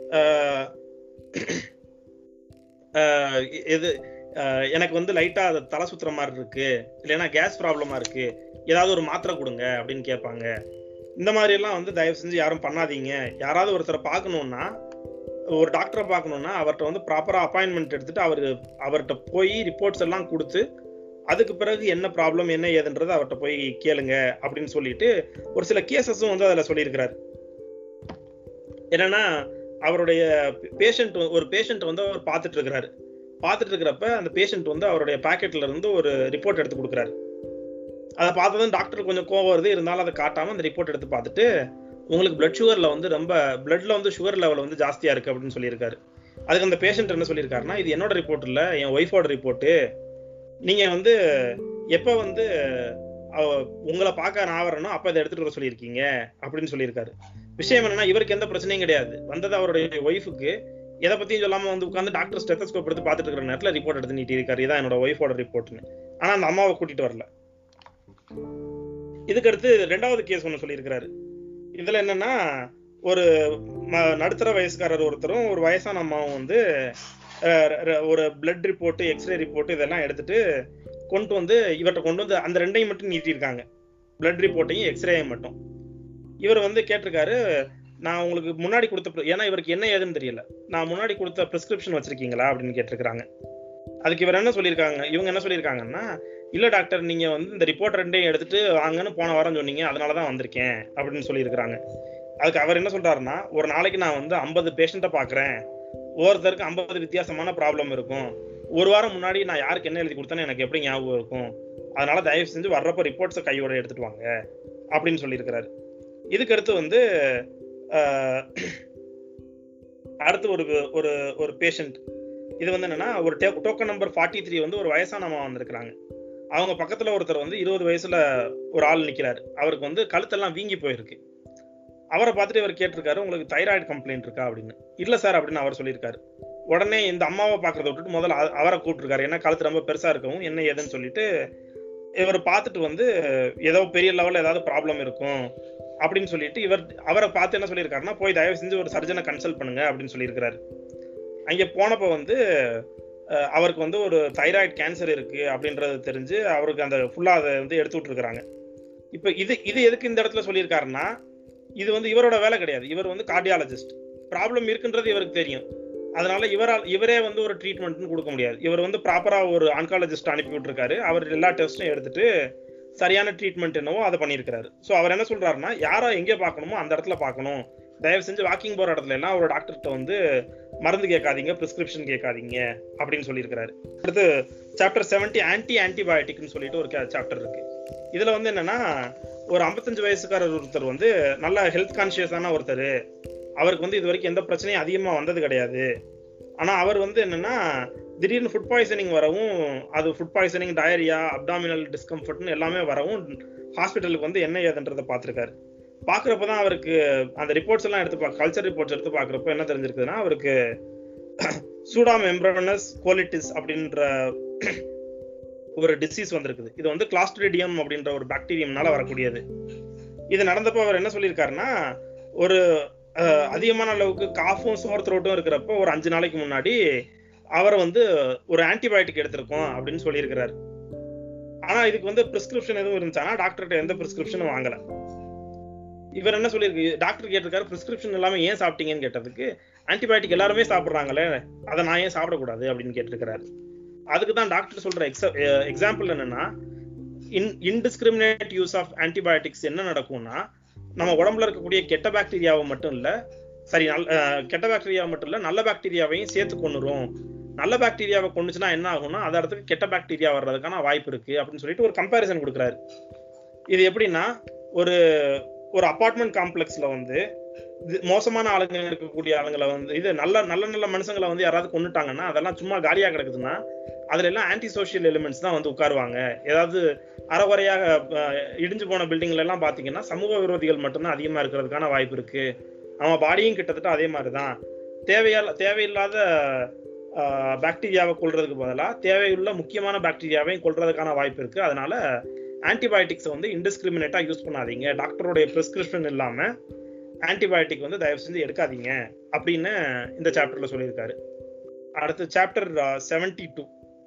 இது எனக்கு வந்து லைட்டா தலை சுத்துற மாதிரி இருக்கு இல்லைன்னா கேஸ் ப்ராப்ளமா இருக்கு ஏதாவது ஒரு மாத்திரை கொடுங்க அப்படின்னு கேட்பாங்க இந்த மாதிரி எல்லாம் வந்து தயவு செஞ்சு யாரும் பண்ணாதீங்க யாராவது ஒருத்தரை பார்க்கணும்னா ஒரு டாக்டரை பார்க்கணும்னா அவர்கிட்ட வந்து ப்ராப்பரா அப்பாயின்மெண்ட் எடுத்துட்டு அவர் அவர்கிட்ட போய் ரிப்போர்ட்ஸ் எல்லாம் கொடுத்து அதுக்கு பிறகு என்ன ப்ராப்ளம் என்ன ஏதுன்றது அவர்கிட்ட போய் கேளுங்க அப்படின்னு சொல்லிட்டு ஒரு சில கேசஸும் வந்து அதில் சொல்லியிருக்கிறார் என்னன்னா அவருடைய பேஷண்ட் ஒரு பேஷண்ட் வந்து அவர் பார்த்துட்டு இருக்கிறாரு பார்த்துட்டு இருக்கிறப்ப அந்த பேஷண்ட் வந்து அவருடைய பாக்கெட்ல இருந்து ஒரு ரிப்போர்ட் எடுத்து கொடுக்குறாரு அதை பார்த்ததும் டாக்டர் கொஞ்சம் கோவம் வருது இருந்தாலும் அதை காட்டாம அந்த ரிப்போர்ட் எடுத்து பார்த்துட்டு உங்களுக்கு பிளட் சுகர்ல வந்து ரொம்ப பிளட்ல வந்து சுகர் லெவல் வந்து ஜாஸ்தியா இருக்கு அப்படின்னு சொல்லியிருக்காரு அதுக்கு அந்த பேஷண்ட் என்ன சொல்லியிருக்காருன்னா இது என்னோட ரிப்போர்ட் இல்ல என் ஒய்ஃபோட ரிப்போர்ட்டு நீங்க வந்து எப்ப வந்து உங்களை பார்க்க நான் வரணும் அப்ப இதை எடுத்துட்டு வர சொல்லியிருக்கீங்க அப்படின்னு சொல்லியிருக்காரு விஷயம் என்னன்னா இவருக்கு எந்த பிரச்சனையும் கிடையாது வந்தது அவருடைய ஒய்ஃபுக்கு எதை பத்தியும் சொல்லாம வந்து உட்காந்து டாக்டர் ஸ்டெத்தஸ்கோப் எடுத்து பார்த்துட்டு இருக்கிற நேரத்துல ரிப்போர்ட் எடுத்து நீட்டி இருக்காரு இதான் என்னோட ஒய்ஃபோட ரிப்போர்ட்னு ஆனா அந்த அம்மாவை கூட்டிட்டு வரல இதுக்கு அடுத்து ரெண்டாவது கேஸ் ஒன்று சொல்லியிருக்கிறாரு இதுல என்னன்னா ஒரு நடுத்தர வயசுக்காரர் ஒருத்தரும் ஒரு வயசான அம்மாவும் வந்து ஒரு பிளட் ரிப்போர்ட் எக்ஸ்ரே ரிப்போர்ட் இதெல்லாம் எடுத்துட்டு கொண்டு வந்து இவர்கிட்ட கொண்டு வந்து அந்த ரெண்டையும் மட்டும் நீட்டியிருக்காங்க பிளட் ரிப்போர்ட்டையும் எக்ஸ்ரேயும் மட்டும் இவர் வந்து கேட்டிருக்காரு நான் உங்களுக்கு முன்னாடி கொடுத்த ஏன்னா இவருக்கு என்ன ஏதுன்னு தெரியல நான் முன்னாடி கொடுத்த பிரிஸ்கிரிப்ஷன் வச்சிருக்கீங்களா அப்படின்னு கேட்டிருக்காங்க அதுக்கு இவர் என்ன சொல்லியிருக்காங்க இவங்க என்ன சொல்லியிருக்காங்கன்னா இல்ல டாக்டர் நீங்க வந்து இந்த ரிப்போர்ட் ரெண்டையும் எடுத்துட்டு வாங்கன்னு போன வாரம் சொன்னீங்க அதனால தான் வந்திருக்கேன் அப்படின்னு சொல்லியிருக்கிறாங்க அதுக்கு அவர் என்ன சொல்றாருன்னா ஒரு நாளைக்கு நான் வந்து ஐம்பது பேஷண்ட்டை பார்க்குறேன் ஒவ்வொருத்தருக்கு ஐம்பது வித்தியாசமான ப்ராப்ளம் இருக்கும் ஒரு வாரம் முன்னாடி நான் யாருக்கு என்ன எழுதி கொடுத்தேன்னு எனக்கு எப்படி ஞாபகம் இருக்கும் அதனால தயவு செஞ்சு வர்றப்ப ரிப்போர்ட்ஸை கையோட எடுத்துட்டு வாங்க அப்படின்னு சொல்லியிருக்கிறாரு இதுக்கு அடுத்து வந்து ஆஹ், அடுத்து ஒரு ஒரு ஒரு பேஷண்ட் இது வந்து என்னன்னா ஒரு டோக்கன் நம்பர் ஃபார்ட்டி த்ரீ வந்து ஒரு வயசான அம்மா வந்திருக்கிறாங்க அவங்க பக்கத்துல ஒருத்தர் வந்து இருபது வயசுல ஒரு ஆள் நிக்கிறாரு அவருக்கு வந்து கழுத்தெல்லாம் வீங்கி போயிருக்கு அவரை பார்த்துட்டு இவர் கேட்டிருக்காரு உங்களுக்கு தைராய்டு கம்ப்ளைண்ட் இருக்கா அப்படின்னு இல்ல சார் அப்படின்னு அவர் சொல்லியிருக்காரு உடனே இந்த அம்மாவை பார்க்கறத விட்டுட்டு முதல்ல அ- அவரை கூப்பிட்டுருக்காரு ஏன்னா கழுத்து ரொம்ப பெருசா இருக்கவும் என்ன ஏதுன்னு சொல்லிட்டு இவர் பார்த்துட்டு வந்து ஏதோ பெரிய லெவல்ல ஏதாவது ப்ராப்ளம் இருக்கும் அப்படின்னு சொல்லிட்டு இவர் அவரை பார்த்து என்ன சொல்லியிருக்காருன்னா போய் தயவு செஞ்சு ஒரு சர்ஜனை கன்சல்ட் பண்ணுங்க அப்படின்னு சொல்லியிருக்காரு அங்கே போனப்போ வந்து அஹ், அவருக்கு வந்து ஒரு தைராய்டு கேன்சர் இருக்கு அப்படின்றது தெரிஞ்சு அவருக்கு அந்த ஃபுல்லா அதை வந்து எடுத்து விட்டுருக்காங்க இப்போ இது இது எதுக்கு இந்த இடத்துல சொல்லியிருக்காருன்னா இது வந்து இவரோட வேலை கிடையாது இவர் வந்து கார்டியாலஜிஸ்ட் ப்ராப்ளம் இருக்குன்றது இவருக்கு தெரியும் அதனால இவரால் இவரே வந்து ஒரு ட்ரீட்மெண்ட்னு கொடுக்க முடியாது இவர் வந்து ப்ராப்பரா ஒரு ஆன்காலஜிஸ்ட் அனுப்பி விட்டுருக்காரு அவர் எல்லா டெஸ்ட்டும் எடுத்துட்டு சரியான ட்ரீட்மெண்ட் என்னவோ அதை பண்ணியிருக்காரு ஸோ அவர் என்ன சொல்றாருன்னா யாரை எங்கே பார்க்கணுமோ அந்த இடத்துல பார்க்கணும் தயவு செஞ்சு வாக்கிங் போற இடத்துல எல்லாம் ஒரு டாக்டர்கிட்ட வந்து மருந்து கேட்காதீங்க பிரிஸ்கிரிப்ஷன் கேட்காதீங்க அப்படின்னு சொல்லியிருக்கிறாரு அடுத்து சாப்டர் செவன்டி ஆன்டி ஆன்டிபயோட்டிக்னு சொல்லிட்டு ஒரு சாப்டர் இருக்கு இதுல வந்து என்னன்னா ஒரு 55 வயசுக்காரர் ஒருத்தர் வந்து நல்ல ஹெல்த் கான்சியஸான ஒருத்தர் அவருக்கு வந்து இது வரைக்கும் எந்த பிரச்சனையும் அதிகமா வந்தது கிடையாது ஆனா அவர் வந்து என்னன்னா திடீர்னு ஃபுட் பாய்சனிங் வரவும் அது ஃபுட் பாய்சனிங் டயரியா அப்டாமினல் டிஸ்கம்ஃபர்ட்னு எல்லாமே வரவும் ஹாஸ்பிட்டலுக்கு வந்து என்ன ஏதுன்றதை பார்த்துருக்காரு பார்க்குறப்ப தான் அவருக்கு அந்த ரிப்போர்ட்ஸ் எல்லாம் எடுத்து பார்க்க கல்ச்சர் ரிப்போர்ட்ஸ் எடுத்து பார்க்குறப்ப என்ன தெரிஞ்சிருக்குதுன்னா அவருக்கு சூடா மெம்ப்ரனஸ் கோலிட்டிஸ் அப்படின்ற ஒரு டிசீஸ் வந்திருக்குது இது வந்து கிளாஸ்ட்ரிடியம் அப்படின்ற ஒரு பாக்டீரியம்னால வரக்கூடியது இது நடந்தப்போ அவர் என்ன சொல்லியிருக்காருன்னா ஒரு அஹ், அதிகமான அளவுக்கு காஃபும் சோர் த்ரோட்டும் இருக்கிறப்போ ஒரு அஞ்சு நாளைக்கு முன்னாடி அவரை வந்து ஒரு ஆன்டிபயோட்டிக் எடுத்திருக்கோம் அப்படின்னு சொல்லியிருக்கிறாரு ஆனா இதுக்கு வந்து பிரிஸ்கிரிப்ஷன் எதுவும் இருந்துச்சானா டாக்டர்கிட்ட எந்த பிரிஸ்கிரிப்ஷனும் வாங்கல இவர் என்ன சொல்லியிருக்கு டாக்டர் கேட்டிருக்காரு பிரிஸ்கிரிப்ஷன் இல்லாம ஏன் சாப்பிட்டீங்கன்னு கேட்டதுக்கு ஆன்டிபயோட்டிக் எல்லாருமே சாப்பிடுறாங்களே அதை நான் ஏன் சாப்பிடக்கூடாது அப்படின்னு கேட்டிருக்கிறாரு அதுக்கு தான் டாக்டர் சொல்ற எக்ஸாம்பிள் என்னன்னா in indiscriminate use of antibiotics என்ன நடக்கும்னா நம்ம உடம்புல இருக்கக்கூடிய கெட்ட பாக்டீரியாவை மட்டும் இல்ல சரி நல் அஹ், கெட்ட பாக்டீரியாவை மட்டும் இல்ல நல்ல பாக்டீரியாவையும் சேர்த்து கொண்டுரும் நல்ல பாக்டீரியாவை கொண்டுச்சுன்னா என்ன ஆகும்னா அது இடத்துக்கு கெட்ட பாக்டீரியா வர்றதுக்கான வாய்ப்பு இருக்கு அப்படின்னு சொல்லிட்டு ஒரு கம்பேரிசன் கொடுக்குறாரு இது எப்படின்னா ஒரு ஒரு அபார்ட்மெண்ட் காம்ப்ளெக்ஸ்ல வந்து இது மோசமான ஆளுங்க இருக்கக்கூடிய ஆளுங்களை வந்து இது நல்ல நல்ல நல்ல மனுஷங்களை வந்து யாராவது கொண்டுட்டாங்கன்னா அதெல்லாம் சும்மா காலியா கிடக்குதுன்னா அதுல எல்லாம் ஆன்டி சோஷியல் எலிமெண்ட்ஸ் தான் வந்து உட்காருவாங்க ஏதாவது அறகுறையாக அஹ், இடிஞ்சு போன பில்டிங்ல எல்லாம் பாத்தீங்கன்னா சமூக விரோதிகள் மட்டும்தான் அதிகமா இருக்கிறதுக்கான வாய்ப்பு இருக்கு அவன் பாடியும் கிட்டத்தட்ட அதே மாதிரிதான் தேவையால தேவையில்லாத பாக்டீரியாவை கொல்றதுக்கு பதிலாக தேவையுள்ள முக்கியமான பாக்டீரியாவையும் கொல்றதுக்கான வாய்ப்பு இருக்கு அதனால ஆன்டிபயோட்டிக்ஸ் வந்து இன்டிஸ்கிரிமினேட்டா யூஸ் பண்ணாதீங்க டாக்டருடைய பிரிஸ்கிரிப்ஷன் இல்லாம ஆன்டிபயோட்டிக் வந்து தயவு செஞ்சு எடுக்காதீங்க அப்படின்னு இந்த சாப்டர்ல சொல்லியிருக்காரு அடுத்து சாப்டர் செவன்டி டூ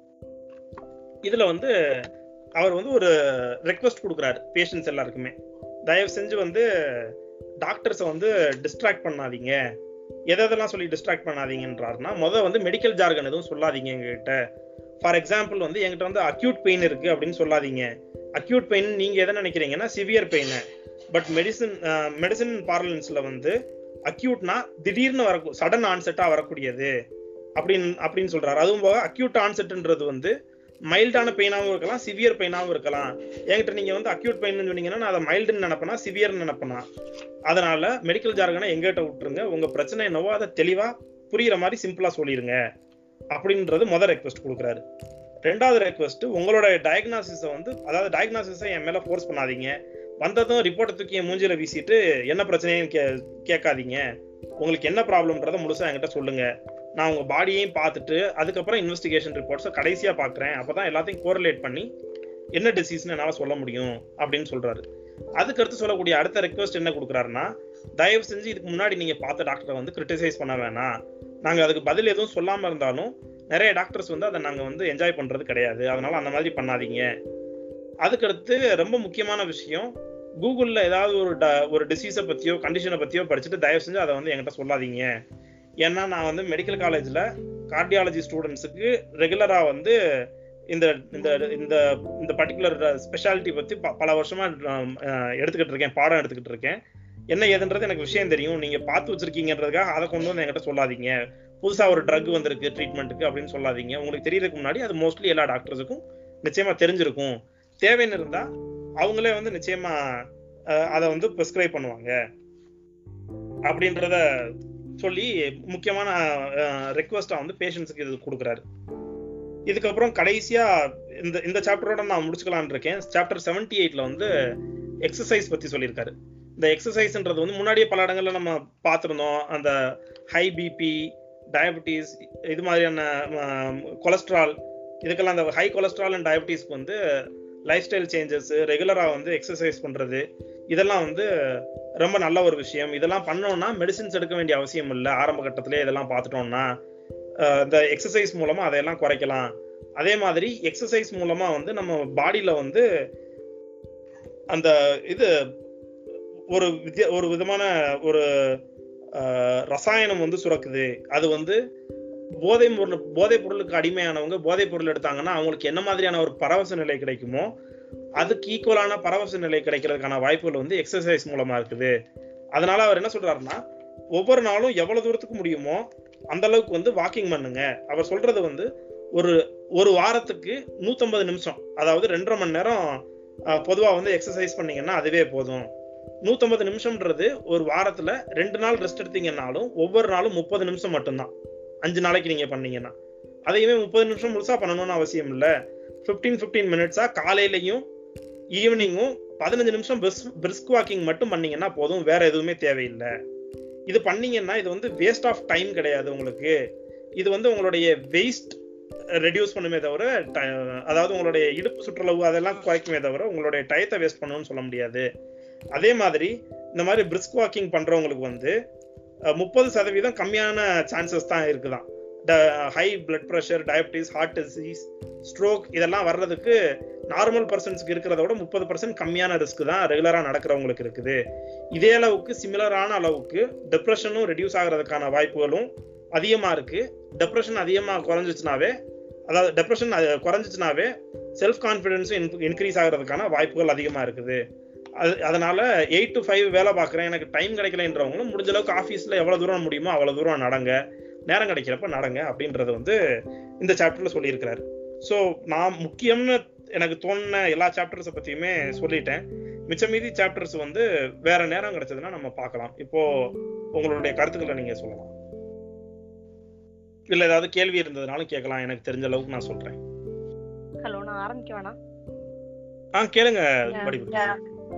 இதுல வந்து அவர் வந்து ஒரு ரெக்வஸ்ட் கொடுக்குறாரு பேஷண்ட்ஸ் எல்லாருக்குமே தயவு செஞ்சு வந்து டாக்டர்ஸை வந்து டிஸ்ட்ராக்ட் பண்ணாதீங்க எதை எதெல்லாம் சொல்லி டிஸ்ட்ராக்ட் பண்ணாதீங்கன்றாருன்னா முத வந்து மெடிக்கல் ஜார்கன் எதுவும் சொல்லாதீங்க எங்ககிட்ட ஃபார் எக்ஸாம்பிள் வந்து என்கிட்ட வந்து அக்யூட் பெயின் இருக்கு அப்படின்னு சொல்லாதீங்க அக்யூட் பெயின் நீங்க எதை நினைக்கிறீங்கன்னா severe pain but medicine medicine பார்லன்ஸ்ல வந்து அக்யூட்னா திடீர்னு வர சடன் ஆன்செட்டா வரக்கூடியது அப்படின்னு அப்படின்னு சொல்றாரு அதுவும் போக அக்யூட் ஆன்செட்ன்றது வந்து மைல்டான பெயினாவும் இருக்கலாம் சிவியர் பெயினாவும் இருக்கலாம் என்கிட்ட நீங்க வந்து அக்யூட் பெயின் சொன்னீங்கன்னா நான் அதை மைல்டுன்னு நினைப்பேனா சிவியர்னு நினைப்பேனா அதனால மெடிக்கல் ஜார்கனை எங்கிட்ட விட்டுருங்க உங்க பிரச்சனை என்னவோ அதை தெளிவா புரியுற மாதிரி சிம்பிளா சொல்லிருங்க அப்படின்றது முதல் ரெக்வஸ்ட் கொடுக்குறாரு ரெண்டாவது ரெக்வஸ்ட் உங்களோட டயக்னாசிஸை வந்து அதாவது டயக்னாசிஸை என் மேல ஃபோர்ஸ் பண்ணாதீங்க வந்ததும் ரிப்போர்ட்டை தூக்கி என் மூஞ்சில வீசிட்டு என்ன பிரச்சனையும் கே கேட்காதீங்க உங்களுக்கு என்ன ப்ராப்ளம்ன்றத முழுசா என்கிட்ட சொல்லுங்க நான் உங்க பாடியையும் பார்த்துட்டு அதுக்கப்புறம் இன்வெஸ்டிகேஷன் ரிப்போர்ட்ஸை கடைசியா பார்க்குறேன் அப்பதான் எல்லாத்தையும் கோரிலேட் பண்ணி என்ன டிசீஸ்னு என்னால் சொல்ல முடியும் அப்படின்னு சொல்றாரு அதுக்கடுத்து சொல்லக்கூடிய அடுத்த ரெக்வஸ்ட் என்ன கொடுக்குறாருன்னா தயவு செஞ்சு இதுக்கு முன்னாடி நீங்க பார்த்த டாக்டரை வந்து கிரிட்டிசைஸ் பண்ண வேணாம் நாங்க அதுக்கு பதில் எதுவும் சொல்லாம இருந்தாலும் நிறைய டாக்டர்ஸ் வந்து அதை நாங்க வந்து என்ஜாய் பண்றது கிடையாது அதனால அந்த மாதிரி பண்ணாதீங்க அதுக்கடுத்து ரொம்ப முக்கியமான விஷயம் கூகுள்ல ஏதாவது ஒரு ட- ஒரு டிசீஸை பத்தியோ கண்டிஷனை பத்தியோ படிச்சுட்டு தயவு செஞ்சு அதை வந்து என்கிட்ட சொல்லாதீங்க ஏன்னா நான் வந்து மெடிக்கல் காலேஜ்ல கார்டியாலஜி ஸ்டூடெண்ட்ஸுக்கு ரெகுலரா வந்து இந்த இந்த இந்த இந்த பர்டிகுலர் ஸ்பெஷாலிட்டி பத்தி ப- பல வருஷமா நான், அஹ், எடுத்துக்கிட்டு இருக்கேன் பாடம் எடுத்துக்கிட்டு இருக்கேன் என்ன ஏதுன்றது எனக்கு விஷயம் தெரியும் நீங்க பார்த்து வச்சிருக்கீங்கன்றதுக்காக அதை கொண்டு வந்து என்கிட்ட சொல்லாதீங்க புதுசா ஒரு ட்ரக் வந்திருக்கு ட்ரீட்மெண்ட்டுக்கு அப்படின்னு சொல்லாதீங்க உங்களுக்கு தெரியறதுக்கு முன்னாடி அது மோஸ்ட்லி எல்லா டாக்டர்ஸுக்கும் நிச்சயமா தெரிஞ்சிருக்கும் தேவைன்னு இருந்தா அவங்களே வந்து நிச்சயமா அஹ், அதை வந்து ப்ரிஸ்கிரைப் பண்ணுவாங்க அப்படின்றத சொல்லி முக்கியமான ரெக்வஸ்டா வந்து பேஷண்ட்ஸுக்கு இது கொடுக்குறாரு இதுக்கப்புறம் கடைசியா இந்த இந்த சாப்டரோட நான் முடிச்சுக்கலாம்னு இருக்கேன் சாப்டர் செவன்டி எயிட்ல வந்து எக்ஸசைஸ் பத்தி சொல்லியிருக்காரு இந்த எக்ஸசைஸ்ன்றது வந்து முன்னாடியே பல இடங்கள்ல நம்ம பார்த்துருந்தோம் அந்த ஹை பிபி டயபிட்டிஸ் இது மாதிரியான கொலஸ்ட்ரால் இதுக்கெல்லாம் அந்த ஹை கொலஸ்ட்ரால் அண்ட் டயபிட்டிஸ்க்கு வந்து லைஃப் ஸ்டைல் சேஞ்சஸ் ரெகுலராக வந்து எக்ஸசைஸ் பண்ணுறது இதெல்லாம் வந்து ரொம்ப நல்ல ஒரு விஷயம் இதெல்லாம் பண்ணோம்னா மெடிசின்ஸ் எடுக்க வேண்டிய அவசியம் இல்லை ஆரம்ப கட்டத்திலே இதெல்லாம் பார்த்துட்டோம்னா அஹ் இந்த எக்ஸசைஸ் மூலமா அதையெல்லாம் குறைக்கலாம் அதே மாதிரி எக்ஸசைஸ் மூலமா வந்து நம்ம பாடியில வந்து அந்த இது ஒரு வித்திய ஒரு விதமான ஒரு அஹ், ரசாயனம் வந்து சுரக்குது அது வந்து போதை பொருள் போதைப் பொருளுக்கு அடிமையானவங்க போதைப் பொருள் எடுத்தாங்கன்னா அவங்களுக்கு என்ன மாதிரியான ஒரு பரவச நிலை கிடைக்குமோ அதுக்கு ஈக்குவலான பரவச நிலை கிடைக்கிறதுக்கான வாய்ப்புகள் வந்து எக்ஸசைஸ் மூலமா இருக்குது அதனால அவர் என்ன சொல்றாருன்னா ஒவ்வொரு நாளும் எவ்வளவு தூரத்துக்கு முடியுமோ அந்த அளவுக்கு வந்து வாக்கிங் பண்ணுங்க அவர் சொல்றது வந்து ஒரு ஒரு வாரத்துக்கு 150 நிமிஷம் அதாவது ரெண்டரை மணி நேரம் அஹ், பொதுவா வந்து எக்ஸசைஸ் பண்ணீங்கன்னா அதுவே போதும் 150 நிமிஷம்ன்றது ஒரு வாரத்துல ரெண்டு நாள் ரெஸ்ட் எடுத்தீங்கன்னாலும் ஒவ்வொரு நாளும் முப்பது நிமிஷம் மட்டும்தான் அஞ்சு நாளைக்கு நீங்க பண்ணீங்கன்னா அதையுமே முப்பது நிமிஷம் முழுசா பண்ணணும்னு அவசியம் இல்ல 15 15 மினிட்ஸா காலையிலையும் ஈவினிங்கும் பதினஞ்சு நிமிஷம் பிரிஸ்க் வாக்கிங் மட்டும் பண்ணீங்கன்னா போதும் வேற எதுவுமே தேவையில்லை இது பண்ணீங்கன்னா இது வந்து வேஸ்ட் ஆஃப் டைம் கிடையாது உங்களுக்கு இது வந்து உங்களுடைய வேஸ்ட் ரெடியூஸ் பண்ணுமே தவிர ti- அதாவது உங்களுடைய இடுப்பு சுற்றளவு அதெல்லாம் குறைக்குமே தவிர உங்களுடைய டயத்தை வேஸ்ட் பண்ணணும்னு சொல்ல முடியாது அதே மாதிரி இந்த மாதிரி பிரிஸ்க் வாக்கிங் பண்றவங்களுக்கு வந்து முப்பது சதவீதம் கம்மியான சான்சஸ் தான் இருக்குதான் high blood pressure diabetes heart disease stroke இதெல்லாம் வர்றதுக்கு நார்மல் பர்சன்ஸ்க்கு இருக்கிறத விட முப்பது பர்சன்ட் கம்மியான ரிஸ்க் தான் ரெகுலரா நடக்கிறவங்களுக்கு இருக்குது இதே அளவுக்கு சிமிலரான அளவுக்கு டிப்ரெஷனும் ரெடியூஸ் ஆகிறதுக்கான வாய்ப்புகளும் அதிகமா இருக்கு டிப்ரெஷன் அதிகமா குறைஞ்சிச்சுனாவே அதாவது டிப்ரெஷன் குறைஞ்சிச்சுனாவே செல்ஃப் கான்ஃபிடென்ஸும் இன்க்ரீஸ் ஆகிறதுக்கான வாய்ப்புகள் அதிகமா இருக்குது அது அதனால எயிட் டு ஃபைவ் வேலை பார்க்குறேன் எனக்கு டைம் கிடைக்கலன்றவங்களும் முடிஞ்ச அளவுக்கு ஆஃபீஸில் எவ்வளோ தூரம் முடியுமோ அவ்வளோ தூரம் நடங்க நேரம் கிடைக்கிறப்ப நடங்க அப்படின்றது வந்து இந்த சாப்டர்ல சொல்லியிருக்கிறாரு ஸோ நான் முக்கியம்னு எனக்கு தோணுன எல்லா சாப்டர்ஸை பற்றியுமே சொல்லிட்டேன் மிச்ச மீதி சாப்டர்ஸ் வந்து வேற நேரம் கிடைச்சதுன்னா நம்ம பார்க்கலாம் இப்போ உங்களுடைய கருத்துக்களை நீங்க சொல்லலாம் இல்ல ஏதாவது கேள்வி இருந்ததுனாலும் கேட்கலாம் எனக்கு தெரிஞ்ச அளவுக்கு நான் சொல்றேன் ஹலோ நான் ஆரம்பிக்க வேணாம் ஆ கேளுங்க Yeah, படிப்பு yeah.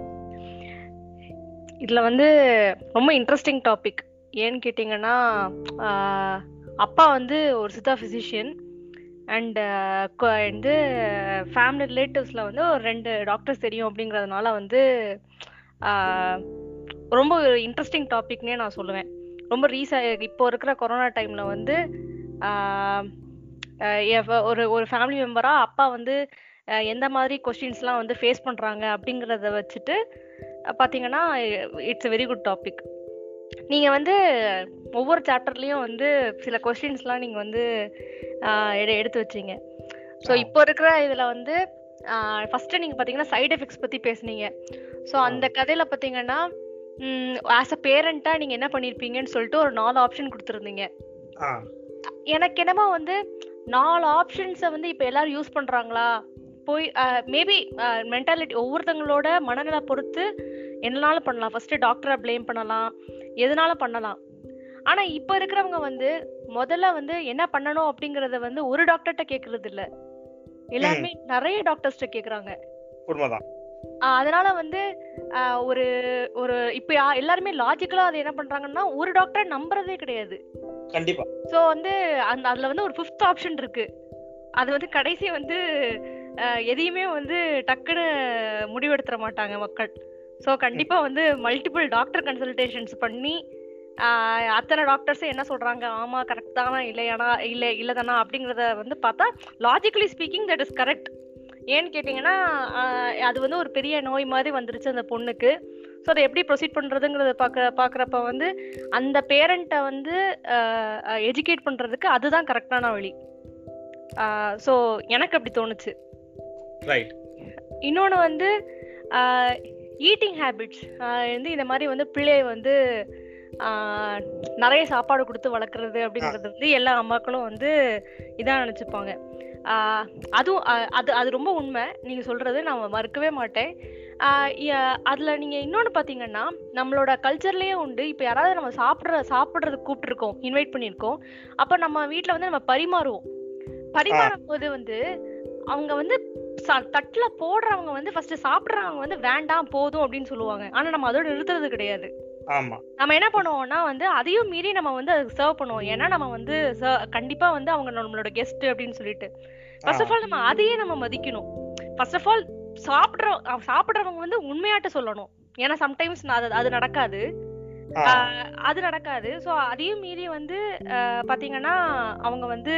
இதுல வந்து ரொம்ப இன்ட்ரெஸ்டிங் டாபிக் ஏன்னு கேட்டிங்கன்னா ஆஹ், அப்பா வந்து ஒரு சித்தா ஃபிசிஷியன் அண்ட் வந்து ஃபேமிலி ரிலேட்டிவ்ஸில் வந்து ஒரு ரெண்டு டாக்டர்ஸ் தெரியும் அப்படிங்கிறதுனால வந்து ஆஹ், ரொம்ப ஒரு இன்ட்ரெஸ்டிங் டாபிக்னே நான் சொல்லுவேன் ரொம்ப ரீச இப்போ இருக்கிற கொரோனா டைமில் வந்து ஆஹ், ஆஹ், எவ- ஒரு ஒரு ஃபேமிலி மெம்பராக அப்பா வந்து அஹ் எந்த மாதிரி கொஸ்டின்ஸ்லாம் வந்து ஃபேஸ் பண்ணுறாங்க அப்படிங்கிறத வச்சுட்டு அஹ் பார்த்தீங்கன்னா it's a very good topic நீங்கள் வந்து ஒவ்வொரு சாப்டர்லேயும் வந்து சில கொஸ்டின்ஸ்லாம் நீங்கள் வந்து ஆஹ் எடு எடுத்து வச்சீங்க ஸோ ஆ. இப்போ இருக்கிற இதில் வந்து ஃபஸ்ட்டு நீங்கள் பார்த்தீங்கன்னா சைடு எஃபெக்ட்ஸ் பற்றி பேசுனீங்க ஸோ அந்த கதையில் பார்த்தீங்கன்னா ஆஸ் அ பேரண்ட்டாக நீங்கள் என்ன பண்ணியிருப்பீங்கன்னு சொல்லிட்டு ஒரு நாலு ஆப்ஷன் கொடுத்துருந்தீங்க ஆ எனக்கு என்னமோ வந்து நாலு ஆப்ஷன்ஸை வந்து இப்போ எல்லாரும் யூஸ் பண்றாங்களா போய் மேபி மென்டாலிட்டி ஒவ்வொருத்தங்களோட மனநிலை பொறுத்து என்னனாலும் பண்ணலாம் ஃபர்ஸ்ட் டாக்டரை ப்ளேம் பண்ணலாம் எதுனாலும் பண்ணலாம் ஆனா இப்போ இருக்கிறவங்க வந்து முதல்ல வந்து என்ன பண்ணணும் அப்படிங்கறத வந்து ஒரு டாக்டர்கிட்ட கேக்குறது இல்ல எல்லாருமே நிறைய டாக்டர்ஸ்ட்ட கேக்குறாங்க உண்மைதான் ஆஹ் அதனால வந்து ஆஹ் ஒரு ஒரு இப்போ யா- எல்லாருமே லாஜிக்கலா அது என்ன பண்றாங்கன்னா ஒரு டாக்டரை நம்புறதே கிடையாது கண்டிப்பா ஸோ வந்து அந்த அதுல வந்து ஒரு ஃபிஃப்த் ஆப்ஷன் இருக்கு அது வந்து கடைசி வந்து அஹ், எதையுமே வந்து டக்குன்னு முடிவெடுத்துற மாட்டாங்க மக்கள் ஸோ கண்டிப்பா வந்து மல்டிபிள் டாக்டர் கன்சல்டேஷன்ஸ் பண்ணி ஆஹ், அத்தனை டாக்டர்ஸும் என்ன சொல்றாங்க ஆமா கரெக்ட் தானா இல்லையானா இல்லை இல்லதானா அப்படிங்கறத வந்து பார்த்தா logically speaking that is correct ஏன்னு கேட்டிங்கன்னா ஆஹ், அது வந்து ஒரு பெரிய நோய் மாதிரி வந்துருச்சு அந்த பொண்ணுக்கு ஸோ அதை எப்படி ப்ரொசீட் பண்றதுங்கிறத பார்க்க பார்க்குறப்ப வந்து அந்த பேரண்ட்டை வந்து எஜுகேட் பண்றதுக்கு அதுதான் கரெக்டான வழி ஸோ எனக்கு அப்படி தோணுச்சு ரைட் இன்னொன்று வந்து ஈட்டிங் ஹேபிட்ஸ் வந்து இந்த மாதிரி வந்து பிள்ளைய வந்து ஆஹ், நிறைய சாப்பாடு கொடுத்து வளர்க்குறது அப்படிங்கிறது வந்து எல்லா அம்மாக்களும் வந்து இதான் நினச்சிப்பாங்க அதுவும் ஆஹ், அது அது ரொம்ப உண்மை நீங்கள் சொல்கிறது நான் மறுக்கவே மாட்டேன் ஆஹ், ய- அதுல நீங்க இன்னொன்னு பாத்தீங்கன்னா நம்மளோட கல்ச்சர்லயே உண்டு இப்ப யாராவது நம்ம சாப்பிடுற சாப்பிடுறதுக்கு கூப்பிட்டுருக்கோம் இன்வைட் பண்ணியிருக்கோம் அப்ப நம்ம வீட்ல வந்து நம்ம பரிமாறுவோம் பரிமாறும் போது வந்து அவங்க வந்து ச- தட்டுல போடுறவங்க வந்து ஃபர்ஸ்ட் சாப்பிடுறவங்க வந்து வேண்டாம் போதும் அப்படின்னு சொல்லுவாங்க ஆனா நம்ம அதோட நிறுத்துறது கிடையாது ஆமா நம்ம என்ன பண்ணுவோம்னா வந்து அதையும் மீறி நம்ம வந்து அதுக்கு சர்வ் பண்ணுவோம் ஏன்னா நம்ம வந்து ser- கண்டிப்பா வந்து அவங்க நம்மளோட கெஸ்ட் அப்படின்னு சொல்லிட்டு ஃபர்ஸ்ட் ஆஃப் ஆல் நம்ம அதையே நம்ம மதிக்கணும் ஃபர்ஸ்ட் ஆஃப் ஆல் சாப்பிடுற அஹ் சாப்பிடுறவங்க வந்து உண்மையாட்ட சொல்லணும் ஏன்னா சம்டைம்ஸ் அது அது நடக்காது ஆ, ஆஹ் அது நடக்காது ஸோ அதையும் மீறி வந்து ஆஹ் பாத்தீங்கன்னா அவங்க வந்து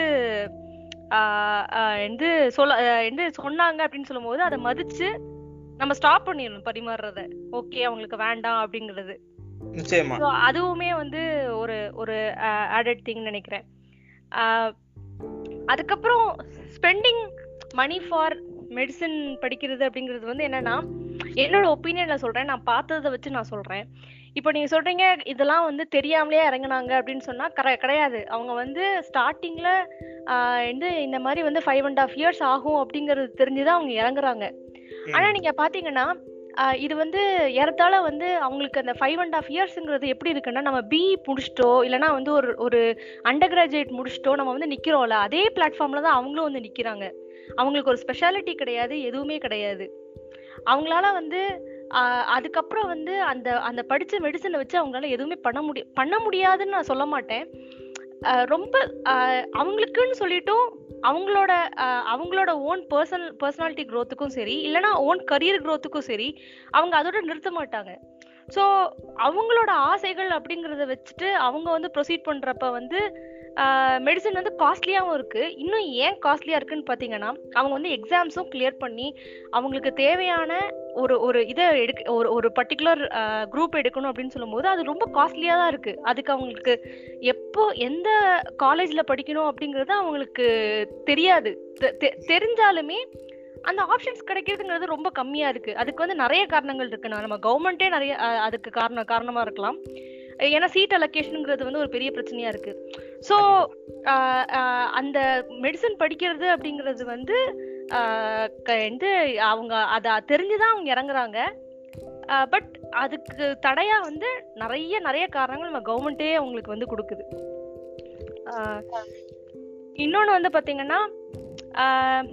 ஆஹ் ஆஹ் வந்து சொல்ல ஆஹ் வந்து சொன்னாங்க அப்படின்னு சொல்லும்போது அதை மதிச்சு நம்ம ஸ்டாப் பண்ணிடணும் பரிமாறுறத ஓகே அவங்களுக்கு வேண்டாம் அப்படிங்கிறது நிச்சயமா ஸோ அதுவுமே வந்து ஒரு ஒரு ஆடட் திங் நினைக்கிறேன் ஆஹ் அதுக்கப்புறம் ஸ்பெண்டிங் மணி ஃபார் மெடிசன் படிக்கிறது அப்படிங்கிறது வந்து என்னன்னா என்னோட ஒப்பீனியன்ல சொல்றேன் நான் பார்த்ததை வச்சு நான் சொல்றேன் இப்போ நீங்க சொல்றீங்க இதெல்லாம் வந்து தெரியாமலே இறங்குனாங்க அப்படின்னு சொன்னா கர- கிடையாது அவங்க வந்து ஸ்டார்டிங்ல வந்து இந்த மாதிரி வந்து ஃபைவ் அண்ட் ஹாஃப் இயர்ஸ் ஆகும் அப்படிங்கிறது தெரிஞ்சுதான் அவங்க இறங்குறாங்க ஆனா நீங்க பாத்தீங்கன்னா ஆஹ் இது வந்து ஏறத்தாழ வந்து அவங்களுக்கு அந்த ஃபைவ் அண்ட் ஹாஃப் இயர்ஸ்ங்கிறது எப்படி இருக்குன்னா நம்ம பிஇ முடிச்சிட்டோ இல்லைன்னா வந்து ஒரு ஒரு அண்டர் கிராஜுவேட் முடிச்சிட்டோ நம்ம வந்து நிக்கிறோம்ல அதே பிளாட்ஃபார்ம்ல தான் அவங்களும் வந்து நிக்கிறாங்க அவங்களுக்கு ஒரு ஸ்பெஷாலிட்டி கிடையாது எதுவுமே கிடையாது அவங்களால வந்து ஆஹ் அதுக்கப்புறம் வந்து அந்த அந்த படிச்ச மெடிசனை வச்சு அவங்களால எதுவுமே பண்ண முடியும் பண்ண முடியாதுன்னு நான் சொல்ல மாட்டேன் ஆஹ் ரொம்ப ஆஹ் அவங்களுக்குன்னு சொல்லிட்டும் அவங்களோட ஆஹ் அவங்களோட ஓன் பர்சனல் பர்சனாலிட்டி க்ரோத்துக்கும் சரி இல்லைன்னா ஓன் கரியர் க்ரோத்துக்கும் சரி அவங்க அதோட நிறுத்த மாட்டாங்க ஸோ அவங்களோட ஆசைகள் அப்படிங்கிறத வச்சுட்டு அவங்க வந்து ப்ரொசீட் பண்றப்ப வந்து மெடிசன் வந்து காஸ்ட்லியாகவும் இருக்கு இன்னும் ஏன் காஸ்ட்லியா இருக்குன்னு பார்த்தீங்கன்னா அவங்க வந்து எக்ஸாம்ஸும் கிளியர் பண்ணி அவங்களுக்கு தேவையான ஒரு ஒரு இதை எடுக்க ஒரு ஒரு பர்டிகுலர் குரூப் எடுக்கணும் அப்படின்னு சொல்லும்போது அது ரொம்ப காஸ்ட்லியாக தான் இருக்கு அதுக்கு அவங்களுக்கு எப்போ எந்த காலேஜ்ல படிக்கணும் அப்படிங்கிறது அவங்களுக்கு தெரியாது தெ- தெ- தெரிஞ்சாலுமே அந்த ஆப்ஷன்ஸ் கிடைக்கிறதுங்கிறது ரொம்ப கம்மியா இருக்கு அதுக்கு வந்து நிறைய காரணங்கள் இருக்கு நான் நம்ம கவர்மெண்ட்டே நிறைய அஹ், அதுக்கு காரணம் காரணமா இருக்கலாம் ஏன்னா சீட் அலோகேஷனுங்கிறது வந்து ஒரு பெரிய பிரச்சனையா இருக்கு ஸோ அந்த மெடிசன் படிக்கிறது அப்படிங்கிறது வந்து ஆஹ் க- வந்து அவங்க அதை தெரிஞ்சுதான் அவங்க இறங்குறாங்க பட் அதுக்கு தடையா வந்து நிறைய நிறைய காரணங்கள் நம்ம கவர்மெண்ட்டே அவங்களுக்கு வந்து கொடுக்குது ஆஹ் இன்னொன்னு வந்து பாத்தீங்கன்னா ஆஹ்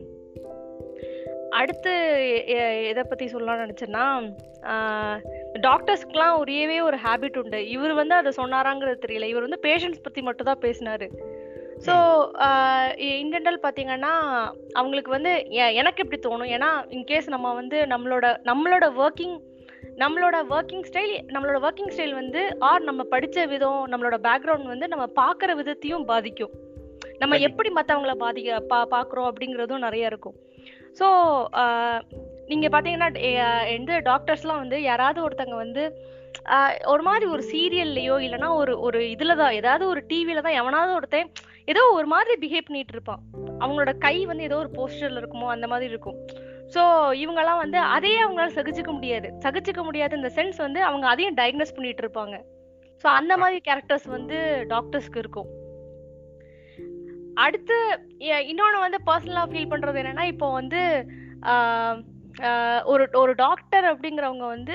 அடுத்து எ- எதை பத்தி சொல்லலாம்னு நினைச்சேன்னா டாக்டர்ஸ்க்குலாம் ஒரேவே ஒரு ஹேபிட் உண்டு இவர் வந்து அதை சொன்னாராங்கிறது தெரியல இவர் வந்து பேஷண்ட்ஸ் பத்தி மட்டும் தான் பேசினாரு ஸோ இன்டென்டல் பார்த்தீங்கன்னா அவங்களுக்கு வந்து எ- எனக்கு எப்படி தோணும் ஏன்னா இன்கேஸ் நம்ம வந்து நம்மளோட நம்மளோட ஒர்க்கிங் நம்மளோட ஒர்க்கிங் ஸ்டைல் நம்மளோட ஒர்க்கிங் ஸ்டைல் வந்து ஆர் நம்ம படிச்ச விதம் நம்மளோட பேக்ரவுண்ட் வந்து நம்ம பார்க்குற விதத்தையும் பாதிக்கும் நம்ம கண்டிப்பா. எப்படி மற்றவங்கள பாதிக்க பா பார்க்குறோம் அப்படிங்கிறதும் நிறைய இருக்கும் ஸோ நீங்க பாத்தீங்கன்னா எ- எந்த டாக்டர்ஸ்லாம் வந்து யாராவது ஒருத்தங்க வந்து ஆஹ் ஒரு மாதிரி ஒரு சீரியல்லையோ இல்லைன்னா ஒரு ஒரு இதுல தான் ஏதாவது ஒரு டிவில தான் எவனாவது ஒருத்தன் ஏதோ ஒரு மாதிரி பிஹேவ் பண்ணிட்டு இருப்பான் அவங்களோட கை வந்து ஏதோ ஒரு போஸ்டர்ல இருக்குமோ அந்த மாதிரி இருக்கும் ஸோ இவங்கெல்லாம் வந்து அதையே அவங்களால சகிச்சுக்க முடியாது சகிச்சுக்க முடியாது இந்த சென்ஸ் வந்து அவங்க அதையும் டயக்னோஸ் பண்ணிட்டு இருப்பாங்க ஸோ அந்த மாதிரி கேரக்டர்ஸ் வந்து டாக்டர்ஸ்க்கு இருக்கும் அடுத்து எ- இன்னொன்னு வந்து பர்சனலா ஃபீல் பண்றது என்னன்னா இப்போ வந்து ஆஹ் ஆஹ் ஒரு ஒரு டாக்டர் அப்படிங்கிறவங்க வந்து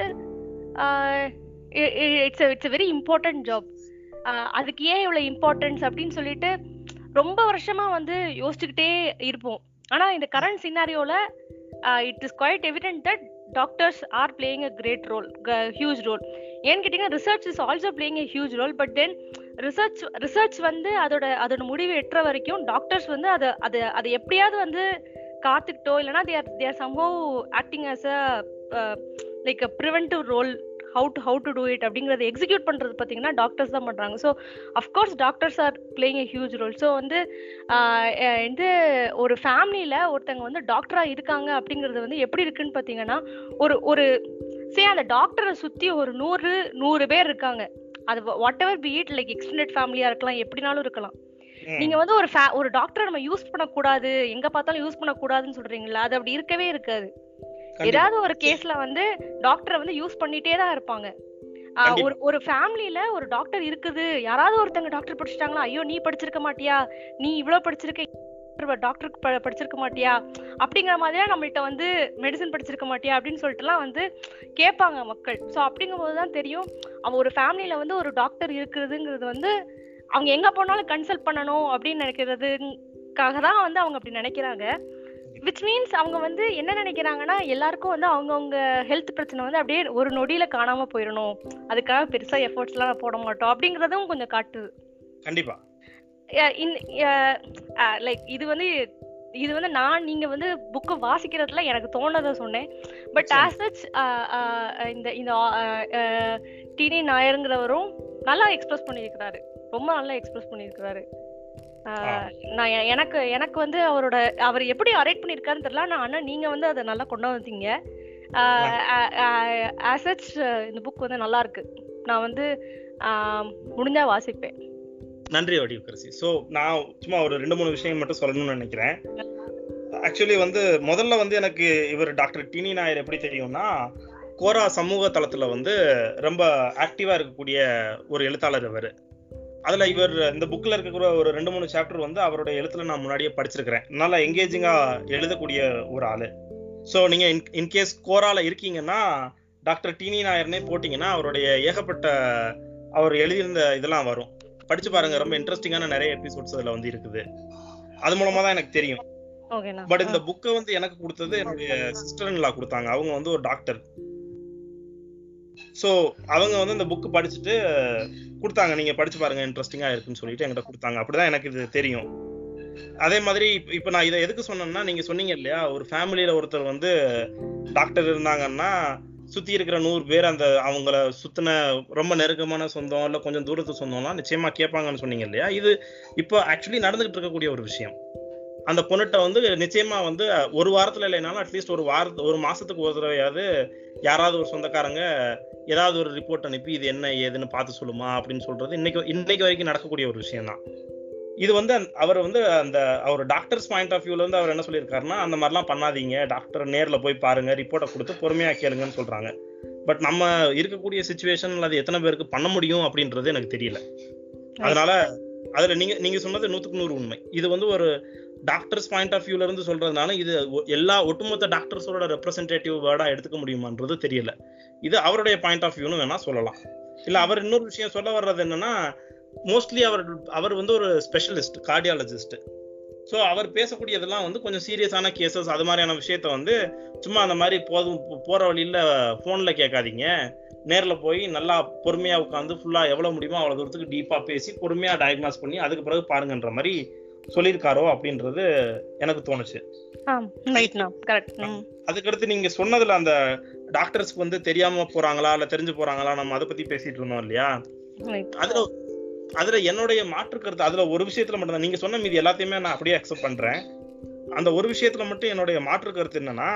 it's it's very important job அதுக்கு ஏன் இவ்வளவு இம்பார்ட்டன்ஸ் அப்படின்னு சொல்லிட்டு ரொம்ப வருஷமா வந்து யோசிச்சுக்கிட்டே இருப்போம் ஆனா இந்த கரண்ட் சினாரியோல it is quite evident that doctors are playing a great role huge role ஏன்னு கேட்டீங்கன்னா research is also playing a huge role but then research research வந்து அதோட அதோட முடிவு எட்டுற வரைக்கும் டாக்டர்ஸ் வந்து அதை அதை அதை எப்படியாவது வந்து காத்துக்கிட்டோ இல்லைன்னா there there somehow acting as a like a preventive role how to how to do it அப்படிங்கறத எக்ஸிக்யூட் பண்றது பார்த்தீங்கன்னா டாக்டர்ஸ் தான் பண்றாங்க so of course doctors are playing a huge role so வந்து ஆஹ் அஹ் வந்து ஒரு ஃபேமிலியில ஒருத்தங்க வந்து டாக்டரா இருக்காங்க அப்படிங்கிறது வந்து எப்படி இருக்குன்னு பார்த்தீங்கன்னா ஒரு ஒரு சே அந்த டாக்டரை சுத்தி ஒரு நூறு நூறு பேர் இருக்காங்க அது whatever be it like extended ஃபேமிலியா இருக்கலாம் எப்படினாலும் இருக்கலாம் ம். நீங்க வந்து ஒரு fa- ஒரு டாக்டரை நம்ம யூஸ் பண்ணக்கூடாது எங்க பார்த்தாலும் யூஸ் பண்ணக்கூடாதுன்னு சொல்றீங்களா அது அப்படி இருக்கவே இருக்காது கண்டிப்பா. ஏதாவது ஒரு கேஸ்ல வந்து டாக்டரை வந்து யூஸ் பண்ணிட்டே தான் இருப்பாங்க ஆ, கண்டிப்பா. ஒரு ஒரு ஃபேமிலில ஒரு டாக்டர் இருக்குது யாராவது ஒருத்தங்க டாக்டர் படிச்சிட்டாங்களா ஐயோ நீ படிச்சிருக்க மாட்டியா நீ இவ்வளவு படிச்சிருக்க டாக்டருக்கு ப படிச்சிருக்க மாட்டியா அப்படிங்கிற மாதிரியா நம்மள்ட்ட வந்து மெடிசன் படிச்சிருக்க மாட்டியா அப்படின்னு சொல்லிட்டுலாம் வந்து கேட்பாங்க மக்கள் ஸோ அப்படிங்கும்போது தான் தெரியும் அவன் ஒரு ஃபேமிலியில வந்து ஒரு டாக்டர் இருக்குதுங்கிறது வந்து அவங்க எங்க போனாலும் கன்சல்ட் பண்ணணும் அப்படின்னு நினைக்கிறதுக்காக தான் வந்து அவங்க அப்படி நினைக்கிறாங்க விச் மீன்ஸ் அவங்க வந்து என்ன நினைக்கிறாங்கன்னா எல்லாருக்கும் வந்து அவங்கவுங்க ஹெல்த் பிரச்சனை வந்து அப்படியே ஒரு நொடியில காணாம போயிடணும் அதுக்காக பெருசா எஃபர்ட்ஸ் எல்லாம் போட மாட்டோம் அப்படிங்கறதும் கொஞ்சம் காட்டுது கண்டிப்பா லைக் இது வந்து இது வந்து நான் நீங்க வந்து புக்கு வாசிக்கிறதுல எனக்கு தோணதை சொன்னேன் பட் நிச்சயமா. ஆஸ் சச் இந்த இந்த டினி நாயருங்கிறவரும் நல்லா எக்ஸ்பிரஸ் பண்ணியிருக்கிறாரு ரொம்ப நல்லா எக்ஸ்பிரஸ் பண்ணியிருக்கிறாரு ஆஹ் நான் எ- எனக்கு எனக்கு வந்து அவரோட அவர் எப்படி அரேட் பண்ணியிருக்காருன்னு தெரியல நான் ஆனா நீங்க வந்து அதை நல்லா கொண்டு வந்தீங்க ஆஸ் சச் இந்த புக் வந்து நல்லா இருக்கு நான் வந்து ஆஹ் முடிஞ்சா வாசிப்பேன் நன்றி வடிவக்கரசி ஸோ நான் சும்மா ஒரு ரெண்டு மூணு விஷயம் மட்டும் சொல்லணும்னு நினைக்கிறேன் ஆக்சுவலி வந்து முதல்ல வந்து எனக்கு இவர் டாக்டர் டினி நாயர் எப்படி தெரியும்னா கோரா சமூக தளத்துல வந்து ரொம்ப ஆக்டிவா இருக்கக்கூடிய ஒரு எழுத்தாளர் இவர் அதுல இவர் இந்த புக்ல இருக்கக்கூடிய ஒரு ரெண்டு மூணு சாப்டர் வந்து அவருடைய எழுத்துல நான் முன்னாடியே படிச்சிருக்கிறேன் நல்லா எங்கேஜிங்கா எழுதக்கூடிய ஒரு ஆளு ஸோ நீங்க இன்கேஸ் கோரால இருக்கீங்கன்னா டாக்டர் டினி நாயர்னே போட்டீங்கன்னா அவருடைய ஏகப்பட்ட அவர் எழுதியிருந்த இதெல்லாம் வரும் படிச்சு பாருங்க ரொம்ப இன்ட்ரெஸ்டிங்கான நிறைய எபிசோட்ஸ் அதுல வந்து இருக்குது அது மூலமா தான் எனக்கு தெரியும் ஓகேண்ணா பட் இந்த புக்கை வந்து எனக்கு கொடுத்தது என்னுடைய சிஸ்டர் இன்லா கொடுத்தாங்க அவங்க வந்து ஒரு டாக்டர் சோ அவங்க வந்து இந்த புக் படிச்சுட்டு கொடுத்தாங்க நீங்க படிச்சு பாருங்க இன்ட்ரெஸ்டிங்கா இருக்குன்னு சொல்லிட்டு என்கிட்ட கொடுத்தாங்க அப்படிதான் எனக்கு இது தெரியும் அதே மாதிரி இப்ப- இப்ப நான் இதை எதுக்கு சொன்னேன்னா நீங்க சொன்னீங்க இல்லையா ஒரு ஃபேமிலியில ஒருத்தர் வந்து டாக்டர் இருந்தாங்கன்னா சுத்தி இருக்கிற நூறு பேர் அந்த அவங்கள சுத்தின ரொம்ப நெருக்கமான சொந்தம் இல்ல கொஞ்சம் தூரத்து சொந்தம்லாம் நிச்சயமா கேட்பாங்கன்னு சொன்னீங்க இல்லையா இது இப்போ ஆக்சுவலி நடந்துகிட்டு இருக்கக்கூடிய ஒரு விஷயம் அந்த பொண்ணுகிட்ட வந்து நிச்சயமா வந்து ஒரு வாரத்துல இல்லைனாலும் அட்லீஸ்ட் ஒரு வார ஒரு மாசத்துக்கு ஒரு தடவையாவது யாராவது ஒரு சொந்தக்காரங்க ஏதாவது ஒரு ரிப்போர்ட் அனுப்பி இது என்ன ஏதுன்னு பார்த்து சொல்லுமா அப்படின்னு சொல்றது இன்னைக்கு இன்னைக்கு வரைக்கும் நடக்கக்கூடிய ஒரு விஷயம் தான் இது வந்து அந்த- அவர் வந்து அந்த அவர் டாக்டர்ஸ் பாயிண்ட் ஆஃப் வியூல வந்து அவர் என்ன சொல்லியிருக்காருன்னா அந்த மாதிரிலாம் பண்ணாதீங்க டாக்டர் நேர்ல போய் பாருங்க ரிப்போர்ட்டை கொடுத்து பொறுமையா கேளுங்கன்னு சொல்றாங்க பட் நம்ம இருக்கக்கூடிய சுச்சுவேஷன்ல அது எத்தனை பேருக்கு பண்ண முடியும் அப்படின்றது எனக்கு தெரியல அதனால அதுல நீங்க நீங்க சொன்னது நூத்துக்கு நூறு உண்மை இது வந்து ஒரு டாக்டர்ஸ் பாயிண்ட் ஆஃப் வியூல இருந்து சொல்றதுனால இது ஒ- எல்லா ஒட்டுமொத்த டாக்டர்ஸோட ரெப்ரசன்டேட்டிவ் வேர்டா எடுத்துக்க முடியுமான்றது தெரியல இது அவருடைய பாயிண்ட் ஆஃப் வியூன்னு வேணா சொல்லலாம் இல்ல அவர் இன்னொரு விஷயம் சொல்ல வர்றது என்னன்னா மோஸ்ட்லி அவர் அவர் வந்து ஒரு ஸ்பெஷலிஸ்ட் கார்டியாலஜிஸ்ட் ஸோ அவர் பேசக்கூடியதெல்லாம் வந்து கொஞ்சம் சீரியஸான கேசஸ் அது மாதிரியான விஷயத்த வந்து சும்மா அந்த மாதிரி போதும் போ- போற வழியில போன்ல கேட்காதீங்க நேர்ல போய் நல்லா பொறுமையா உட்காந்து ஃபுல்லா எவ்வளவு முடியுமோ அவ்வளவு தூரத்துக்கு டீப்பா பேசி பொறுமையா டயக்னாஸ் பண்ணி அதுக்கு பிறகு பாருங்கன்ற மாதிரி சொல்லியிருக்காரோ அப்படின்றது எனக்கு தோணுச்சு ரைட்ண்ணா கரெக்ட் ம் அதுக்கடுத்து நீங்க சொன்னதுல அந்த டாக்டர்ஸ்க்கு வந்து தெரியாம போறாங்களா இல்ல தெரிஞ்சு போறாங்களா நம்ம அதை பத்தி பேசிட்டு இருந்தோம் இல்லையா ரைட் அதுல அதுல என்னுடைய மாற்று கருத்து அதுல ஒரு விஷயத்துல மட்டும் தான் நீங்க சொன்ன மீதி எல்லாத்தையுமே நான் அப்படியே அக்செப்ட் பண்றேன் அந்த ஒரு விஷயத்துல மட்டும் என்னுடைய மாற்று கருத்து என்னன்னா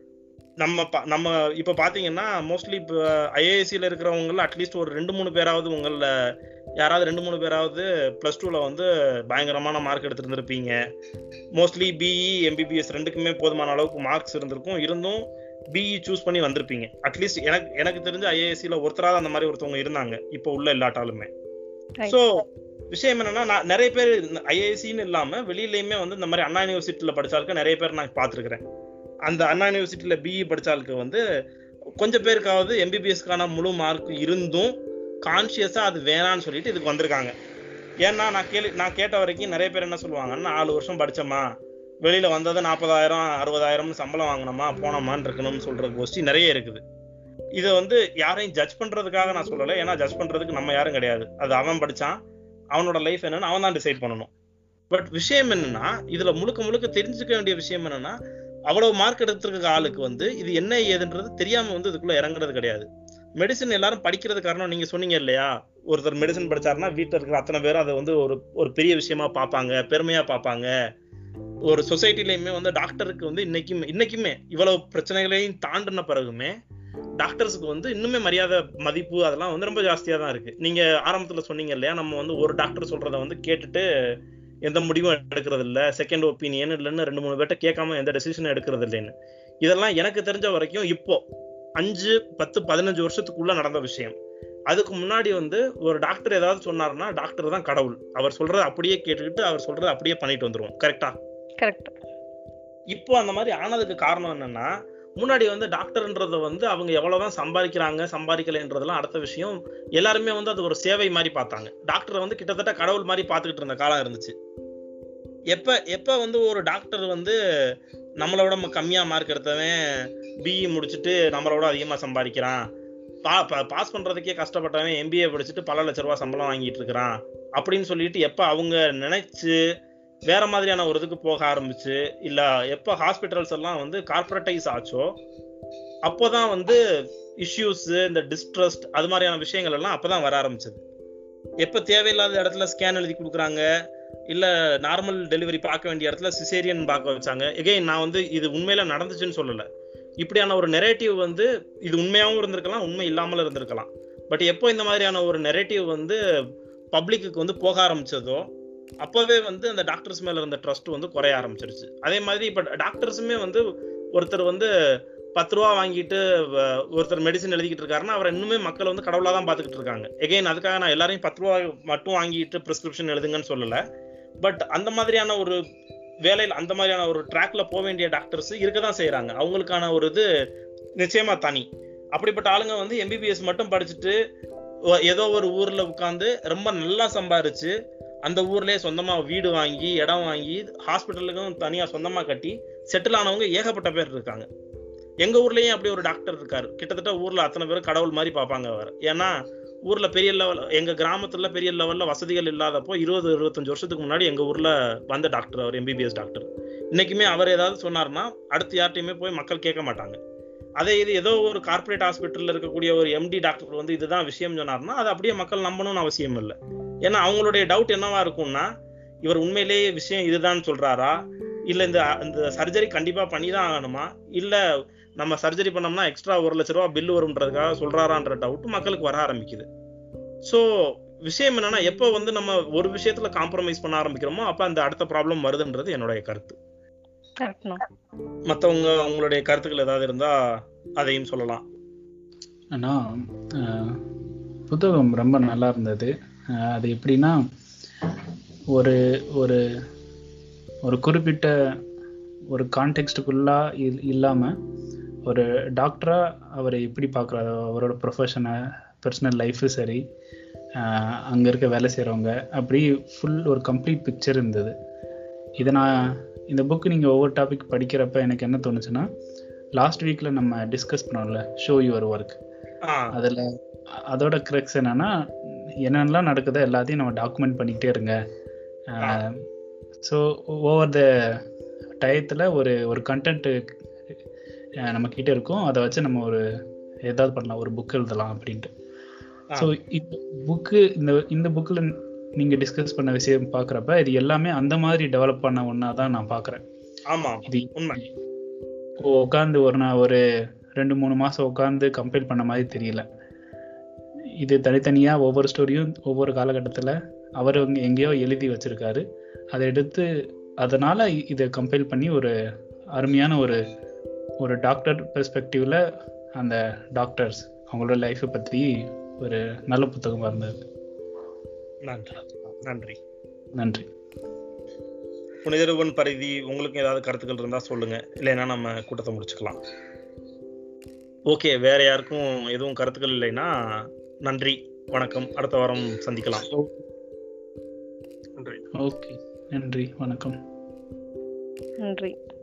நம்ம பா- நம்ம இப்ப பாத்தீங்கன்னா மோஸ்ட்லி இப்போ ஐஏஎஸ்சியில் இருக்கிறவங்கள அட்லீஸ்ட் ஒரு ரெண்டு மூணு பேராவது உங்கள யாராவது ரெண்டு மூணு பேராவது ப்ளஸ் டூல வந்து பயங்கரமான மார்க் எடுத்திருந்திருப்பீங்க மோஸ்ட்லி பிஇ எம்பிபிஎஸ் ரெண்டுக்குமே போதுமான அளவுக்கு மார்க்ஸ் இருந்திருக்கும் இருந்தும் பிஇ சூஸ் பண்ணி வந்திருப்பீங்க அட்லீஸ்ட் எனக்கு எனக்கு தெரிஞ்ச ஐஏஎஸ்சியில் ஒருத்தராவது அந்த மாதிரி ஒருத்தவங்க இருந்தாங்க இப்போ உள்ள இல்லாட்டாலுமே Right. ஸோ விஷயம் என்னன்னா நான் நிறைய பேர் ஐஏஎஸ்சின்னு இல்லாம வெளியிலயுமே வந்து இந்த மாதிரி அண்ணா யூனிவர்சிட்டியில படிச்சாலுக்கு நிறைய பேர் நான் பார்த்துருக்கிறேன் அந்த அண்ணா யூனிவர்சிட்டியில பிஇ படிச்சாலுக்கு வந்து கொஞ்சம் பேருக்காவது எம்பிபிஎஸ்க்கான முழு மார்க் இருந்தும் கான்சியஸா அது வேணான்னு சொல்லிட்டு இதுக்கு வந்திருக்காங்க ஏன்னா நான் கேள்வி நான் கேட்ட வரைக்கும் நிறைய பேர் என்ன சொல்லுவாங்கன்னா நாலு வருஷம் படிச்சோமா வெளியில வந்தது நாற்பதாயிரம் அறுபதாயிரம்னு சம்பளம் வாங்கினோமா போனோமான்னு இருக்கணும்னு சொல்ற கோஷ்டி நிறைய இருக்குது இதை வந்து யாரையும் ஜட்ஜ் பண்றதுக்காக நான் சொல்லலை ஏன்னா ஜட்ஜ் பண்றதுக்கு நம்ம யாரும் கிடையாது அது அவன் படிச்சான் அவனோட லைஃப் என்னன்னு அவன் தான் டிசைட் பண்ணணும் பட் விஷயம் என்னன்னா இதுல முழுக்க முழுக்க தெரிஞ்சுக்க வேண்டிய விஷயம் என்னன்னா அவ்வளவு மார்க் எடுத்திருக்க ஆளுக்கு வந்து இது என்ன ஏதுன்றது தெரியாம வந்து இதுக்குள்ள இறங்குறது கிடையாது மெடிசன் எல்லாரும் படிக்கிறது காரணம் நீங்க சொன்னீங்க இல்லையா ஒருத்தர் மெடிசன் படிச்சாருன்னா வீட்டுல இருக்கிற அத்தனை பேரும் அதை வந்து ஒரு ஒரு பெரிய விஷயமா பார்ப்பாங்க பெருமையா பார்ப்பாங்க ஒரு சொசைட்டிலையுமே வந்து டாக்டருக்கு வந்து இன்னைக்குமே இன்னைக்குமே இவ்வளவு பிரச்சனைகளையும் தாண்டின பிறகுமே டாக்டர்ஸுக்கு வந்து இன்னுமே மரியாதை மதிப்பு அதெல்லாம் வந்து ரொம்ப ஜாஸ்தியா தான் இருக்கு நீங்க ஆரம்பத்துல சொன்னீங்க இல்லையா நம்ம வந்து ஒரு டாக்டர் சொல்றத வந்து கேட்டுட்டு எந்த முடிவும் எடுக்கிறது இல்ல செகண்ட் ஒப்பீனியன் இல்லைன்னு ரெண்டு மூணு பேர்ட்ட கேட்காம எந்த டெசிஷனும் எடுக்கிறது இல்லைன்னு இதெல்லாம் எனக்கு தெரிஞ்ச வரைக்கும் இப்போ அஞ்சு பத்து பதினஞ்சு வருஷத்துக்குள்ள நடந்த விஷயம் அதுக்கு முன்னாடி வந்து ஒரு டாக்டர் ஏதாவது சொன்னாருன்னா டாக்டர் தான் கடவுள் அவர் சொல்றதை அப்படியே கேட்டுக்கிட்டு அவர் சொல்றதை அப்படியே பண்ணிட்டு வந்துருவோம் கரெக்டா கரெக்ட் இப்போ அந்த மாதிரி ஆனதுக்கு காரணம் என்னன்னா முன்னாடி வந்து டாக்டர்ன்றத வந்து அவங்க எவ்வளவுதான் சம்பாதிக்கிறாங்க சம்பாதிக்கலைன்றதெல்லாம் அடுத்த விஷயம் எல்லாருமே வந்து அது ஒரு சேவை மாதிரி பார்த்தாங்க டாக்டரை வந்து கிட்டத்தட்ட கடவுள் மாதிரி பார்த்துக்கிட்டு இருந்த காலம் இருந்துச்சு எப்ப எப்ப வந்து ஒரு டாக்டர் வந்து நம்மளோட ம- கம்மியா மார்க் எடுத்தவன் பிஇ முடிச்சுட்டு நம்மளோட அதிகமா சம்பாதிக்கிறான் பா பாஸ் பண்றதுக்கே கஷ்டப்பட்டவன் எம்பிஏ படிச்சுட்டு பல லட்ச ரூபா சம்பளம் வாங்கிட்டு இருக்கிறான் அப்படின்னு சொல்லிட்டு எப்ப அவங்க நினைச்சு வேற மாதிரியான ஒரு இதுக்கு போக ஆரம்பிச்சு இல்ல எப்ப ஹாஸ்பிட்டல்ஸ் எல்லாம் வந்து கார்பரேட்டைஸ் ஆச்சோ அப்போதான் வந்து இஷ்யூஸ் இந்த டிஸ்ட்ரஸ்ட் அது மாதிரியான விஷயங்கள் எல்லாம் அப்பதான் வர ஆரம்பிச்சது எப்ப தேவையில்லாத இடத்துல ஸ்கேன் எழுதி கொடுக்குறாங்க இல்ல நார்மல் டெலிவரி பார்க்க வேண்டிய இடத்துல சிசேரியன் பார்க்க வச்சாங்க எகைன் நான் வந்து இது உண்மையில நடந்துச்சுன்னு சொல்லல இப்படியான ஒரு நெரேட்டிவ் வந்து இது உண்மையாகவும் இருந்திருக்கலாம் உண்மை இல்லாமல் இருந்திருக்கலாம் பட் எப்போ இந்த மாதிரியான ஒரு நெரேட்டிவ் வந்து பப்ளிக்கு வந்து போக ஆரம்பிச்சதோ அப்பவே வந்து அந்த டாக்டர்ஸ் மேல இருந்த ட்ரஸ்ட் வந்து குறைய ஆரம்பிச்சிருச்சு அதே மாதிரி இப்ப டாக்டர்ஸுமே வந்து ஒருத்தர் வந்து பத்து ரூபா வாங்கிட்டு வ- ஒருத்தர் மெடிசன் எழுதிக்கிட்டு இருக்காருன்னா அவர் இன்னுமே மக்கள் வந்து கடவுளா தான் பார்த்துக்கிட்டு இருக்காங்க எகைன் அதுக்காக நான் எல்லாரையும் பத்து ரூபா மட்டும் வாங்கிட்டு பிரிஸ்கிரிப்ஷன் எழுதுங்கன்னு சொல்லல பட் அந்த மாதிரியான ஒரு வேலையில் அந்த மாதிரியான ஒரு ட்ராக்ல போக வேண்டிய டாக்டர்ஸ் இருக்க தான் செய்யறாங்க அவங்களுக்கான ஒரு இது நிச்சயமா தனி அப்படிப்பட்ட ஆளுங்க வந்து எம்பிபிஎஸ் மட்டும் படிச்சுட்டு ஒ- ஏதோ ஒரு ஊர்ல உட்காந்து ரொம்ப நல்லா சம்பாரிச்சு அந்த ஊர்லயே சொந்தமா வீடு வாங்கி இடம் வாங்கி ஹாஸ்பிட்டலுக்கும் தனியா சொந்தமா கட்டி செட்டில் ஆனவங்க ஏகப்பட்ட பேர் இருக்காங்க எங்க ஊர்லயும் அப்படி ஒரு டாக்டர் இருக்காரு கிட்டத்தட்ட ஊர்ல அத்தனை பேரும் கடவுள் மாதிரி பார்ப்பாங்க அவர் ஏன்னா ஊர்ல பெரிய லெவல் எங்க கிராமத்துல பெரிய லெவல்ல வசதிகள் இல்லாதப்போ இருபது இருபத்தஞ்சு வருஷத்துக்கு முன்னாடி எங்க ஊர்ல வந்த டாக்டர் அவர் எம்பிபிஎஸ் டாக்டர் இன்னைக்குமே அவர் ஏதாவது சொன்னாருன்னா அடுத்து யார்ட்டையுமே போய் மக்கள் கேட்க மாட்டாங்க அதே இது ஏதோ ஒரு கார்ப்பரேட் ஹாஸ்பிட்டல்ல இருக்கக்கூடிய ஒரு எம்டி டாக்டர் வந்து இதுதான் விஷயம் சொன்னாருன்னா அது அப்படியே மக்கள் நம்பணும்னு அவசியம் இல்லை ஏன்னா அவங்களுடைய டவுட் என்னவா இருக்கும்னா இவர் உண்மையிலேயே விஷயம் இதுதான் சொல்றாரா இல்ல இந்த இந்த சர்ஜரி கண்டிப்பா பண்ணி தான் ஆகணுமா இல்ல நம்ம சர்ஜரி பண்ணோம்னா எக்ஸ்ட்ரா ஒரு லட்ச ரூபா பில் வரும்ன்றதுக்காக சொல்றாரான்ற டவுட் மக்களுக்கு வர ஆரம்பிக்குது ஸோ விஷயம் என்னன்னா எப்போ வந்து நம்ம ஒரு விஷயத்துல காம்ப்ரமைஸ் பண்ண ஆரம்பிக்கிறோமோ அப்ப அந்த அடுத்த ப்ராப்ளம் வருதுன்றது என்னுடைய கருத்து கரெக்ட்ண்ணா மத்தவங்க உங்களுடைய கருத்துக்கள் ஏதாவது இருந்தா அதையும் சொல்லலாம் ஆனா அஹ், புத்தகம் ரொம்ப நல்லா இருந்தது அஹ், அது எப்படின்னா ஒரு ஒரு ஒரு குறிப்பிட்ட ஒரு கான்டெக்ஸ்டுக்குள்ளா இல் இல்லாம ஒரு டாக்டரா அவரை எப்படி பார்க்குறாரு அவரோட ப்ரொஃபஷனை பர்சனல் லைஃபு சரி அஹ், அங்க இருக்க வேலை செய்றவங்க அப்படி ஃபுல் ஒரு கம்ப்ளீட் பிக்சர் இருந்தது இதை நான் இந்த புக் நீங்கள் ஒவ்வொரு டாபிக் படிக்கிறப்ப எனக்கு என்ன தோணுச்சுன்னா லாஸ்ட் வீக்ல நம்ம டிஸ்கஸ் பண்ணோம்ல ஷோ யுவர் ஒர்க் ஆஹ் அதில் அதோட கிரெக்ஸ் என்னன்னா என்னென்னலாம் நடக்குதோ எல்லாத்தையும் நம்ம டாக்குமெண்ட் பண்ணிக்கிட்டே இருங்க ஸோ ஓவர் த டயத்தில் ஒரு ஒரு கண்டென்ட்டு நம்ம கிட்ட இருக்கும் அதை வச்சு நம்ம ஒரு ஏதாவது பண்ணலாம் ஒரு புக் எழுதலாம் அப்படின்ட்டு ஸோ இந்த புக்கு இந்த இந்த புக்கில் நீங்கள் டிஸ்கஸ் பண்ண விஷயம் பார்க்குறப்ப இது எல்லாமே அந்த மாதிரி டெவலப் பண்ண ஒன்றா தான் நான் பார்க்குறேன் ஆமா இது உண்மை உட்காந்து ஒரு நான் ஒரு ரெண்டு மூணு மாசம் உட்காந்து கம்பைல் பண்ண மாதிரி தெரியல இது தனித்தனியா ஒவ்வொரு ஸ்டோரியும் ஒவ்வொரு காலகட்டத்துல அவர் வந்து எங்கேயோ எழுதி வச்சிருக்காரு அதை எடுத்து அதனால இ- இதை கம்பைல் பண்ணி ஒரு அருமையான ஒரு ஒரு டாக்டர் பெர்ஸ்பெக்டிவ்ல அந்த டாக்டர்ஸ் அவங்களோட லைஃப்பை பத்தி ஒரு நல்ல புத்தகமா இருந்தது நன்றி நன்றி நன்றி புனிதருவன் பரிதி உங்களுக்கு ஏதாவது கருத்துக்கள் இருந்தா சொல்லுங்க இல்லைன்னா நம்ம கூட்டத்தை முடிச்சுக்கலாம் ஓகே வேற யாருக்கும் எதுவும் கருத்துக்கள் இல்லைன்னா நன்றி வணக்கம் அடுத்த வாரம் சந்திக்கலாம் நன்றி ஓகே நன்றி வணக்கம் நன்றி